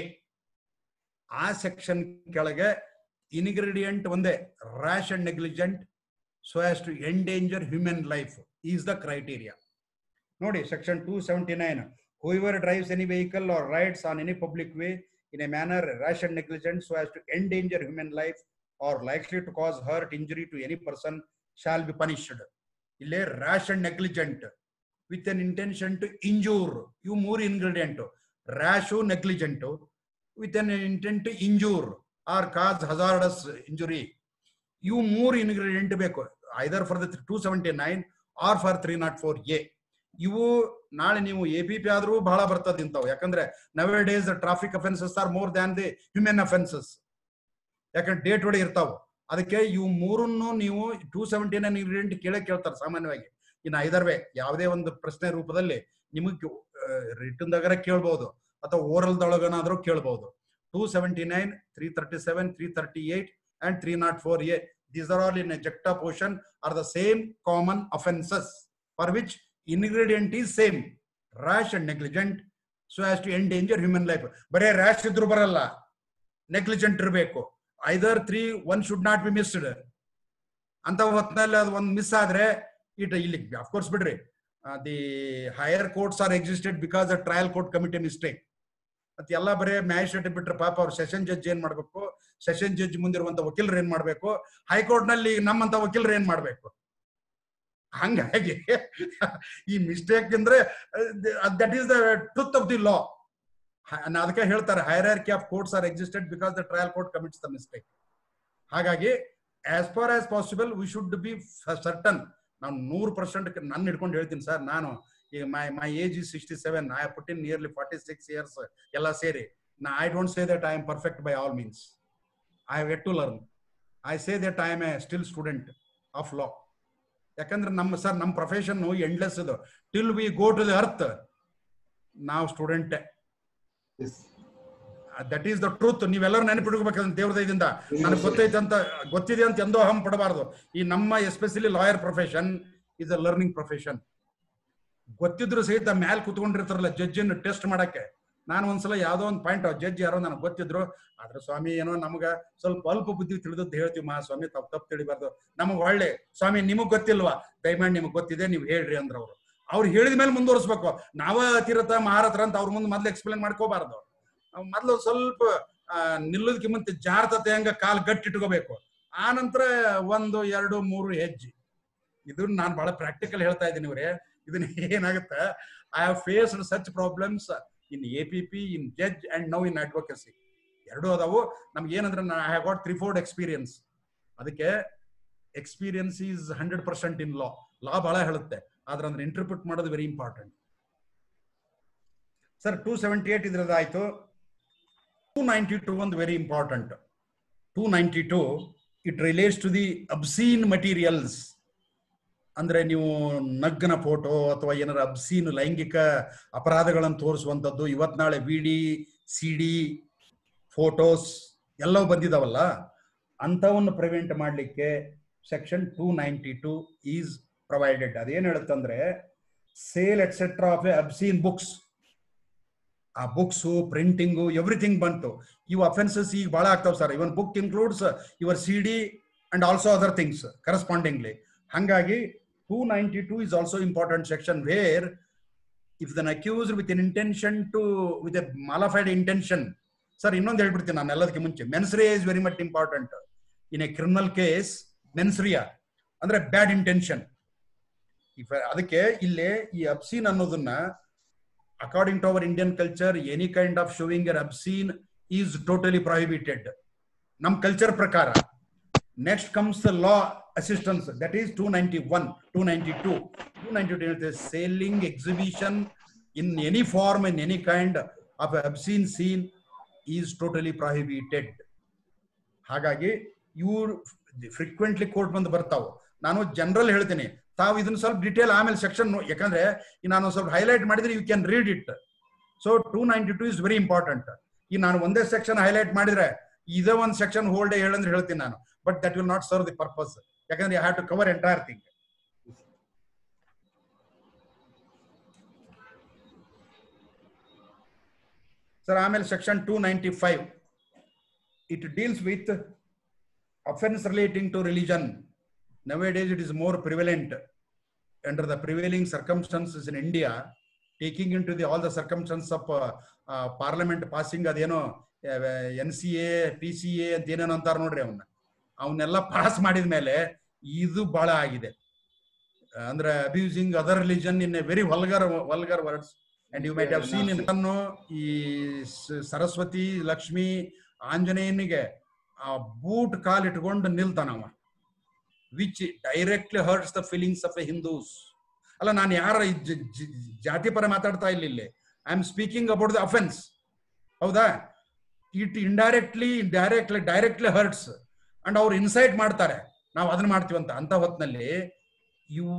ಆ ಸೆಕ್ಷನ್ ಕೆಳಗೆ ಇನ್ಗ್ರೀಡಿಯಂಟ್ ಒಂದೇ rash and negligent so as to endanger human life is the criteria ನೋಡಿ section two seventy nine whoever drives any vehicle or rides on any public way in a manner rash and negligent so as to endanger human life or likely to cause hurt injury to any person shall be punished ಇಲ್ಲೇ rash and negligent with an intention to injure ಇವು ಮೂರು ingredient rash negligent with an intent to injure or cause hazardous injury ಇವು ಮೂರು ingredient ಬೇಕು either for the two seventy nine or for three not four A ಇವು ನಾಳೆ ನೀವು A P P ಆದ್ರೂ ಬಹಳ ಬರ್ತದೆ ಇಂಥವು ಯಾಕಂದ್ರೆ nowadays traffic offences are more than the human offences ಯಾಕಂದ್ರೆ ಡೇಟ್ ಒಳಗೆ ಇರ್ತಾವ ಅದಕ್ಕೆ ಇವು ಮೂರನ್ನು ನೀವು ಟೂ ಸೆವೆಂಟಿ ನೈನ್ ಇಂಗ್ರೀಡಿಯಂಟ್ ಕೇಳೇ ಕೇಳ್ತಾರೆ ಸಾಮಾನ್ಯವಾಗಿ ಇನ್ನು ಐದರ್ವೇ ಯಾವುದೇ ಒಂದು ಪ್ರಶ್ನೆ ರೂಪದಲ್ಲಿ ನಿಮಗೆ ರಿಟರ್ನ್ದಾಗರ ಕೇಳ್ಬಹುದು ಅಥವಾ ಓರಲ್ ದೊಳಗನಾದ್ರೂ ಕೇಳ್ಬಹುದು two seventy nine three thirty seven three thirty eight and three not four A these are all in a juxtaposition or the same common offences for which ingredient is same rash and negligent so as to endanger human life ಬರೇ rash ಇದ್ರು ಬರಲ್ಲ negligent ಇರಬೇಕು either three one should not be missed ಅಂತ ಹೊತ್ತಿನಲ್ಲಿ ಅದು ಒಂದು miss ಆದ್ರೆ it ಇಲ್ಲಿ ಅಫ್ಕೋರ್ಸ್ ಬಿಡ್ರಿ the higher courts are existed because a trial court committee mistake ಮತ್ ಎಲ್ಲ ಬರೇ ಮ್ಯಾಜಿಸ್ಟ್ರೇಟ್ ಬಿಟ್ರೆ ಪಾಪ ಅವ್ರು ಸೆಷನ್ ಜಡ್ಜ್ ಏನ್ ಮಾಡ್ಬೇಕು ಸೆಷನ್ ಜಡ್ಜ್ ಮುಂದಿರುವಂತ ವಕೀಲರು ಏನ್ ಮಾಡ್ಬೇಕು ಹೈಕೋರ್ಟ್ ನಲ್ಲಿ ನಮ್ಮಂತ ವಕೀಲರು ಏನ್ ಮಾಡ್ಬೇಕು ಹಂಗಾಗಿ ಈ ಮಿಸ್ಟೇಕ್ ಅಂದ್ರೆ that is the truth of the law ಅದಕ್ಕೆ ಹೇಳ್ತಾರೆ hierarchy of courts are existed because the trial court commits the mistake ಹಾಗಾಗಿ as far as possible we should be certain ನಾನು ನೂರು ಪರ್ಸೆಂಟ್ ನನ್ನ ಹಿಡ್ಕೊಂಡು ಹೇಳ್ತೀನಿ ಸರ್ ನಾನು ಈಗ my my age is sixty seven I put in nearly forty six years ಎಲ್ಲ ಸೇರಿ ನಾ I don't say that I am perfect by all means I have yet to learn I say that I am a still student of law ಯಾಕಂದ್ರೆ ನಮ್ಮ sir ನಮ್ಮ profession endless ಇದು till we go to the earth ನಾವು student that is the truth ನೀವೆಲ್ಲರೂ ನೆನಪಿಡ್ಕೋಬೇಕಂತ ದೇವ್ರ ದಯದಿಂದ ನನಗೆ ಗೊತ್ತೈತೆ ಅಂತ ಗೊತ್ತಿದೆ ಅಂತ ಎಂದೋ ಹಮ್ ಪಡಬಾರ್ದು ಈ ನಮ್ಮ especially lawyer profession is a learning profession ಗೊತ್ತಿದ್ರು ಸಹಿತ ಮ್ಯಾಲ್ ಕುತ್ಕೊಂಡಿರ್ತಾರಲ್ಲ ಜಡ್ಜಿನ ಟೆಸ್ಟ್ ಮಾಡಕ್ಕೆ ನಾನು ಒಂದ್ಸಲ ಯಾವ್ದೋ ಒಂದು ಪಾಯಿಂಟ್ ಜಡ್ಜ್ ಯಾರೋ ನನಗೆ ಗೊತ್ತಿದ್ರು ಆದ್ರೆ ಸ್ವಾಮಿ ಏನೋ ನಮಗ ಸ್ವಲ್ಪ ಅಲ್ಪ ಬುದ್ಧಿ ತಿಳಿದದ್ದು ಹೇಳ್ತೀವಿ ಮಾ ಸ್ವಾಮಿ ತಪ್ಪು ತಪ್ಪು ತಿಳಿಬಾರ್ದು ನಮಗ್ ಒಳ್ಳೆ ಸ್ವಾಮಿ ನಿಮಗ್ ಗೊತ್ತಿಲ್ವಾ ದಯಮಾಡಿ ನಿಮಗ್ ಗೊತ್ತಿದೆ ನೀವು ಹೇಳ್ರಿ ಅಂದ್ರ ಅವ್ರು ಅವ್ರು ಹೇಳಿದ ಮೇಲೆ ಮುಂದುವರಿಸ್ಬೇಕು ನಾವ ಅತಿರಥ ಮಹಾರಥರ ಅಂತ ಅವ್ರ ಮುಂದೆ ಮೊದ್ಲು ಎಕ್ಸ್ಪ್ಲೇನ್ ಮಾಡ್ಕೋಬಾರ್ದು ಅವ್ ಮೊದ್ಲು ಸ್ವಲ್ಪ ಆ, ನಿಲ್ಲೋದಕ್ಕೆ ಮುಂಚೆ ಜಾರತತೆ ಹಂಗ ಕಾಲ್ ಗಟ್ಟಿ ಇಟ್ಕೋಬೇಕು ಆ ನಂತರ ಒಂದು ಎರಡು ಮೂರು ಹೆಜ್ಜೆ ಇದನ್ನ ನಾನು ಬಹಳ ಪ್ರಾಕ್ಟಿಕಲ್ ಹೇಳ್ತಾ ಇದ್ದೀನಿ ಇವ್ರೆ ಇದನ್ನ ಏನಾಗುತ್ತೆ I have faced such problems in A P P in judge and now in advocacy ಎರಡು ಅದಾವು ನಮ್ಗೆ ಏನಂದ್ರೆ I have got three fold experience ಅದಕ್ಕೆ experience is hundred percent in law law ಬಹಳ ಹೇಳುತ್ತೆ ಆದ್ರೆ ಅಂದ್ರೆ ಇಂಟರ್ಪ್ರಿಟ್ ಮಾಡೋದು very important sir two seventy eight ಇದ್ರದ್ದಾಯ್ತು ಟೂ ನೈಂಟಿ ಟೂ ಒಂದು very important two ninety two it relates to the obscene materials ಅಂದ್ರೆ ನೀವು ನಗ್ನ ಫೋಟೋ ಅಥವಾ ಏನಾರ ಅಬ್ಸೀನ್ ಲೈಂಗಿಕ ಅಪರಾಧಗಳನ್ನು ತೋರಿಸುವಂಥದ್ದು ಇವತ್ ನಾಳೆ ವಿಡಿ ಸಿ ಡಿ ಫೋಟೋಸ್ ಎಲ್ಲವೂ ಬಂದಿದಾವಲ್ಲ ಅಂಥವನ್ನು ಪ್ರಿವೆಂಟ್ ಮಾಡಲಿಕ್ಕೆ section two ninety two is provided ಅದೇನು ಹೇಳುತ್ತಂದ್ರೆ sale etcetera of a obscene books ಆ ಬುಕ್ಸು ಪ್ರಿಂಟಿಂಗು ಎವ್ರಿಥಿಂಗ್ ಬಂತು ಇವು ಅಫೆನ್ಸಸ್ ಈಗ ಬಹಳ ಆಗ್ತಾವ sir even book includes your C D and also other things correspondingly ಹಾಗಾಗಿ two ninety two is also important section where if then accuse with in intention to with a mala fide intention sir ಇನ್ನೊಂದು ಹೇಳ್ಬಿಡ್ತೀನಿ ನಾನು ಎಲ್ಲದಕ್ಕೆ ಮುಂಚೆ ಮೆನ್ಸ್ರಿಯಾ is very much important in a criminal case mens rea ಅಂದ್ರೆ bad intention if ಅದಕ್ಕೆ ಇಲ್ಲೇ ಈ obscene ಅನ್ನೋದನ್ನ according to our Indian culture any kind of showing your obscene is totally prohibited ನಮ್ ಕಲ್ಚರ್ ಪ್ರಕಾರ next comes the law assistance that is two ninety one two ninety two two ninety two ಹೇಳ್ತದೆ selling exhibition in any form in any kind of obscene scene is totally prohibited ಹಾಗಾಗಿ ಇವ್ರು frequently court ಬಂದು ಬರ್ತಾವ ನಾನು general ಹೇಳ್ತೀನಿ ತಾವು ಇದನ್ನ ಸ್ವಲ್ಪ ಡಿಟೇಲ್ ಆಮೇಲೆ ಸೆಕ್ಷನ್ ಯಾಕಂದ್ರೆ ಈ ನಾನು ಸ್ವಲ್ಪ ಹೈಲೈಟ್ ಮಾಡಿದ್ರೆ you can read it so two ninety two is very important ಈ ನಾನು ಒಂದೇ ಸೆಕ್ಷನ್ ಹೈಲೈಟ್ ಮಾಡಿದ್ರೆ ಇದೇ ಒಂದು ಸೆಕ್ಷನ್ ಹೋಲ್ಡ್ ಹೇಳಂದ್ರೆ ಹೇಳ್ತೀನಿ ನಾನು but that will not serve the purpose ಯಾಕಂದ್ರೆ you have to cover entire thing sir ಆಮೇಲೆ section two ninety five it deals with offense relating to religion. Nowadays, it is more prevalent under the prevailing circumstances in India, taking into the all the circumstances of uh, uh, Parliament passing ಅದೇನೋ N C A P C A ಅಂತ ಏನೇನೋ ಅಂತಾರ ನೋಡ್ರಿ ಅವನ್ನ ಅವನ್ನೆಲ್ಲ pass ಮಾಡಿದ ಮೇಲೆ ಇದು ಬಹಳ ಆಗಿದೆ ಅಂದ್ರೆ abusing other religion in a very vulgar vulgar words and you might have seen in ಈ ಸರಸ್ವತಿ ಲಕ್ಷ್ಮಿ ಆಂಜನೇಯನಿಗೆ ಆ ಬೂಟ್ ಕಾಲ್ ಇಟ್ಕೊಂಡು ನಿಲ್ತಾನವ which directly hurts the feelings of a Hindus ಅಲ್ಲ ನಾನು ಯಾರ ಜಾತಿ ಪರ ಮಾತಾಡ್ತಾ ಇಲ್ಲ ಇಲ್ಲಿ I am speaking about the offence ಹೌದಾ it indirectly directly directly hurts and ಅವ್ರು ಇನ್ಸೈಟ್ ಮಾಡ್ತಾರೆ ನಾವು ಅದನ್ನ ಮಾಡ್ತೀವಿ ಅಂತ ಅಂತ ಹೊತ್ತಿನಲ್ಲಿ ಇವು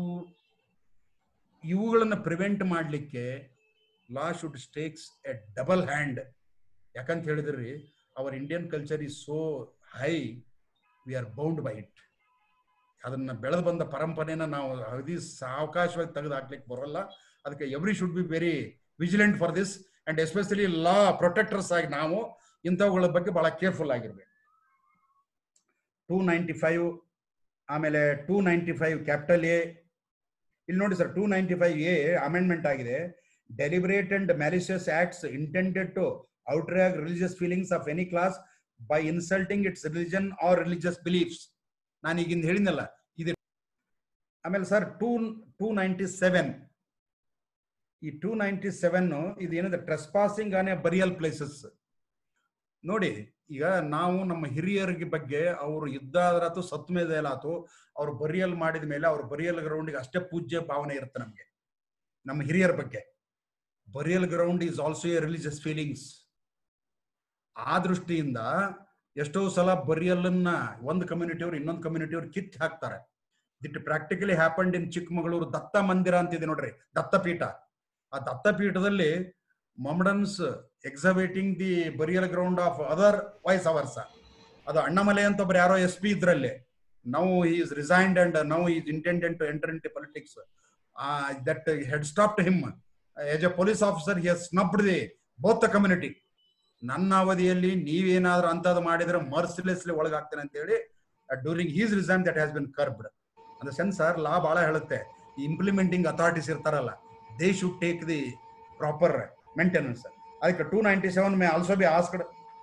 ಇವುಗಳನ್ನ ಪ್ರಿವೆಂಟ್ ಮಾಡಲಿಕ್ಕೆ law should stakes a double hand ಯಾಕಂತ ಹೇಳಿದ್ರಿ our Indian culture is so high we are bound by it ಅದನ್ನ ಬೆಳೆದು ಬಂದ ಪರಂಪರೆನ ನಾವು ಅಗದಿ ಸಾವಕಾಶವಾಗಿ ತೆಗೆದು ಹಾಕ್ಲಿಕ್ಕೆ ಬರೋಲ್ಲ ಅದಕ್ಕೆ every should be very vigilant for this and especially law protectors ಆಗಿ ನಾವು ಇಂಥವುಗಳ ಬಗ್ಗೆ ಬಹಳ ಕೇರ್ಫುಲ್ ಆಗಿರ್ಬೇಕು ಟೂ ನೈಂಟಿ ಫೈವ್ ಆಮೇಲೆ two ninety five capital A ಇಲ್ಲಿ ನೋಡಿ sir two ninety five A amendment ಆಗಿದೆ deliberate and malicious acts intended to outrage religious feelings of any class by insulting its religion or religious beliefs ನಾನು ಈಗಿಂದ ಹೇಳಿದ್ನಲ್ಲ ಇದು ಆಮೇಲೆ sir two two ninety seven ಈ two ninety seven ಇದೇನಿದೆ trespassing on a burial places ನೋಡಿ ಈಗ ನಾವು ನಮ್ಮ ಹಿರಿಯರಿಗೆ ಬಗ್ಗೆ ಅವರು ಯುದ್ಧ ಆದ್ರಾತು ಸತ್ ಮೇಲೆ ಆತು ಅವ್ರು ಬರಿಯಲ್ ಮಾಡಿದ ಮೇಲೆ ಅವ್ರ ಬರಿಯಲ್ ಗ್ರೌಂಡಿಗೆ ಅಷ್ಟೇ ಪೂಜ್ಯ ಭಾವನೆ ಇರುತ್ತೆ ನಮಗೆ ನಮ್ಮ ಹಿರಿಯರ ಬಗ್ಗೆ burial ground is also a religious feelings ಆ ದೃಷ್ಟಿಯಿಂದ ಎಷ್ಟೋ ಸಲ ಬರಿಯಲನ್ನ ಒಂದು ಕಮ್ಯುನಿಟಿಯವ್ರು ಇನ್ನೊಂದು ಕಮ್ಯುನಿಟಿಯವ್ರು ಕಿತ್ ಹಾಕ್ತಾರೆ it practically happened in Chikkamagaluru Datta Mandir ಅಂತಿದೆ ನೋಡ್ರಿ ದತ್ತಪೀಠ ಆ ದತ್ತಪೀಠದಲ್ಲಿ Mohammedans excavating the burial ground of otherwise ours ಅದು ಅಣ್ಣಮಲೆ ಅಂತ ಒಬ್ರು ಯಾರೋ ಎಸ್ ಪಿ ಇದ್ರಲ್ಲಿ now is resigned and now is intended to enter into politics that head stop to him as a police officer he snubbed the both the community ನನ್ನ ಅವಧಿಯಲ್ಲಿ ನೀವೇನಾದ್ರೂ ಅಂತದ್ ಮಾಡಿದ್ರೆ ಮರ್ಸಿಲೆಸ್ಲಿ ಒಳಗಾಗ್ತೇನೆ ಅಂತ ಹೇಳಿ during he's resign that has been curbed ಅಂದ್ರೆ censor law ಬಹಳ ಹೇಳುತ್ತೆ ಇಂಪ್ಲಿಮೆಂಟಿಂಗ್ ಅಥಾರಿಟೀಸ್ ಇರ್ತಾರಲ್ಲ they should take the proper maintenance ಅದಕ್ಕೆ two ninety seven may also be asked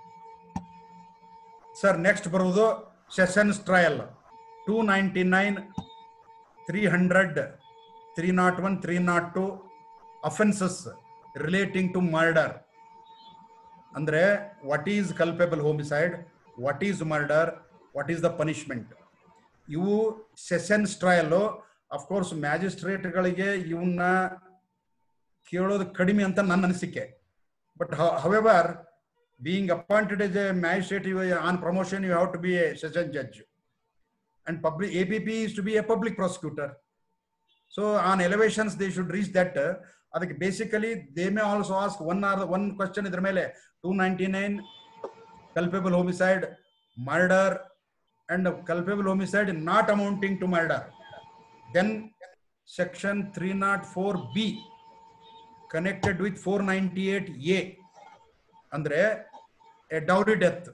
sir next ಬರುವುದು sessions trial two ninety nine three hundred three not one three not two offences relating to murder ಅಂದ್ರೆ what is culpable homicide what is murder what is the punishment ಇವು sessions trial of course ಮ್ಯಾಜಿಸ್ಟ್ರೇಟ್ಗಳಿಗೆ ಇವನ್ನ ಕೇಳೋದು ಕಡಿಮೆ ಅಂತ ನನ್ನ ಅನಿಸಿಕೆ but however being appointed as a magistrate on promotion you have to be a session judge and public A P P is to be a public prosecutor so on elevations they should reach that ಅದಕ್ಕೆ basically they may also ask one or one question ಇದ್ರ ಮೇಲೆ two ninety nine culpable homicide murder and culpable homicide not amounting to murder. Then section 304B connected with 498A ಅಂದ್ರೆ dowry death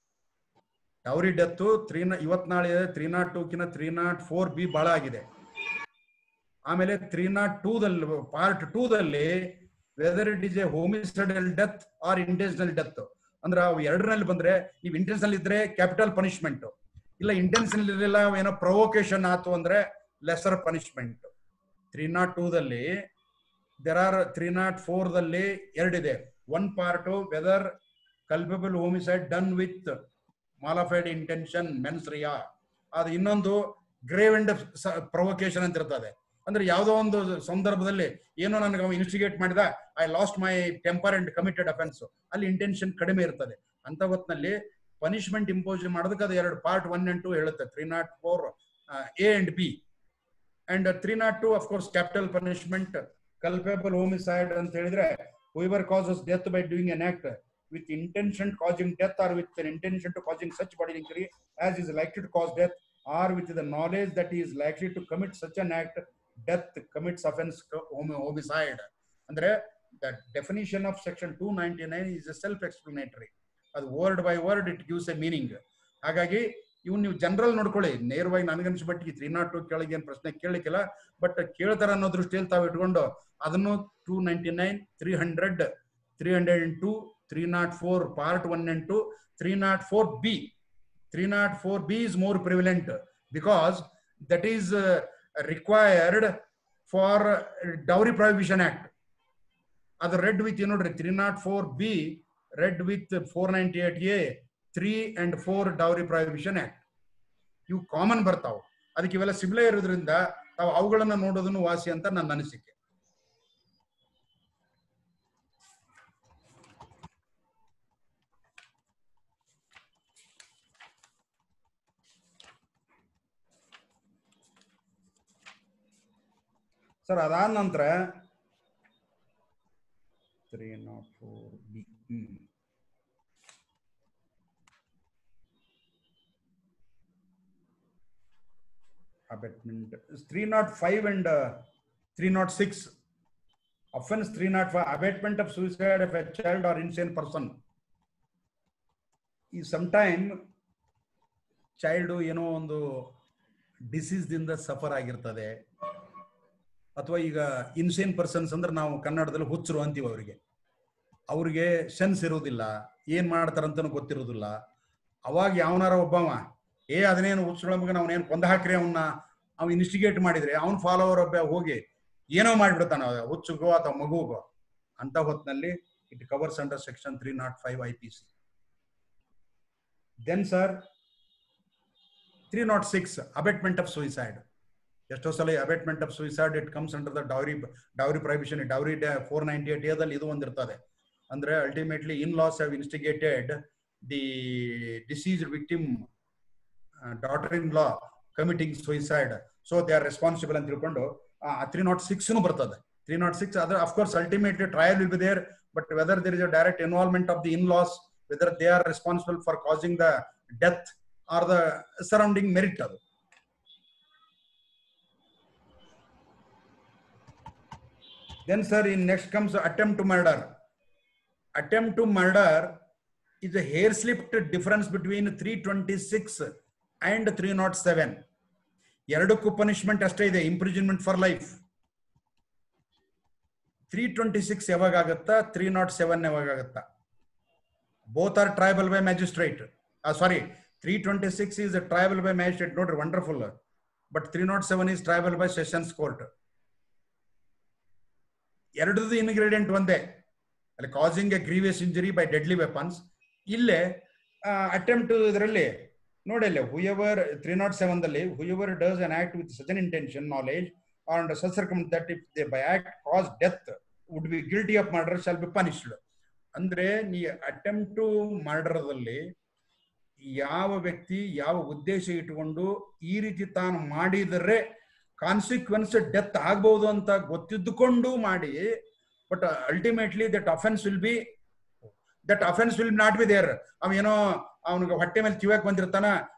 dowry death three ಇವತ್ ನಾಳೆ three not ಟೂಕಿನ three not four B ಬಹಳ ಆಗಿದೆ ಆಮೇಲೆ three not ಟೂದಲ್ಲಿ part ಟೂದಲ್ಲಿ whether it is a homicidal death or intentional death ಅಂದ್ರೆ ಅವು ಎರಡರಲ್ಲಿ ಬಂದ್ರೆ ನೀವು ಇಂಟೆನ್ಷನಲ್ ಇದ್ರೆ ಕ್ಯಾಪಿಟಲ್ ಪನಿಷ್ಮೆಂಟ್ ಇಲ್ಲ ಇಂಟೆನ್ಷನಲ್ ಇರಲಿಲ್ಲ ಏನೋ ಪ್ರೊವೊಕೇಶನ್ ಆಯ್ತು ಅಂದ್ರೆ ಲೆಸರ್ ಪನಿಷ್ಮೆಂಟ್ ತ್ರೀ ನಾಟ್ ಟೂದಲ್ಲಿ ದೆರ್ ಆರ್ ತ್ರೀ ನಾಟ್ ಫೋರ್ದಲ್ಲಿ ಎರಡಿದೆ one part whether culpable homicide done with mala fide intention mens rea ಅದು ಇನ್ನೊಂದು ಗ್ರೇವ್ ಅಂಡ್ ಪ್ರೊವೊಕೇಶನ್ ಅಂತ ಇರ್ತದೆ ಅಂದ್ರೆ ಯಾವುದೋ ಒಂದು ಸಂದರ್ಭದಲ್ಲಿ ಏನೋ ನನಗೆ ಇನ್ಸ್ಟಿಗೇಟ್ ಮಾಡಿದ I lost my temper and committed offence ಅಲ್ಲಿ ಇಂಟೆನ್ಷನ್ ಕಡಿಮೆ ಇರ್ತದೆ ಅಂತ ಹೊತ್ತಿನಲ್ಲಿ ಪನಿಷ್ಮೆಂಟ್ ಇಂಪೋಸ್ ಮಾಡೋದಕ್ಕೆ ಅದು ಎರಡು ಪಾರ್ಟ್ ಒನ್ ಅಂಡ್ ಟು ಹೇಳುತ್ತೆ three not four A and B and three not two of course capital punishment culpable homicide ಅಂತ ಹೇಳಿದ್ರೆ whoever causes death by doing an act with intention causing death or with an intention to causing such bodily injury as is likely to cause death or with the knowledge that he is likely to commit such an act death commits offense to homi- homicide ಅಂದ್ರೆ the definition of section 299 is self explanatory ಅದು word by word it gives a meaning ಹಾಗಾಗಿ ಇವ್ ನೀವು general ನೋಡ್ಕೊಳ್ಳಿ ನೇರವಾಗಿ ನನಗನ್ಸ ಮಟ್ಟಿಗೆ three not to ಕೆಳಗೆ ಏನು ಪ್ರಶ್ನೆ ಕೇಳಲಿಕ್ಕಿಲ್ಲ ಬಟ್ ಕೇಳ್ತಾರ ಅನ್ನೋ ದೃಷ್ಟಿಯಲ್ಲಿ ತಾವು ಇಟ್ಕೊಂಡು ಅದನ್ನು two ninety nine three hundred three hundred and two three not four part one and two three not four B three not four B is more prevalent because that is required for dowry prohibition act ಅದು read with ನೋಡ್ರಿ three not four B read with four ninety eight A three and four dowry prohibition act ಇವು common ಬರ್ತಾವ ಅದಕ್ಕೆ ಇವೆಲ್ಲ ಸಿಬ್ಲೆ ಇರೋದ್ರಿಂದ ತಾವು ಅವುಗಳನ್ನ ನೋಡೋದನ್ನು ವಾಸಿ ಅಂತ ನನ್ನ ಅನಿಸಿಕೆ ಸರ್ ಅದಾದ ನಂತರ three not four B hmm abatement. 305 and uh, 306. Offense 305, abatement of suicide of a child or insane person. ಈ ಸಮ್ಟೈಮ್ ಚೈಲ್ಡು ಏನೋ ಒಂದು ಡಿಸೀಸ್ದಿಂದ ಸಫರ್ ಆಗಿರ್ತದೆ ಅಥವಾ ಈಗ ಇನ್ಸೇನ್ ಪರ್ಸನ್ಸ್ ಅಂದ್ರೆ ನಾವು ಕನ್ನಡದಲ್ಲಿ ಹುಚ್ಚರು ಅಂತೀವಿ ಅವರಿಗೆ ಅವ್ರಿಗೆ ಸೆನ್ಸ್ ಇರೋದಿಲ್ಲ ಏನ್ ಮಾಡ್ತಾರಂತನೂ ಗೊತ್ತಿರೋದಿಲ್ಲ ಅವಾಗ ಯಾವನಾರ ಒಬ್ಬವ ಏ ಅದನ್ನೇನು ಹುಚ್ಚುಳಮಗನ ಅವನೇನು ಕೊಂದ ಹಾಕ್ರಿ ಅವನ್ನ ಅವ್ನು ಇನ್ಸ್ಟಿಗೇಟ್ ಮಾಡಿದ್ರೆ ಅವ್ನ ಫಾಲೋವರ್ ಒಬ್ಬ ಹೋಗಿ ಏನೋ ಮಾಡ್ಬಿಡ್ತಾನ ಹುಚ್ಚುಗೋ ಅಥವಾ ಮಗುಗೋ ಅಂತ ಹೊತ್ತಿನಲ್ಲಿ it covers under section three not five I P C then sir three not six abetment of suicide ಎಷ್ಟೋ ಸಲ abetment of suicide it comes under the dowry dowry prohibition dowry four ninety eight ಏದಲ್ಲಿ ಇದು ಒಂದಿರ್ತದೆ ಅಂದ್ರೆ ultimately in laws have instigated the deceased victim daughter in law committing suicide so they are responsible ಅಂತ ತಿಳ್ಕೊಂಡು three not six ಬರ್ತದೆ three not six ಅದ್ರ of course ultimately trial will be there but whether there is a direct involvement of the in laws whether they are responsible for causing the death or the surrounding merit ಅದು then sir in next comes attempt to murder attempt to murder is a hair slipped difference between 326 and 307 ಎರಡಕ್ಕೂ punishment ಅಷ್ಟೇ ಇದೆ imprisonment for life three twenty six ಯಾವಾಗ ಆಗುತ್ತಾ three not seven ಯಾವಾಗ ಆಗುತ್ತಾ both are triable by magistrate sorry three twenty six is triable by magistrate ನೋಡ್ರಿ wonderful but three not seven is triable by sessions court ಎರಡದು ingredient ಒಂದೇ ಅಲ್ಲಿ causing a grievous injury by deadly weapons ಇಲ್ಲೇ attempt ಇದರಲ್ಲಿ ನೋಡಿ ಅಲ್ಲಿ whoever three not seven ದಲ್ಲಿ whoever does an act with such an intention knowledge and such circumstances that if they by act cause death would be guilty of murder shall be punished ಅಂದ್ರೆ ನೀ attempt to ಮರ್ಡರ್ದಲ್ಲಿ ಯಾವ ವ್ಯಕ್ತಿ ಯಾವ ಉದ್ದೇಶ ಇಟ್ಟುಕೊಂಡು ಈ ರೀತಿ ತಾನು ಮಾಡಿದರೆ ಕಾನ್ಸಿಕ್ವೆನ್ಸ್ ಡೆತ್ ಆಗ್ಬಹುದು ಅಂತ ಗೊತ್ತಿದ್ದುಕೊಂಡು ಮಾಡಿ but ultimately that offence will be that offence will not be there ಅವೇನೋ ಅವನಿಗೆ ಹೊಟ್ಟೆ ಮೇಲೆ ಕಿವ್ಯಾಕ್ ಬಂದಿರ್ತಾನ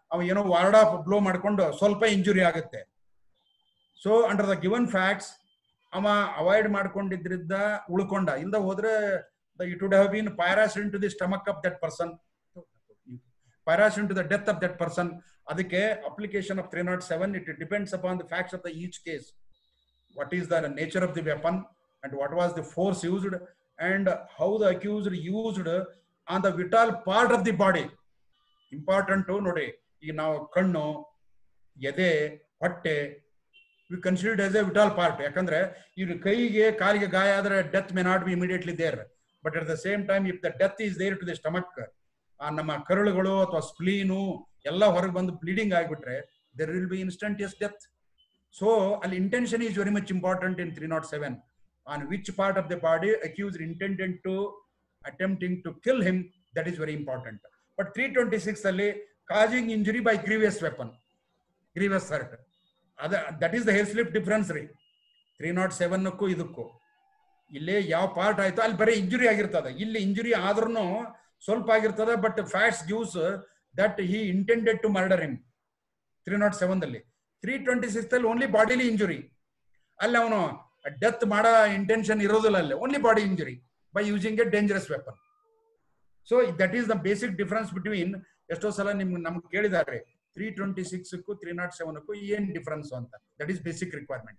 ಅವ ಏನೋ ವಾರ್ಡ್ ಆಫ್ ಬ್ಲೋ ಮಾಡ್ಕೊಂಡು ಸ್ವಲ್ಪ ಇಂಜುರಿ ಆಗುತ್ತೆ so under the given facts ಅವ ಅವಾಯ್ಡ್ ಮಾಡ್ಕೊಂಡಿದ್ರಿಂದ ಉಳ್ಕೊಂಡ ಇಲ್ದ ಹೋದ್ರೆ it would have been pierced into the stomach of that person pierced into the death of that person ಅದಕ್ಕೆ application of three not seven it depends upon the facts of the each case what is the nature of the weapon and what was the force used and how the accused used on the vital part of the body important ನೋಡಿ ಈಗ ನಾವು ಕಣ್ಣು ಎದೆ ಹೊಟ್ಟೆ we considered as a vital part ಯಾಕಂದ್ರೆ ಇವ್ರ ಕೈಗೆ ಕಾಲಿಗೆ ಗಾಯ ಆದ್ರೆ death may not be immediately there but at the same time if the death is there to the stomach ಆ ನಮ್ಮ ಕರುಳುಗಳು ಅಥವಾ ಸ್ಪ್ಲೀನು ಎಲ್ಲ ಹೊರಗೆ ಬಂದು ಬ್ಲೀಡಿಂಗ್ ಆಗಿಬಿಟ್ರೆ there will be instantaneous death so ಅಲ್ಲಿ intention is very much important in three not seven on which part of the body accused intended to attempting to kill him that is very important but three twenty six ಅಲ್ಲಿ causing injury by grievous weapon grievous hurt ಅದ that is the hair slip difference ರೀ three not ಸೆವೆನ್ಕ್ಕೂ ಇದಕ್ಕೂ ಇಲ್ಲಿ ಯಾವ part ಆಯ್ತು ಅಲ್ಲಿ ಬರೀ ಇಂಜುರಿ ಆಗಿರ್ತದೆ ಇಲ್ಲಿ ಇಂಜುರಿ ಆದ್ರೂ ಸ್ವಲ್ಪ ಆಗಿರ್ತದೆ but facts gives that he intended to murder him three not seven ಅಲ್ಲಿ ತ್ರೀ ಟ್ವೆಂಟಿ ಸಿಕ್ಸ್ ಅಲ್ಲಿ ಓನ್ಲಿ ಬಾಡಿಲಿ ಇಂಜುರಿ ಅಲ್ಲಿ ಅವನು ಡೆತ್ ಮಾಡೋ ಇಂಟೆನ್ಷನ್ ಇರೋದಿಲ್ಲ ಅಲ್ಲಿ only body injury by using a dangerous weapon so that is the basic difference between ಎಷ್ಟೋ ಸಲ ನಿಮ್ಗೆ ನಮ್ಗೆ ಕೇಳಿದ್ದಾರೆ ತ್ರೀ ಟ್ವೆಂಟಿ ಸಿಕ್ಸ್ಕ್ಕೂ ತ್ರೀ ನಾಟ್ ಸೆವೆನ್ಕ್ಕೂ ಏನ್ ಡಿಫರೆನ್ಸ್ ಅಂತ that is basic requirement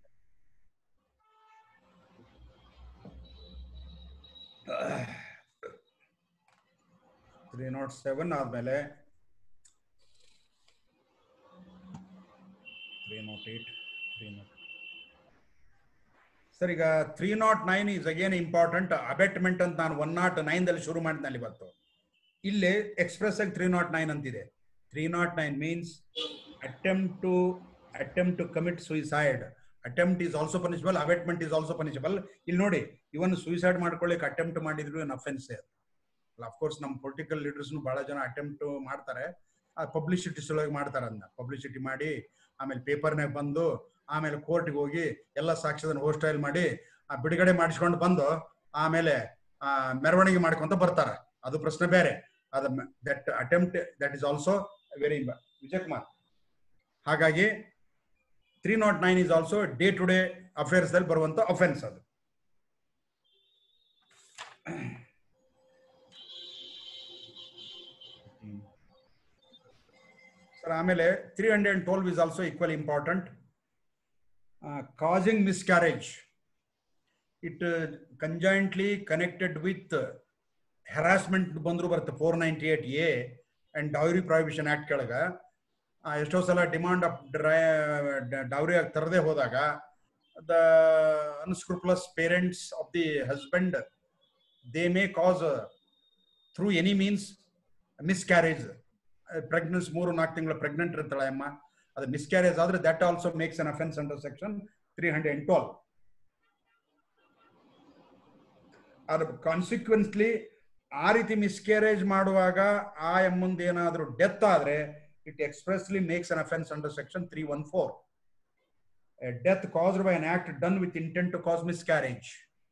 three not seven ಆದ್ಮೇಲೆ three not eight three not sir ಈಗ three not nine is again important abetment ಅಂತ ನಾನು ಒನ್ ನಾಟ್ ನೈನ್ ದಲ್ಲಿ ಶುರು ಮಾಡಿದ್ನಲ್ಲಿ ಇವತ್ತು ಇಲ್ಲಿ ಎಕ್ಸ್ಪ್ರೆಸ್ ಆಗಿ ತ್ರೀ ನಾಟ್ ನೈನ್ ಅಂತಿದೆ three not nine means attempt to attempt to commit suicide attempt is also punishable abetment is also punishable ಇಲ್ಲಿ ನೋಡಿ ಇವನ್ ಸುಯಿಸೈಡ್ ಮಾಡ್ಕೊಳ್ಳಿಕ್ಕೆ ಅಟೆಂಪ್ಟ್ ಮಾಡಿದ್ರು ಏನ್ ಅಫೆನ್ಸ್ ಅಫ್ಕೋರ್ಸ್ ನಮ್ಮ ಪೊಲಿಟಿಕಲ್ ಲೀಡರ್ಸ್ನು ಬಹಳ ಜನ ಅಟೆಂಪ್ಟ್ ಮಾಡ್ತಾರೆ ಆ ಪಬ್ಲಿಸಿಟಿ ಸಲುವಾಗಿ ಮಾಡ್ತಾರೆ ಅದನ್ನ ಪಬ್ಲಿಸಿಟಿ ಮಾಡಿ ಆಮೇಲೆ ಪೇಪರ್ನಾಗ ಬಂದು ಆಮೇಲೆ ಕೋರ್ಟ್ಗೆ ಹೋಗಿ ಎಲ್ಲ ಸಾಕ್ಷ್ಯದನ್ನ ಹೋಸ್ಟೈಲ್ ಮಾಡಿ ಆ ಬಿಡುಗಡೆ ಮಾಡಿಸ್ಕೊಂಡು ಬಂದು ಆಮೇಲೆ ಆ ಮೆರವಣಿಗೆ ಮಾಡ್ಕೊಂತ ಬರ್ತಾರೆ ಅದು ಪ್ರಶ್ನೆ ಬೇರೆ ಅದ that attempt that is also very Vijay Kumar ಹಾಗಾಗಿ three not nine is also day to day affairs ಅಲ್ಲಿ ಬರುವಂತ ಅಫೆನ್ಸ್ ಅದು ಸರ್ ಆಮೇಲೆ three hundred twelve is also equal important causing miscarriage it conjointly connected with harassment ಬಂದ್ರು ಬರುತ್ತೆ four ninety eight A and dowry prohibition act ಕೆಳಗ ಆ, ಎಷ್ಟೋ ಸಲ ಡಿಮಾಂಡ್ ಆಫ್ ಡೌರಿ ಆಗಿ ತರದೇ ಹೋದಾಗ the unscrupulous parents of the husband they may cause through any means miscarriage pregnancy ಮೂರು ನಾಲ್ಕು ತಿಂಗಳ ಪ್ರೆಗ್ನೆಂಟ್ ಇರ್ತಾಳೆ ಅಮ್ಮ ಅದು ಮಿಸ್ಕ್ಯಾರೇಜ್ ಆದ್ರೆ that also makes an offence under section three hundred and twelve ಅದ್ರ ಕಾನ್ಸಿಕ್ವೆನ್ಸ್ಲಿ ಆ ರೀತಿ ಮಿಸ್ಕ್ಯಾರೇಜ್ ಮಾಡುವಾಗ ಆ ಎಮ್ಮಂದು ಏನಾದರೂ ಡೆತ್ ಆದ್ರೆ it expressly makes an offence under section three one four death caused by an act done with intent to cause miscarriage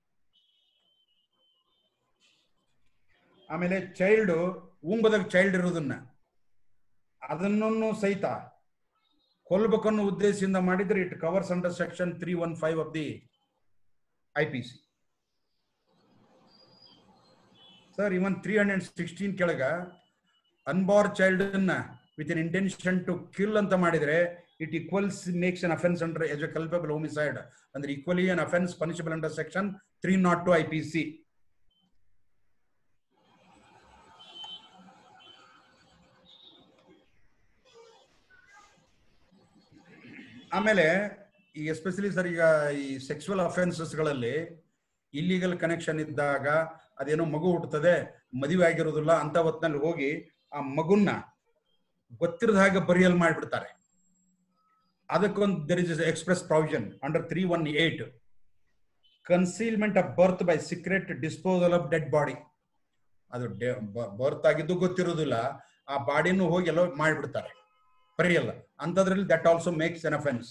ಆಮೇಲೆ child ಉಂಬದಾಗ child ಇರೋದನ್ನ ಅದನ್ನು ಸಹಿತ ಕೊಲ್ಬೇಕನ್ನೋ ಉದ್ದೇಶದಿಂದ ಮಾಡಿದ್ರೆ it covers under section three one five of the I P C sir even three hundred sixteen ಕೆಳಗ unborn child ಅನ್ನ with in intention to kill ಅಂತ ಮಾಡಿದ್ರೆ it equals makes an offence under S A culpable homicide ಅಂದ್ರೆ equally an offence punishable under section three not two I P C ಆಮೇಲೆ ಈ especially sir ಈಗ ಈ sexual ಅಫೆನ್ಸಸ್ಗಳಲ್ಲಿ illegal connection ಇದ್ದಾಗ ಅದೇನೋ ಮಗು ಹುಟ್ಟುತ್ತದೆ ಮದುವೆ ಆಗಿರೋದಿಲ್ಲ ಅಂತ ಹೊತ್ನಲ್ಲಿ ಹೋಗಿ ಆ ಮಗುನ್ನ ಗೊತ್ತಿರದ ಹಾಗೆ ಬರಿಯಲ್ ಮಾಡಿಬಿಡ್ತಾರೆ ಅದಕ್ಕೊಂದು there is express provision under three one eight concealment of birth by secret disposal of dead body ಅದು ಬರ್ತ್ ಆಗಿದ್ದು ಗೊತ್ತಿರೋದಿಲ್ಲ ಆ ಬಾಡಿನೂ ಹೋಗಿ ಎಲ್ಲೋ ಮಾಡಿಬಿಡ್ತಾರೆ ಬರೆಯಲ್ಲ ಅಂಥದ್ರಲ್ಲಿ that also makes an offence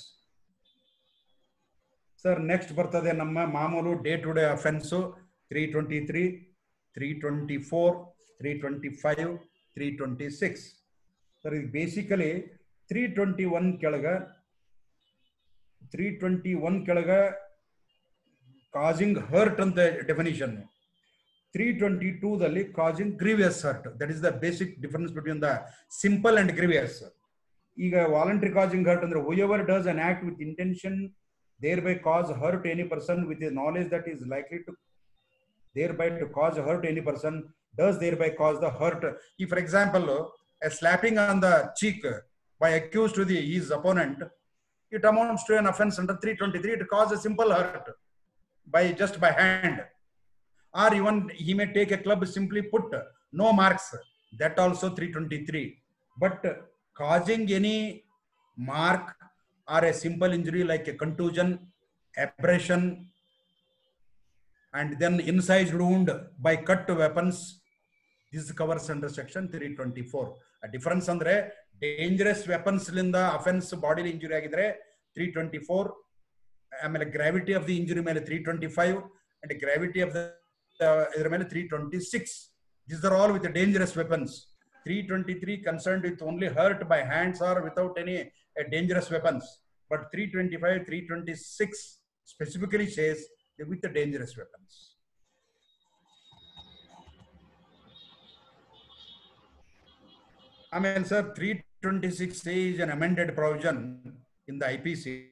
sir next ಬರ್ತದೆ ನಮ್ಮ ಮಾಮೂಲು day to day offence three twenty three three twenty four three twenty five three twenty six sir ಇದು ಬೇಸಿಕಲಿ ತ್ರೀ ಟ್ವೆಂಟಿ ಒನ್ ಕೆಳಗ ತ್ರೀ ಟ್ವೆಂಟಿ ಒನ್ ಕೆಳಗ causing hurt ಅಂತ definition three twenty ಟೂದಲ್ಲಿ causing grievous hurt that is the basic difference between the simple and grievous ಈಗ voluntary causing hurt ಅಂದ್ರೆ ever does an act with intention thereby cause hurt any person with knowledge that is likely to thereby to cause hurt any person does thereby cause the hurt. If, for example, a slapping on the cheek by accused to the his opponent, it amounts to an offense under 323. It causes a simple hurt by just by hand. Or even he may take a club simply put no marks. That also 323. But causing any mark or a simple injury like a contusion, abrasion, and then incised wound by cut weapons this covers under section 324 a difference ಅಂದ್ರೆ dangerous weapons ಲಿಂದ offence body injury ಆಗಿದ್ರೆ three twenty four ಆಮೇಲೆ gravity of the injury ಮೇಲೆ three twenty five and gravity of the ಇದರ ಮೇಲೆ three twenty six this are all with dangerous weapons three twenty three concerned with only hurt by hands or without any dangerous weapons but three twenty five three twenty six specifically says with the dangerous weapons. I mean, sir, 326 is an amended provision in the IPC,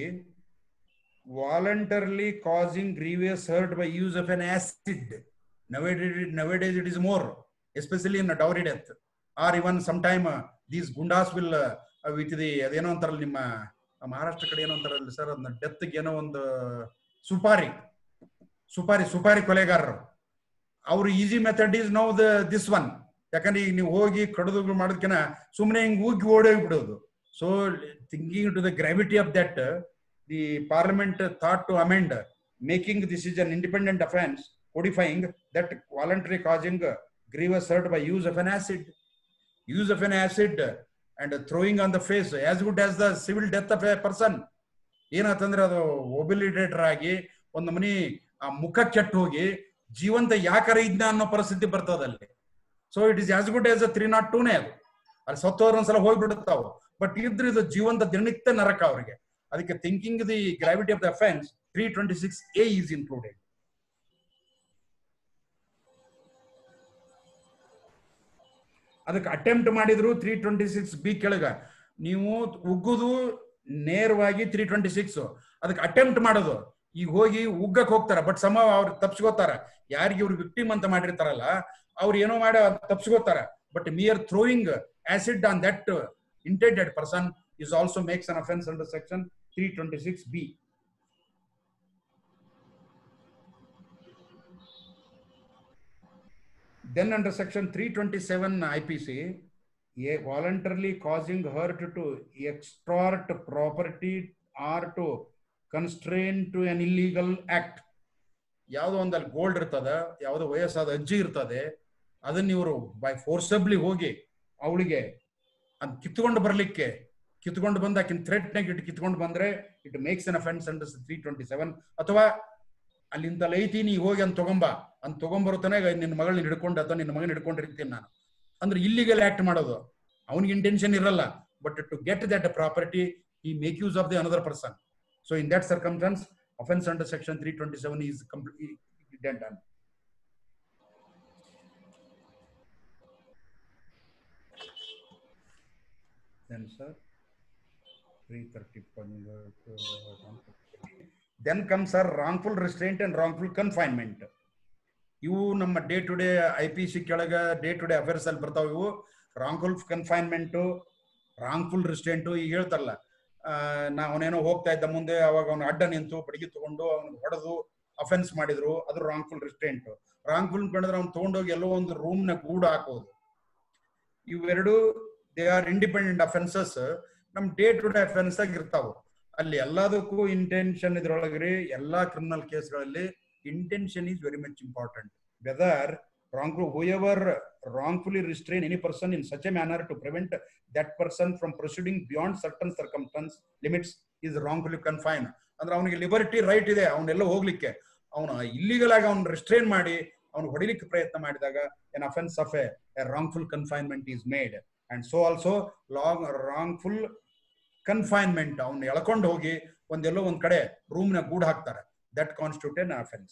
voluntarily causing grievous hurt by use of an acid. Nowadays, nowadays it is more, especially in a dowry death, or even sometime uh, these gundas will, uh, with the ಅದೇನೋ ಅಂತಾರಲ್ಲ ನಿಮ್ಮ ಮಹಾರಾಷ್ಟ್ರ ಕಡೆ ಏನೋ ಅಂತಾರಲ್ಲ sir ಅದನ್ನ ಡೆತ್ಗೆ ಏನೋ ಒಂದು ಸುಪಾರಿ ಸುಪಾರಿ ಸುಪಾರಿ ಕೊಲೆಗಾರರು ಅವ್ರ easy method is no the this one ಯಾಕಂದ್ರೆ ಈಗ ನೀವು ಹೋಗಿ ಕಡಿದು ಮಾಡೋದಕ್ಕಿಂತ ಸುಮ್ಮನೆ ಹಿಂಗ್ ಉಗ್ಗಿ ಓಡೋಗಿ ಬಿಡೋದು so thinking to the gravity of that the parliament thought to amend making this is an independent offence codifying that voluntary causing grievous hurt by use of an acid use of an acid and throwing on the face as good as the civil death of a person ಏನಾತಂದ್ರೆ ಅದು obliterator ಆಗಿ ಒಂದು ಮನಿ ಆ ಮುಖ ಕೆಟ್ಟು ಹೋಗಿ ಜೀವಂತ ಯಾಕಾರ ಇದ್ನ ಅನ್ನೋ ಪರಿಸ್ಥಿತಿ ಬರ್ತದಲ್ಲಿ so it is as good as a three not ಟೂನೇ ಅದು ಅಲ್ಲಿ ಸತ್ತೋದ್ರ ಒಂದ್ಸಲ ಹೋಗ್ಬಿಡುತ್ತಾವ ಬಟ್ ಇದ್ರ ಇದು ಜೀವಂತ ದಿನನಿತ್ಯ ನರಕ ಅವರಿಗೆ ಅದಕ್ಕೆ thinking the gravity of the offence three twenty six A is included ಅದಕ್ಕೆ ಅಟೆಂಪ್ಟ್ ಮಾಡಿದ್ರು ತ್ರೀ ಟ್ವೆಂಟಿ ಸಿಕ್ಸ್ ಬಿ ಕೆಳಗ ನೀವು ಉಗ್ಗುದು ನೇರವಾಗಿ ತ್ರೀ ಟ್ವೆಂಟಿ ಸಿಕ್ಸ್ ಅದಕ್ಕೆ ಅಟೆಂಪ್ಟ್ ಮಾಡೋದು ಈಗ ಹೋಗಿ ಉಗ್ಗಕ್ ಹೋಗ್ತಾರ ಬಟ್ ಸಮ ಅವ್ರು ತಪ್ಸ್ಕೋತಾರ ಯಾರಿಗೆ ಇವ್ರು ವಿಕ್ಟಿಮ್ ಅಂತ ಮಾಡಿರ್ತಾರಲ್ಲ ಅವ್ರು ಏನೋ ಮಾಡಿ ತಪ್ಸ್ಕೋತಾರ but mere throwing acid on that intended person is also makes an offence under section three twenty six B Then under section 327 IPC, a voluntarily causing hurt to extort property or to constrain to an illegal act. ಯಾವುದೋ ಒಂದಲ್ಲಿ gold ಇರ್ತದ ಯಾವುದೋ ವಯಸ್ಸಾದ ಅಜ್ಜಿ ಇರ್ತದೆ ಅದನ್ನ ಇವರು by ಫೋರ್ಸಬ್ಲಿ ಹೋಗಿ ಅವಳಿಗೆ ಅದ್ ಕಿತ್ಕೊಂಡು ಬರ್ಲಿಕ್ಕೆ ಕಿತ್ಕೊಂಡು ಬಂದ ಆಕಿನ ಥ್ರೆಟ್ನಾಗ ಇಟ್ಟು ಕಿತ್ಕೊಂಡು ಬಂದ್ರೆ it makes an offence under three twenty seven ಅಥವಾ ಅಲ್ಲಿಂದ ಐತಿ ನೀ ಹೋಗಿ ಅಂತ ತಗೊಂಬ ಅಂತ ತಗೊಂಬರುತ್ತಾನೆ ನಿನ್ನ ಮಗಳನ್ನ ಹಿಡ್ಕೊಂಡು ಅಥವಾ ನಿನ್ನ ಮಗನ ಹಿಡ್ಕೊಂಡಿರ್ತೀನಿ ನಾನು ಅಂದ್ರೆ ಇಲ್ಲಿಗಲ್ ಆಕ್ಟ್ ಮಾಡೋದು ಅವನಿಗೆ ಇಂಟೆನ್ಷನ್ ಇರಲ್ಲ but to get that property he make use of the another person so in that circumstance offence under section three twenty seven is complete done then sir 330 then comes sir wrongful restraint and wrongful confinement ಇವು ನಮ್ಮ day to day I P C ಕೆಳಗ day to day affairs ಅಲ್ಲಿ ಬರ್ತಾವ ಇವು wrongful ಕನ್ಫೈನ್ಮೆಂಟು wrongful ರಿಸ್ಟೆಂಟು ಈಗ ಹೇಳ್ತಾರಲ್ಲ ನಾ ಅವನೇನೋ ಹೋಗ್ತಾ ಇದ್ದ ಮುಂದೆ ಅವಾಗ ಅವನು ಅಡ್ಡ ನಿಂತು ಬಡಗಿ ತಗೊಂಡು ಅವನಿಗೆ ಹೊಡೆದು ಅಫೆನ್ಸ್ ಮಾಡಿದ್ರು ಅದು ರಾಂಗ್ಫುಲ್ ರಿಸ್ಟೆಂಟ್ ರಾಂಗ್ಫುಲ್ ಕಂಡ್ರೆ ಅವ್ನು ತಗೊಂಡೋಗಿ ಎಲ್ಲೋ ಒಂದು ರೂಮ್ನ ಗೂಡು ಹಾಕೋದು ಇವೆರಡು ದೇ ಆರ್ ಇಂಡಿಪೆಂಡೆಂಟ್ ಅಫೆನ್ಸಸ್ ನಮ್ ಡೇ ಟು ಡೇ ಅಫೆನ್ಸ್ ಆಗಿ ಇರ್ತಾವ ಅಲ್ಲಿ ಎಲ್ಲದಕ್ಕೂ ಇಂಟೆನ್ಷನ್ ಇದ್ರೊಳಗ್ರಿ ಎಲ್ಲಾ ಕ್ರಿಮಿನಲ್ ಕೇಸ್ಗಳಲ್ಲಿ intention is very much important whether wrongful whoever wrongfully restrain any person in such a manner to prevent that person from proceeding beyond certain circumstance limits is wrongfully confined ಅಂದ್ರೆ ಅವನಿಗೆ liberty right ಇದೆ ಅವನ್ನೆಲ್ಲ ಹೋಗ್ಲಿಕ್ಕೆ ಅವನು illegal ಆಗಿ ಅವ್ನು restrain ಮಾಡಿ ಅವ್ನು ಹೊಡಿಲಿಕ್ಕೆ ಪ್ರಯತ್ನ ಮಾಡಿದಾಗ an offence of a wrongful confinement is made and so also long wrongful confinement ಅವ್ನು ಎಳ್ಕೊಂಡು ಹೋಗಿ ಒಂದೆಲ್ಲೋ ಒಂದ್ ಕಡೆ ರೂಮ್ನ ಗೂಡ್ ಹಾಕ್ತಾರೆ that constitute an offence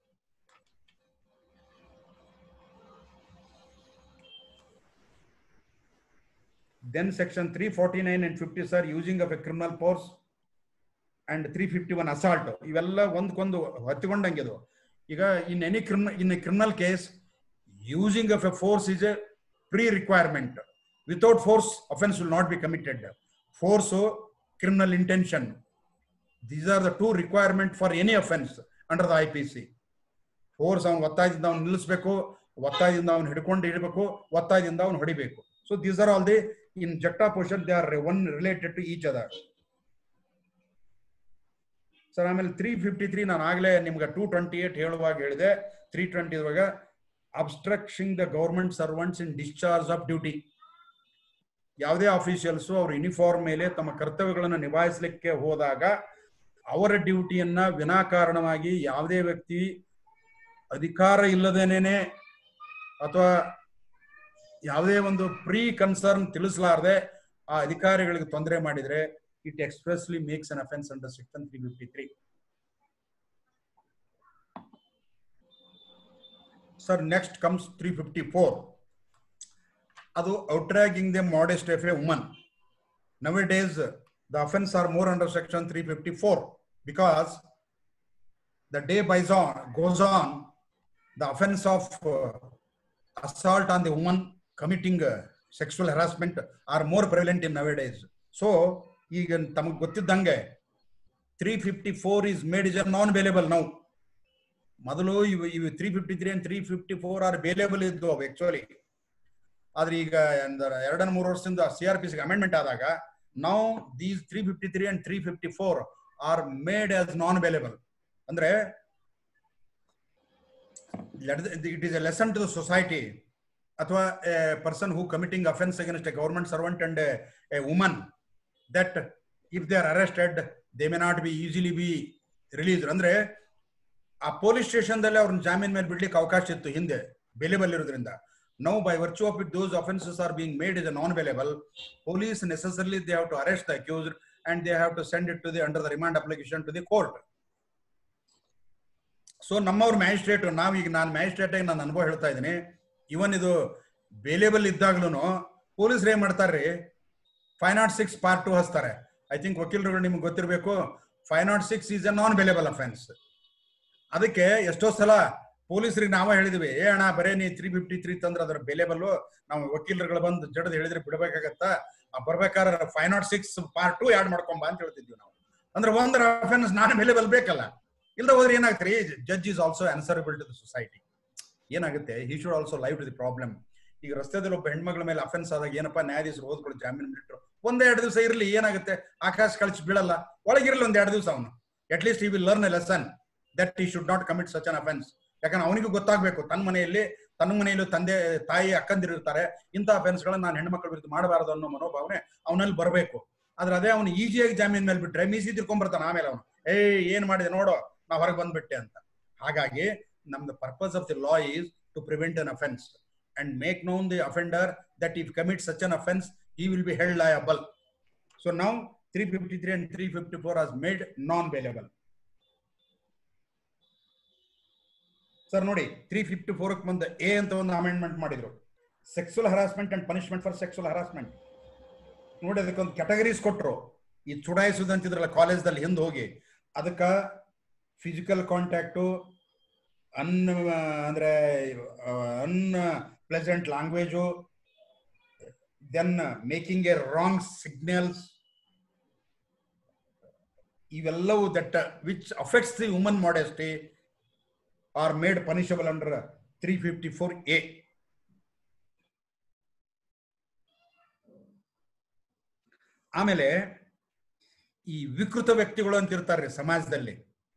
then section 349 and 50 sir using of a criminal force and 351 assault ಇವೆಲ್ಲ ಒಂದ್ಕೊಂದು ಹತ್ತಿಕೊಂಡಂಗೆ ಇದು ಈಗ in any criminal in a criminal case using of a force is a pre requirement without force offence will not be committed force criminal intention these are the two requirement for any offence under the I P C force ಅವ್ನು ಒತ್ತಾಯದಿಂದ ಅವ್ನು ನಿಲ್ಲಿಸಬೇಕು ಒತ್ತಾಯದಿಂದ ಅವ್ನು ಹಿಡ್ಕೊಂಡು ಹಿಡಬೇಕು ಒತ್ತಾಯದಿಂದ ಅವ್ನು ಹೊಡಿಬೇಕು so these are all the in ಜಟ್ಟ portion they are one related to each other sir ಆಮೇಲೆ ತ್ರೀ ಫಿಫ್ಟಿ ತ್ರೀ ನಾನು ಆಗಲೇ ನಿಮ್ಗೆ ಟೂ ಟ್ವೆಂಟಿ ಏಟ್ ಹೇಳುವಾಗ ಹೇಳಿದೆ ತ್ರೀ ಟ್ವೆಂಟಿ ಇರುವಾಗ obstructing the government servants in discharge of duty ಯಾವುದೇ ಆಫೀಷಿಯಲ್ಸು ಅವ್ರ ಯೂನಿಫಾರ್ಮ್ ಮೇಲೆ ತಮ್ಮ ಕರ್ತವ್ಯಗಳನ್ನು ನಿಭಾಯಿಸಲಿಕ್ಕೆ ಹೋದಾಗ ಅವರ ಡ್ಯೂಟಿಯನ್ನ ವಿನಾಕಾರಣವಾಗಿ ಯಾವುದೇ ವ್ಯಕ್ತಿ ಅಧಿಕಾರ ಇಲ್ಲದೇನೆ ಅಥವಾ ಯಾವುದೇ ಒಂದು ಪ್ರೀ ಕನ್ಸರ್ನ್ ತಿಳಿಸಲಾರದೆ ಆ ಅಧಿಕಾರಿಗಳಿಗೆ ತೊಂದರೆ ಮಾಡಿದ್ರೆ it expressly makes an offence under section three fifty three sir next comes three fifty four ಅದು outraging the modest of a woman nowadays the offence are more under section three fifty four because the day bias on goes on the offence of assault on the woman committing uh, sexual harassment are more prevalent in nowadays. So, ಈಗ ತಮಗೆ ಗೊತ್ತಿದ್ದಂಗೆ three fifty four is made is non bailable ನಾವು ಮೊದಲು ಇವು ಇವು three fifty three and three fifty four are bailable ಇದ್ದು ಅವು actually ಆದ್ರೆ ಈಗ ಎರಡನ್ನ ಮೂರು ವರ್ಷದಿಂದ C R P C amendment ಆದಾಗ ನಾವು these three fifty three and three fifty four are made as non bailable ಅಂದ್ರೆ it is a lesson to the society ಅಥವಾ a person who committing offence against A government servant and a woman that if they are arrested they may not be easily be release ಅಂದ್ರೆ ಆ police ಸ್ಟೇಷನ್ದಲ್ಲಿ ಅವ್ರನ್ನ ಜಾಮೀನ್ ಮೇಲೆ ಬಿಡ್ಲಿಕ್ಕೆ ಅವಕಾಶ ಇತ್ತು ಹಿಂದೆ bailable ಇರೋದ್ರಿಂದ now by virtue of it those offences are being made is non bailable police necessarily they have to arrest the accused and they have to send it to the under the remand application to the court so ನಮ್ಮವ್ರ magistrate ನಾವೀಗ ನಾನು magistrate ಆಗಿ ನಾನು ಅನುಭವ ಹೇಳ್ತಾ ಇದ್ದೀನಿ ಇವನ್ ಇದು bailable ಇದ್ದಾಗ್ಲೂ ಪೊಲೀಸರು ಏನ್ ಮಾಡ್ತಾರ್ರಿ five not six part two ಹಚ್ತಾರೆ ಐ ಥಿಂಕ್ ವಕೀಲರುಗಳು ನಿಮ್ಗೆ ಗೊತ್ತಿರಬೇಕು five not six is a non bailable offence ಅದಕ್ಕೆ ಎಷ್ಟೋ ಸಲ ಪೊಲೀಸರಿಗೆ ನಾವೇ ಹೇಳಿದ್ವಿ ಏ ಅಣ್ಣ ಬರೇ ನೀ ತ್ರೀ ಫಿಫ್ಟಿ ತ್ರೀ ತಂದ್ರೆ ಅದರ ಬೆಲೆಬಲ್ ನಾವು ವಕೀಲರುಗಳು ಬಂದು ಜಡದ್ ಹೇಳಿದ್ರೆ ಬಿಡ್ಬೇಕಾಗತ್ತ ಆ ಬರ್ಬೇಕಾದ್ರೆ five not six part two add ಮಾಡ್ಕೊಂಬ ಅಂತ ಹೇಳ್ತಿದ್ವಿ ನಾವು ಅಂದ್ರೆ ಒಂದರ ಅಫೆನ್ಸ್ ನಾನ್ ಬೆಲೆಬಲ್ ಬೇಕಲ್ಲ ಇಲ್ದ ಹೋದ್ರೆ ಏನಾಗ್ತರಿ judge is also answerable to the society ಏನಾಗುತ್ತೆ he should also live to the problem ಈಗ ರಸ್ತೆದಲ್ಲಿ ಒಬ್ಬ ಹೆಣ್ಮಗಳ ಮೇಲೆ ಅಫೆನ್ಸ್ ಆದಾಗ ಏನಪ್ಪಾ ನ್ಯಾಯಾಧೀಶರು ಓದ್ಕೊಂಡು ಜಾಮೀನು ಬಿಟ್ಟರು ಒಂದ್ ಎರಡು ದಿವಸ ಇರಲಿ ಏನಾಗುತ್ತೆ ಆಕಾಶ ಕಳಿಸಿ ಬೀಳಲ್ಲ ಒಳಗಿರಲಿ ಒಂದ್ ಎರಡು ದಿವಸ ಅವನು at least he will learn a lesson that he should not commit such an offence ಯಾಕಂದ್ರೆ ಅವನಿಗೂ ಗೊತ್ತಾಗ್ಬೇಕು ತನ್ನ ಮನೆಯಲ್ಲಿ ತನ್ನ ಮನೆಯಲ್ಲೂ ತಂದೆ ತಾಯಿ ಅಕ್ಕಂದಿರಿರ್ತಾರೆ ಇಂಥ ಅಫೆನ್ಸ್ಗಳನ್ನ ನಾನು ಹೆಣ್ಮಕ್ಳ ವಿರುದ್ಧ ಮಾಡಬಾರದು ಅನ್ನೋ ಮನೋಭಾವನೆ ಅವನಲ್ಲಿ ಬರಬೇಕು ಆದ್ರೆ ಅದೇ ಅವನು ಈಸಿಯಾಗಿ ಜಾಮೀನ್ ಮೇಲೆ ಬಿಟ್ರೆ ಮೀಸಿ ತಿರ್ಕೊಂಡ್ಬರ್ತಾನೆ ಆಮೇಲೆ ಅವನು ಏ ಏನ್ ಮಾಡಿದೆ ನೋಡು ನಾ ಹೊರಗೆ ಬಂದ್ಬಿಟ್ಟೆ ಅಂತ ಹಾಗಾಗಿ ನಮ್ದು purpose of the law is to prevent an offence and make known the offender that if commit such an offence he will be held liable so now three fifty three and three fifty four as made non bailable sir ನೋಡಿ three fifty four ಬಂದು A ಅಂತ ಒಂದು amendment ಮಾಡಿದ್ರು sexual harassment and punishment for sexual harassment ನೋಡಿ ಅದಕ್ಕೊಂದು categories ಕೊಟ್ರು ಈ ಚುಡಾಯಿಸುದು ಅಂತಿದ್ರಲ್ಲ ಕಾಲೇಜ್ದಲ್ಲಿ ಹಿಂದೆ ಹೋಗಿ ಅದಕ್ಕ ಫಿಸಿಕಲ್ ಕಾಂಟ್ಯಾಕ್ಟು ಅನ್ ಅಂದ್ರೆ unpleasant language then making a wrong signals ಇವೆಲ್ಲವೂ that which affects the woman modesty are made punishable under three fifty four A ಆಮೇಲೆ ಈ ವಿಕೃತ ವ್ಯಕ್ತಿಗಳು ಅಂತ ಇರ್ತಾರ್ರಿ ಸಮಾಜದಲ್ಲಿ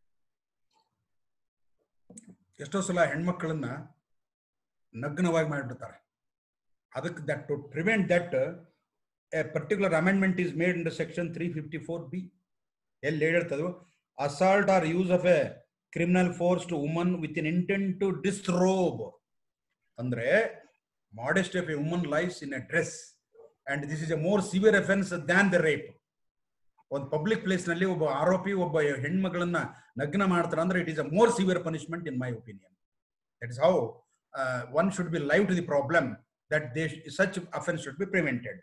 ಎಷ್ಟೋ ಸಲ ಹೆಣ್ಮಕ್ಳನ್ನ ನಗ್ನವಾಗಿ ಮಾಡಿಬಿಡ್ತಾರೆ ಅದಕ್ಕೆ that to prevent that a particular amendment is made in the section three fifty four B ಎಲ್ಲಿ ಹೇಳ್ತದು assault or use of a criminal force to woman with in intent to disrobe ಅಂದ್ರೆ modest of a woman lies in a dress and this is a more severe offence than the rape ಒಂದು public place ನಲ್ಲಿ ಒಬ್ಬ ಆರೋಪಿ ಒಬ್ಬ ಹೆಣ್ಮಗಳನ್ನ ನಗ್ನ ಮಾಡ್ತಾರೆ ಅಂದ್ರೆ it is a more severe punishment in my opinion that is how one should be live to the problem that they such offence should be prevented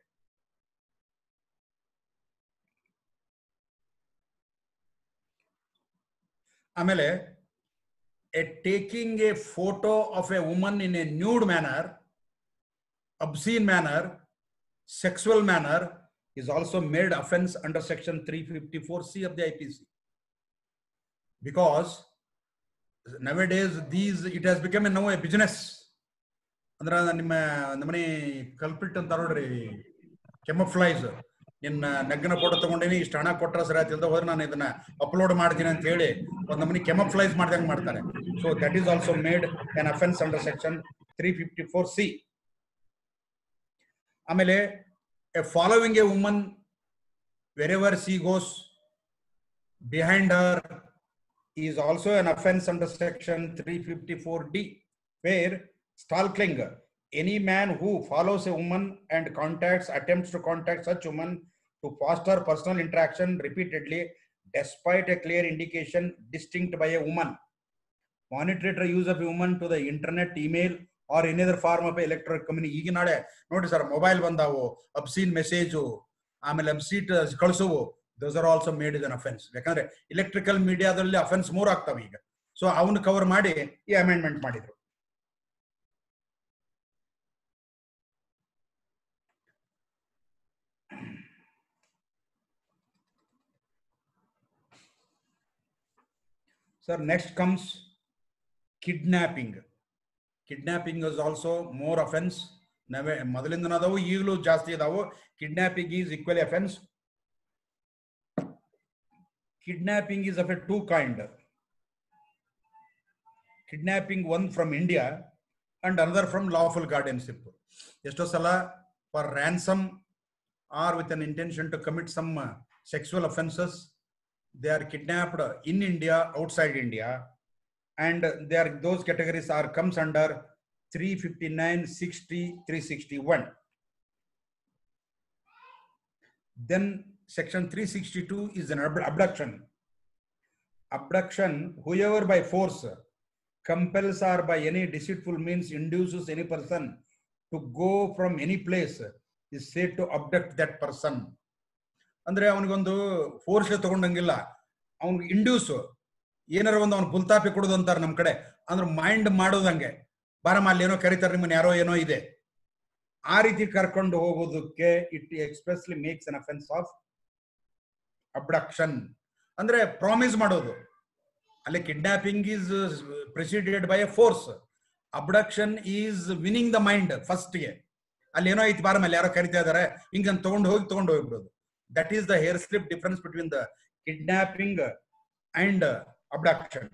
ಆಮೇಲೆ a taking a photo of a woman in a nude manner obscene manner, sexual manner is also made offense under section 354C of the IPC. Because nowadays these it has become a now a business. ಅಂದ್ರೆ ನಿಮ್ಮ ನಮ್ಮನೆ ಕಲ್ಪಿಟ್ ಅಂತ ನೋಡ್ರಿ ಕೆಮಫ್ಲೈಸ್ ನಿನ್ನ ನಗ್ನ photo ತಗೊಂಡೇನಿ ಇಷ್ಟು ಹಣ ಕೊಟ್ರ ಸರಿ ಆಯ್ತಿಲ್ದ ಹೋದ್ರೆ ನಾನು ಇದನ್ನ ಅಪ್ಲೋಡ್ ಮಾಡ್ತೀನಿ ಅಂತ ಹೇಳಿ ಒಂದ್ ನಮ್ಮನೆ ಕೆಮಫ್ಲೈಸ್ ಮಾಡ್ದಂಗೆ ಮಾಡ್ತಾರೆ so that is also made an offence under section three fifty four C ಆಮೇಲೆ a following a woman wherever she goes behind her is also an offence under section three fifty four D where stalking any man who follows a woman and contacts attempts to contact such woman to foster personal interaction repeatedly despite a clear indication distinct by a woman ಮಾನಿಟರೇಟರ್ use of woman to the internet email or any other form of electronic company ಈಗ ನಾಳೆ ನೋಡಿ sir mobile ಬಂದಾವು obscene message ಆಮೇಲೆ obscene ಕಳಿಸುವು those are also made is an offence ಯಾಕಂದ್ರೆ electrical ಮೀಡಿಯಾದಲ್ಲಿ offence ಮೂರ್ ಆಗ್ತಾವೆ ಈಗ ಸೊ ಅವನ್ನ ಕವರ್ ಮಾಡಿ ಈ ಅಮೆಂಡ್ಮೆಂಟ್ ಮಾಡಿದ್ರು sir next comes kidnapping kidnapping is also more offence ನಾವೇ ಮೊದಲಿಂದ ಅದಾವು ಈಗಲೂ ಜಾಸ್ತಿ ಅದಾವು kidnapping is equally offence kidnapping is of a two kind kidnapping one from India and another from lawful guardianship ಎಷ್ಟೋ ಸಲ for ransom or with an intention to commit some sexual offences they are kidnapped in India outside India and there those categories are comes under 359 60 361 then section 362 is an abduction abduction whoever by force compels or by any deceitful means induces any person to go from any place is said to abduct that person ಅಂದ್ರೆ ಅವನಿಗೊಂದು force ತಗೊಂಡಂಗಿಲ್ಲ ಅವ್ನಿಗೆ induce ಏನಾರ ಒಂದು ಅವ್ನು ಪುಲ್ತಾಪಿ ಕೊಡುದು ಅಂತಾರೆ ನಮ್ ಕಡೆ ಅಂದ್ರೆ ಮೈಂಡ್ ಮಾಡೋದಂಗೆ ಬಾರಮ್ಮ ಅಲ್ಲಿ ಏನೋ ಕರೀತಾರೆ ನಿಮ್ಮನ್ನ ಯಾರೋ ಏನೋ ಇದೆ ಆ ರೀತಿ ಕರ್ಕೊಂಡು ಹೋಗೋದಕ್ಕೆ it expressly makes an offence of abduction ಅಂದ್ರೆ ಪ್ರಾಮಿಸ್ ಮಾಡೋದು ಅಲ್ಲಿ kidnapping is presided by a force abduction is winning the mind ಫಸ್ಟ್ಗೆ ಅಲ್ಲಿ ಏನೋ ಐತಿ ಬಾರ ಮೇಲೆ ಯಾರೋ ಕರಿತಾ ಇದಾರೆ ಹಿಂಗಂತ ತಗೊಂಡು ಹೋಗಿ ತಗೊಂಡು ಹೋಗ್ಬಿಡೋದು that is the hair slip difference between the kidnapping and abduction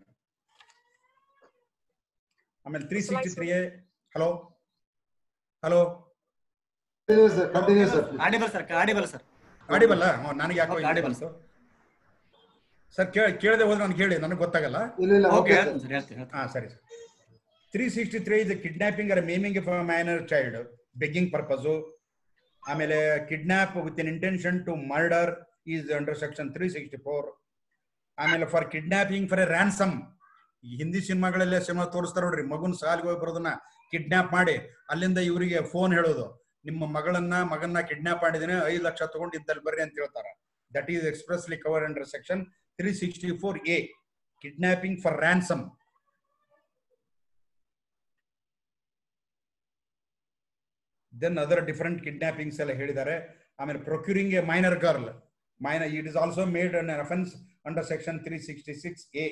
ಆಮೇಲೆ three sixty three hello hello Continue, sir. Continue, sir. please. Audible sir audible sir ಆಡಿಬಲ್ಲ ನನಗೆ ಯಾಕೋ Okay, audible, ಬಂತು ಸರ್ ಕೇಳದೆ ಹೋದ್ರೆ ನನಗೆ ಹೇಳಿ ನನಗೆ ಗೊತ್ತಾಗಲ್ಲ ಇಲ್ಲ ಇಲ್ಲ ಓಕೆ ಓಕೆ ಹೇಳ್ತೀನಿ ಸರ್ ಹೇಳ್ತೀನಿ ಹೇಳ್ತೀನಿ ಹಾ ಸರಿ sir three sixty three is kidnapping or maiming of minor child begging purpose ಆಮೇಲೆ kidnap with in intention to murder is under section three sixty four ಆಮೇಲೆ for kidnapping for a ransom Hindi ಸಿನಿಮಾಗಳಲ್ಲೇ cinema ತೋರಿಸ್ತಾರೆ ನೋಡ್ರಿ ಮಗುನ್ ಸಾಲಿಗೆ ಹೋಗಿ ಬರೋದನ್ನ kidnap ಮಾಡಿ ಅಲ್ಲಿಂದ ಇವರಿಗೆ ಫೋನ್ ಹೇಳೋದು ನಿಮ್ಮ ಮಗಳನ್ನ ಮಗನ್ನ ಕಿಡ್ನಾಪ್ ಮಾಡಿದ್ದೇನೆ ಐದು ಲಕ್ಷ ತಗೊಂಡು ಇದ್ದಲ್ಲಿ ಬರ್ರಿ ಅಂತ ಹೇಳ್ತಾರೆ that is expressly cover under section three sixty four A kidnapping for ransom then other different kidnappings ಎಲ್ಲ ಹೇಳಿದ್ದಾರೆ ಆಮೇಲೆ procuring a minor girl minor it is also made an offence under section three sixty six A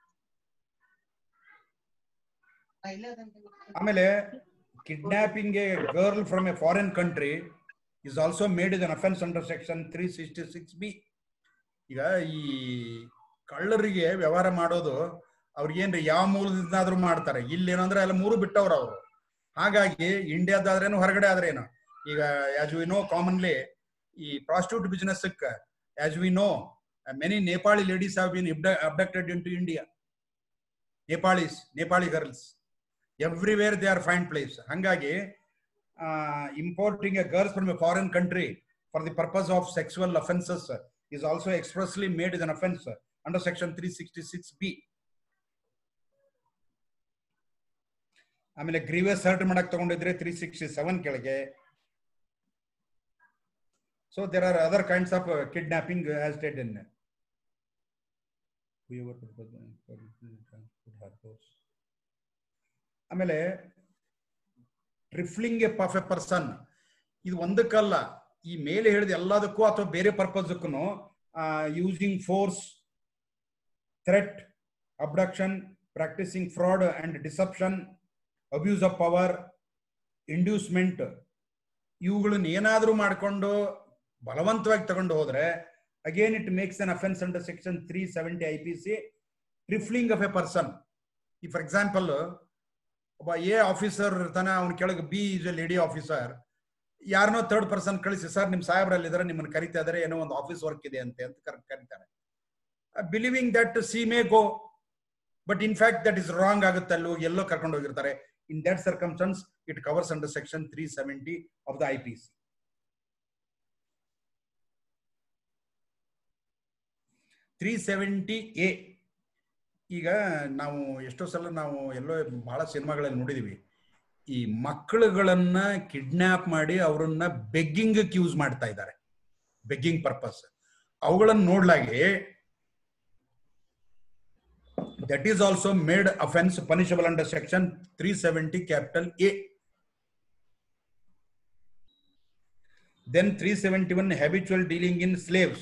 ಆಮೇಲೆ kidnapping a girl from a foreign country is also made is an offence under section three sixty six B ಈಗ ಈ ಕಳ್ಳರಿಗೆ ವ್ಯವಹಾರ ಮಾಡೋದು ಅವ್ರಿಗೇನ್ರಿ ಯಾವ ಮೂಲದಿಂದಾದ್ರೂ ಮಾಡ್ತಾರೆ ಇಲ್ಲಿ ಏನಂದ್ರೆ ಎಲ್ಲ ಮೂರು ಬಿಟ್ಟವ್ರು ಅವರು ಹಾಗಾಗಿ ಇಂಡಿಯಾದಾದ್ರೇನು ಹೊರಗಡೆ ಆದ್ರೇನು ಈಗ ಆಸ್ ವಿ ನೋ ಕಾಮನ್ಲಿ ಈ prostitute business as we know many Nepali ladies have been abducted into India Nepalese Nepali girls everywhere they are fine place ಹಂಗಾಗಿ importing a girls from a foreign country for the purpose of sexual offences is also expressly made as an offense under section 366b ಆಮೇಲೆ grievous hurt ಮಾಡಕ್ ತಗೊಂಡಿದ್ರೆ three sixty seven ಕೆಳಗೆ so there are other kinds of kidnapping as state in ಆಮೇಲೆ trifling a ಪಾಫ್ a person ಇದು ಒಂದಕ್ಕಲ್ಲ ಈ ಮೇಲೆ ಹೇಳಿದ ಎಲ್ಲದಕ್ಕೂ ಅಥವಾ ಬೇರೆ ಪರ್ಪಸ್ಕ್ಕೂ using force threat abduction practising fraud and deception abuse of power inducement ಇವುಗಳನ್ನ ಏನಾದರೂ ಮಾಡಿಕೊಂಡು ಬಲವಂತವಾಗಿ ತಗೊಂಡು ಹೋದ್ರೆ again it makes an offence under section three seventy I P C trifling of a person ಈ ಫಾರ್ ಎಕ್ಸಾಂಪಲ್ ಒಬ್ಬ ಎ ಆಫೀಸರ್ ಇರ್ತಾನೆ ಅವನ ಕೆಳಗೆ B is a lady officer ಯಾರನ್ನೋ ಥರ್ಡ್ ಪರ್ಸನ್ ಕಳಿಸಿ ಸರ್ ನಿಮ್ ಸಾಹೇಬ್ರಲ್ಲಿ ಇದಾರೆ ನಿಮ್ಮನ್ನ ಕರಿತಾ ಇದಾರೆ ಏನೋ ಒಂದು ಆಫೀಸ್ ವರ್ಕ್ ಇದೆ ಅಂತೆ ಅಂತ ಕರ್ ಕರೀತಾರೆ believing that C may go but in fact that is wrong ಆಗುತ್ತೆ ಅಲ್ಲಿ ಹೋಗಿ ಎಲ್ಲೋ ಕರ್ಕೊಂಡು ಹೋಗಿರ್ತಾರೆ in that circumstance it covers under section three seventy of the I P C three seventy A ಈಗ ನಾವು ಎಷ್ಟೋ ಸಲ ನಾವು ಎಲ್ಲೋ ಬಹಳ ಸಿನಿಮಾಗಳಲ್ಲಿ ನೋಡಿದೀವಿ ಈ ಮಕ್ಕಳುಗಳನ್ನ ಕಿಡ್ನಾಪ್ ಮಾಡಿ ಅವರನ್ನ ಬೆಗ್ಗಿಂಗ್ ಯೂಸ್ ಮಾಡ್ತಾ ಇದ್ದಾರೆ ಬೆಗ್ಗಿಂಗ್ ಪರ್ಪಸ್ ಅವುಗಳನ್ನು ನೋಡ್ಲಾಗಿ that is also made offence punishable under section three seventy capital A then three seventy one habitual dealing in slaves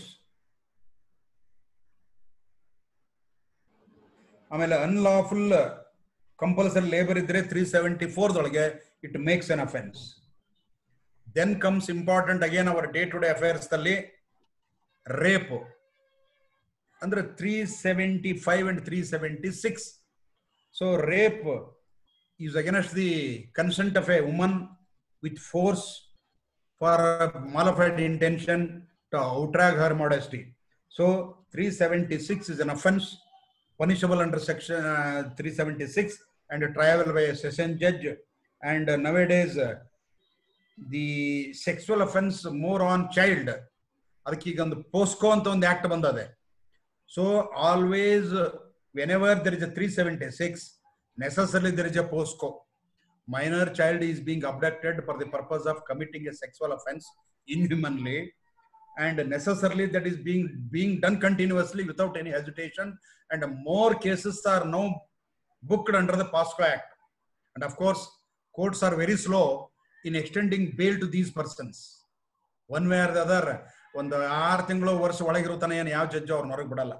ಆಮೇಲೆ ಅನ್ಲಾಫುಲ್ ಕಂಪಲ್ಸರಿ ಲೇಬರ್ ಇದ್ರೆ ತ್ರೀ ಸೆವೆಂಟಿ ಫೋರ್ದೊಳಗೆ it makes an offence then comes important again our day to day affairs ಅಲ್ಲಿ rape ಅಂದ್ರೆ three seventy five and three seventy six so rape is against the consent of a woman with force for malafide intention to outrage her modesty. So 376 is an offense punishable under section uh, 376 and triable by a session judge. And uh, nowadays, uh, the sexual offense more on child. ಅದಕ್ಕೆ ಈಗ ಒಂದು POCSO ಅಂತ ಒಂದು act ಬಂದದೆ so always whenever there is a three seventy six necessary there is a POCSO minor child is being abducted for the purpose of committing a sexual offense inhumanly and necessarily that is being being done continuously without any hesitation and more cases are now booked under the POSCO Act and of course courts are very slow in extending bail to these persons one way or the other ಒಂದು ಆರು ತಿಂಗಳು ವರ್ಷ ಒಳಗಿರುತ್ತಾನೆ ಏನು ಯಾವ judge ಅವ್ರನ್ನ ಹೊರಗೆ ಬಿಡಲ್ಲ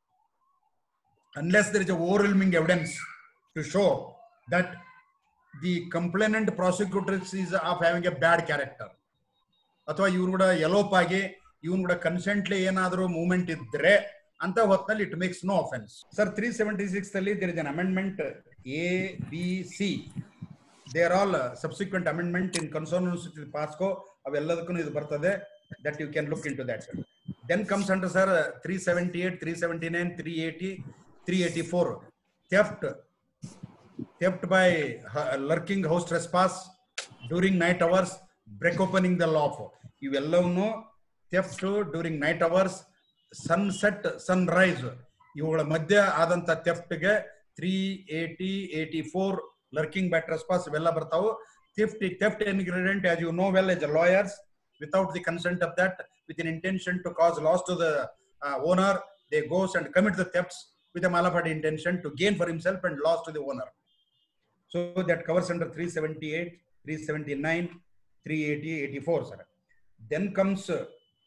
unless there is a overwhelming evidence to show that the complainant prosecutors is of having a bad character ಅಥವಾ ಇವ್ರು ಕೂಡ ಎಲೋಪ್ ಆಗಿ ಇವನ್ ಕೂಡ ಕನ್ಸೆಂಟ್ಲಿ ಏನಾದರೂ ಮೂವ್ಮೆಂಟ್ ಇದ್ರೆ ಅಂತ ಹೊತ್ತಿನಲ್ಲಿ it makes no offence sir three seventy six ಅಲ್ಲಿ there is an amendment A B C they are all subsequent amendment in concerns POCSO ಅವೆಲ್ಲದಕ್ಕೂ ಇದು ಬರ್ತದೆ that you can look into that then comes under sir three seventy eight three seventy nine three eighty three eighty four theft theft by uh, lurking house trespass during night hours, break opening the loft. ಇವೆಲ್ಲವನ್ನು theft during night hours sunset sunrise ಇವುಗಳ ಮಧ್ಯೆ ಆದಂತ ಥೆಫ್ಟ್ಗೆ three eighty eighty four lurking by trespass ಇವೆಲ್ಲ ಬರ್ತಾವು theft theft ingredient as you know well as a lawyers without the consent of that with in intention to cause loss to the owner they goes and commit the thefts with a malafide intention to gain for himself and loss to the owner So that covers under 378, 379, 380, 84, sir. Then comes uh,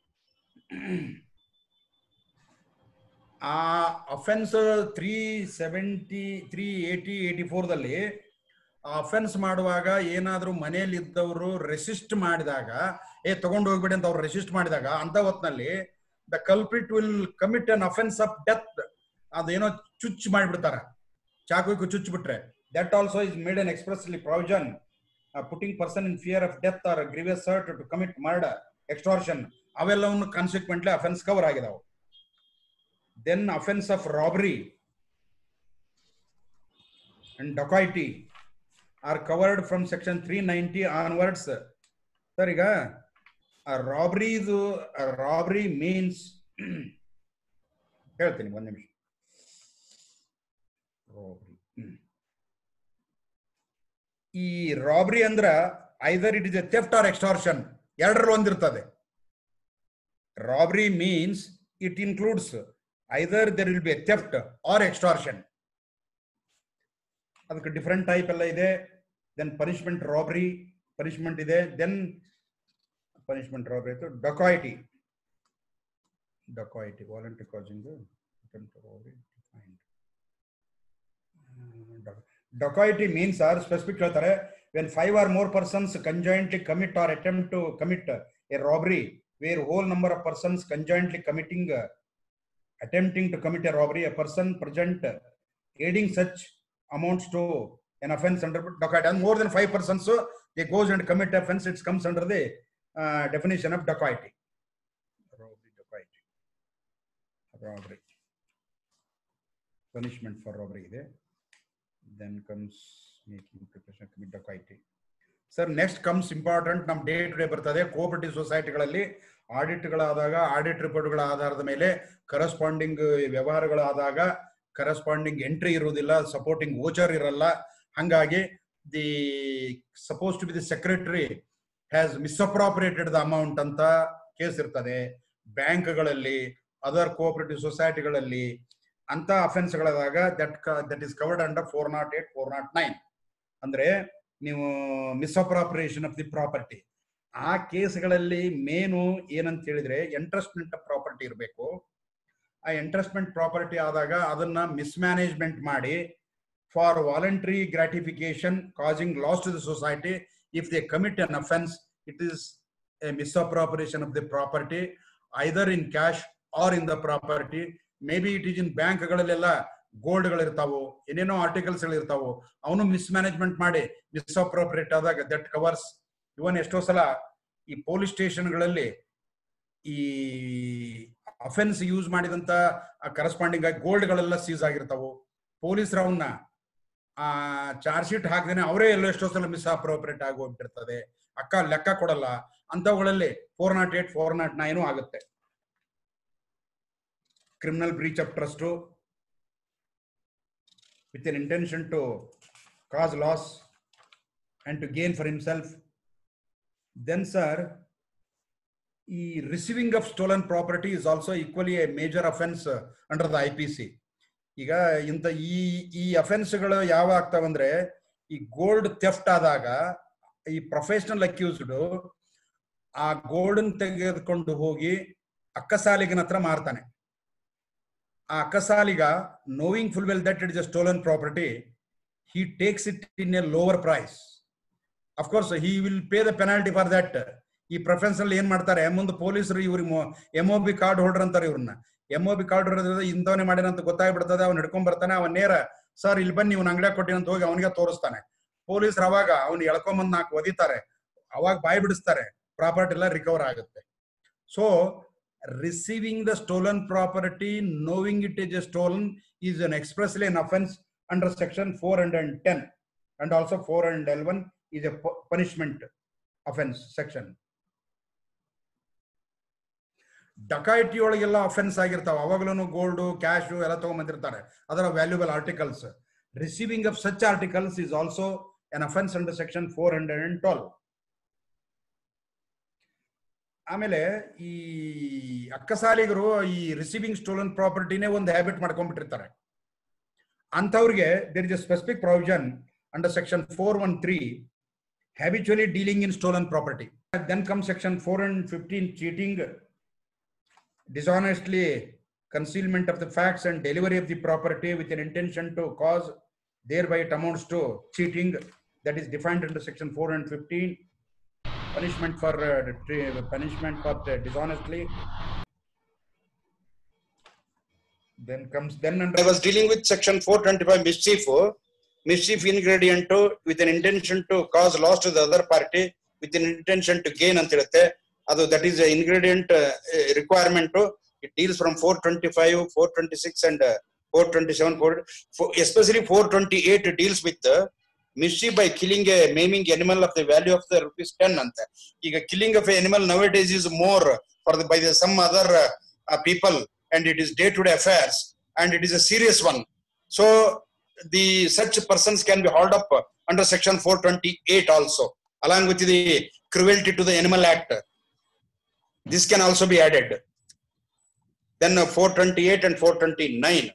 ಆ offence three seventy three eighty eighty ಫೋರ್ದಲ್ಲಿ offence ಮಾಡುವಾಗ ಏನಾದರೂ ಮನೆಯಲ್ಲಿ ಇದ್ದವರು resist ಮಾಡಿದಾಗ ಏ ತಗೊಂಡು ಹೋಗ್ಬೇಡಿ ಅಂತ ಅವ್ರು ರೆಸಿಸ್ಟ್ ಮಾಡಿದಾಗ ಅಂತ ಹೊತ್ನಲ್ಲಿ the culprit will commit an offence of death ಅದೇನೋ ಚುಚ್ಚು ಮಾಡಿಬಿಡ್ತಾರ ಚಾಕು ಚುಚ್ಚು ಬಿಟ್ರೆ that also is made an expressly provision uh, putting person in fear of death or a grievous hurt to commit murder extortion ಅವೆಲ್ಲವನ್ನು consequently offence cover ಆಗಿದಾವೆ then offence of robbery and dacoity are covered from section three ninety onwards sir ಈಗ ರಾಬ್ರಿದು Rabri means ಹೇಳ್ತೀನಿ ಒಂದು ನಿಮಿಷ ರಾಬ್ರಿ ಈ robbery ಅಂದ್ರ either it is a theft or extortion ಎರಡರಲ್ಲಿ ಒಂದಿರ್ತದೆ robbery means it includes either there will be a theft or extortion ಅದಕ್ಕೆ ಡಿಫ್ರೆಂಟ್ ಟೈಪ್ ಎಲ್ಲ ಇದೆ ದೆನ್ ಪನಿಷ್ಮೆಂಟ್ ರಾಬ್ರಿ ಪನಿಷ್ಮೆಂಟ್ ಇದೆ ದೆನ್ ಪನಿಷ್ಮೆಂಟ್ ರಾಬ್ರಿ ಆಯ್ತು dacoity dacoity voluntary causing dacoity means are specific ಹೇಳ್ತಾರೆ when five or more persons conjointly commit or attempt to commit a robbery where whole number of persons conjointly committing attempting to commit a robbery, a person present aiding such amounts to an offense under dacoity. And more than five persons, so they goes and commit offense, it comes under the uh, definition of dacoity. Robbery, dacoity. Robbery. Punishment for robbery there. Then comes making preparation to commit dacoity. Sir next comes important ನಮ್ಮ day to day ಬರ್ತದೆ cooperative ಸೊಸೈಟಿಗಳಲ್ಲಿ ಆಡಿಟ್ಗಳಾದಾಗ audit ರಿಪೋರ್ಟ್ಗಳ ಆಧಾರದ ಮೇಲೆ corresponding ವ್ಯವಹಾರಗಳಾದಾಗ corresponding entry ಇರುವುದಿಲ್ಲ supporting voucher ಇರಲ್ಲ ಹಂಗಾಗಿ the suppose to be the secretary has misappropriated the amount ಅಂತ ಕೇಸ್ ಇರ್ತದೆ ಬ್ಯಾಂಕ್ಗಳಲ್ಲಿ ಅದರ್ ಕೋಆಪರೇಟಿವ್ ಸೊಸೈಟಿಗಳಲ್ಲಿ ಅಂತ ಅಫೆನ್ಸ್ಗಳಾದಾಗ that that is covered under four not eight four not nine ಅಂದ್ರೆ ನೀವು ಮಿಸ್ಅಪ್ರಾಪರೇಷನ್ ಆಫ್ ದಿ ಪ್ರಾಪರ್ಟಿ ಆ ಕೇಸ್ಗಳಲ್ಲಿ ಮೇನು ಏನಂತ ಹೇಳಿದ್ರೆ ಎಂಟ್ರೆಸ್ಟ್ಮೆಂಟ್ ಆಫ್ ಪ್ರಾಪರ್ಟಿ ಇರಬೇಕು ಆ ಎಂಟ್ರೆಸ್ಟ್ಮೆಂಟ್ ಪ್ರಾಪರ್ಟಿ ಆದಾಗ ಅದನ್ನ ಮಿಸ್ಮ್ಯಾನೇಜ್ಮೆಂಟ್ ಮಾಡಿ for voluntary gratification causing loss to the society if they commit an offence it is a misappropriation of the property either in cash or in the property may be it is in ಬ್ಯಾಂಕ್ಗಳಲ್ಲೆಲ್ಲ ಗೋಲ್ಡ್ಗಳಿರ್ತಾವು ಏನೇನೋ articles ಇರ್ತಾವು ಅವನು mismanagement ಮಾಡಿ ಮಿಸ್ಅಪ್ರೋಪ್ರಿಯೇಟ್ ಆದಾಗ that covers ಇವನ್ ಎಷ್ಟೋ ಸಲ ಈ ಪೊಲೀಸ್ ಸ್ಟೇಷನ್ಗಳಲ್ಲಿ ಈ ಅಫೆನ್ಸ್ ಯೂಸ್ ಮಾಡಿದಂತ ಕರೆಸ್ಪಾಂಡಿಂಗ್ ಆಗಿ ಗೋಲ್ಡ್ಗಳೆಲ್ಲ ಸೀಸ್ ಆಗಿರ್ತಾವು ಪೊಲೀಸರು ಅವನ್ನ ಆ ಚಾರ್ಜ್ ಶೀಟ್ ಹಾಕ್ದೇನೆ ಅವರೇ ಎಲ್ಲೋ ಎಷ್ಟೋ ಸಲ ಮಿಸ್ ಅಪ್ರೋಪ್ರಿಯೇಟ್ ಆಗಿ ಹೋಗ್ಬಿಟ್ಟಿರ್ತದೆ ಅಕ್ಕ ಲೆಕ್ಕ ಕೊಡಲ್ಲ ಅಂತವುಗಳಲ್ಲಿ four not eight four not nine ಆಗುತ್ತೆ criminal breach of trust with an intention to cause loss and to gain for himself. Then, sir, ಈ receiving of stolen property is also equally a major offence under the I P C ಈಗ ಇಂಥ ಈ ಈ ಅಫೆನ್ಸ್ಗಳು ಯಾವ ಆಗ್ತಾವಂದ್ರೆ ಈ gold theft ಆದಾಗ ಈ professional accused ಆ ಗೋಲ್ಡನ್ ತೆಗೆದುಕೊಂಡು ಹೋಗಿ ಅಕ್ಕಸಾಲಿಗನ ಹತ್ರ ಮಾರ್ತಾನೆ ಆ ಅಕ್ಕಸಾಲಿಗ knowing full well that it is a stolen property he takes it in a lower price. Of course, he will pay the penalty for that. ಈ ಪ್ರೆಫರೆನ್ಸ್ ಅಲ್ಲಿ ಏನ್ ಮಾಡ್ತಾರೆ ಮುಂದೆ ಪೊಲೀಸರು ಇವ್ರಿಗೆ M O B card holder ಅಂತಾರೆ ಇವ್ರನ್ನ M O B card holder ಇಂಥವನೇ ಮಾಡ್ಯಾನ ಅಂತ ಗೊತ್ತಾಗ್ಬಿಡ್ತದೆ ಅವ್ನು ಹಿಡ್ಕೊಂಡ್ ಬರ್ತಾನೆ ಅವನ್ ನೇರ ಸರ್ ಇಲ್ಲಿ ಬನ್ನಿ ಇವ್ನ ಅಂಗಡಿಯಾಗ ಕೊಟ್ಟಿನ ಅಂತ ಹೋಗಿ ಅವನಿಗೆ ತೋರಿಸ್ತಾನೆ ಪೊಲೀಸರು ಅವಾಗ ಅವ್ನು ಎಳ್ಕೊಂಬಂದ್ ನಾಲ್ಕು ಒದಿತಾರೆ ಅವಾಗ ಬಾಯಿ ಬಿಡಿಸ್ತಾರೆ ಪ್ರಾಪರ್ಟಿ ಎಲ್ಲ ರಿಕವರ್ ಆಗುತ್ತೆ so receiving the stolen property knowing it is a stolen is an expressly an offence under section four hundred and ten and also four and L one is a punishment offence section dacoity ಒಳಗೆಲ್ಲ offence ಆಗಿರ್ತಾವ ಅವಾಗಲೂ gold cash ಎಲ್ಲ ತಗೊಂಬಂದಿರ್ತಾರೆ ಅದರ valuable articles receiving of such articles is also an offence under section four hundred and twelve ಆಮೇಲೆ ಈ ಅಕ್ಕಸಾಲಿಗರು ಈ receiving stolen ಪ್ರಾಪರ್ಟಿನೇ ಒಂದು ಹ್ಯಾಬಿಟ್ ಮಾಡ್ಕೊಂಡ್ಬಿಟ್ಟಿರ್ತಾರೆ ಅಂಥವ್ರಿಗೆ there is a specific provision under section four one three habitually dealing in stolen property. Then comes section 4 and 15 cheating, dishonestly concealment of the facts and delivery of the property with an intention to cause, thereby it amounts to cheating that is defined under section 4 and 15. Punishment for uh, tri- punishment for uh, dishonestly. Then comes then under I was dealing with section 425 mischief, mischief ingredient to, with an intention to cause loss to the other party with an intention to gain ಅಂತ ಹೇಳುತ್ತೆ ಅದು that is ingredient requirement it deals from four twenty five four twenty six and four twenty seven four especially four twenty eight deals with mischief by killing a maiming animal of the value of the rupees 10 ಅಂತ ಈಗ killing of a animal nowadays is more for the by the some other uh, uh, people and it is day to day affairs and it is a serious one so the such persons can be hauled up under section 428 also along with the cruelty to the animal act this can also be added then uh, 428 and 429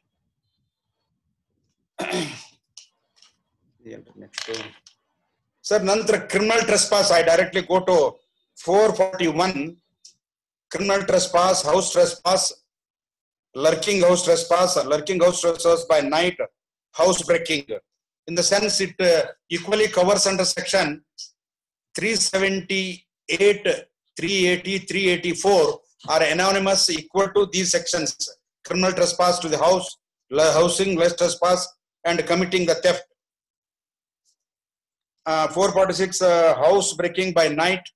next sir ನಂತರ criminal trespass i directly go to 441 criminal trespass house trespass lurking house trespass lurking house trespass by night house breaking in the sense it uh, equally covers under section 378 380 384 are anonymous equal to these sections criminal trespass to the house la- housing less trespass and committing the theft uh, 446 uh, house breaking by night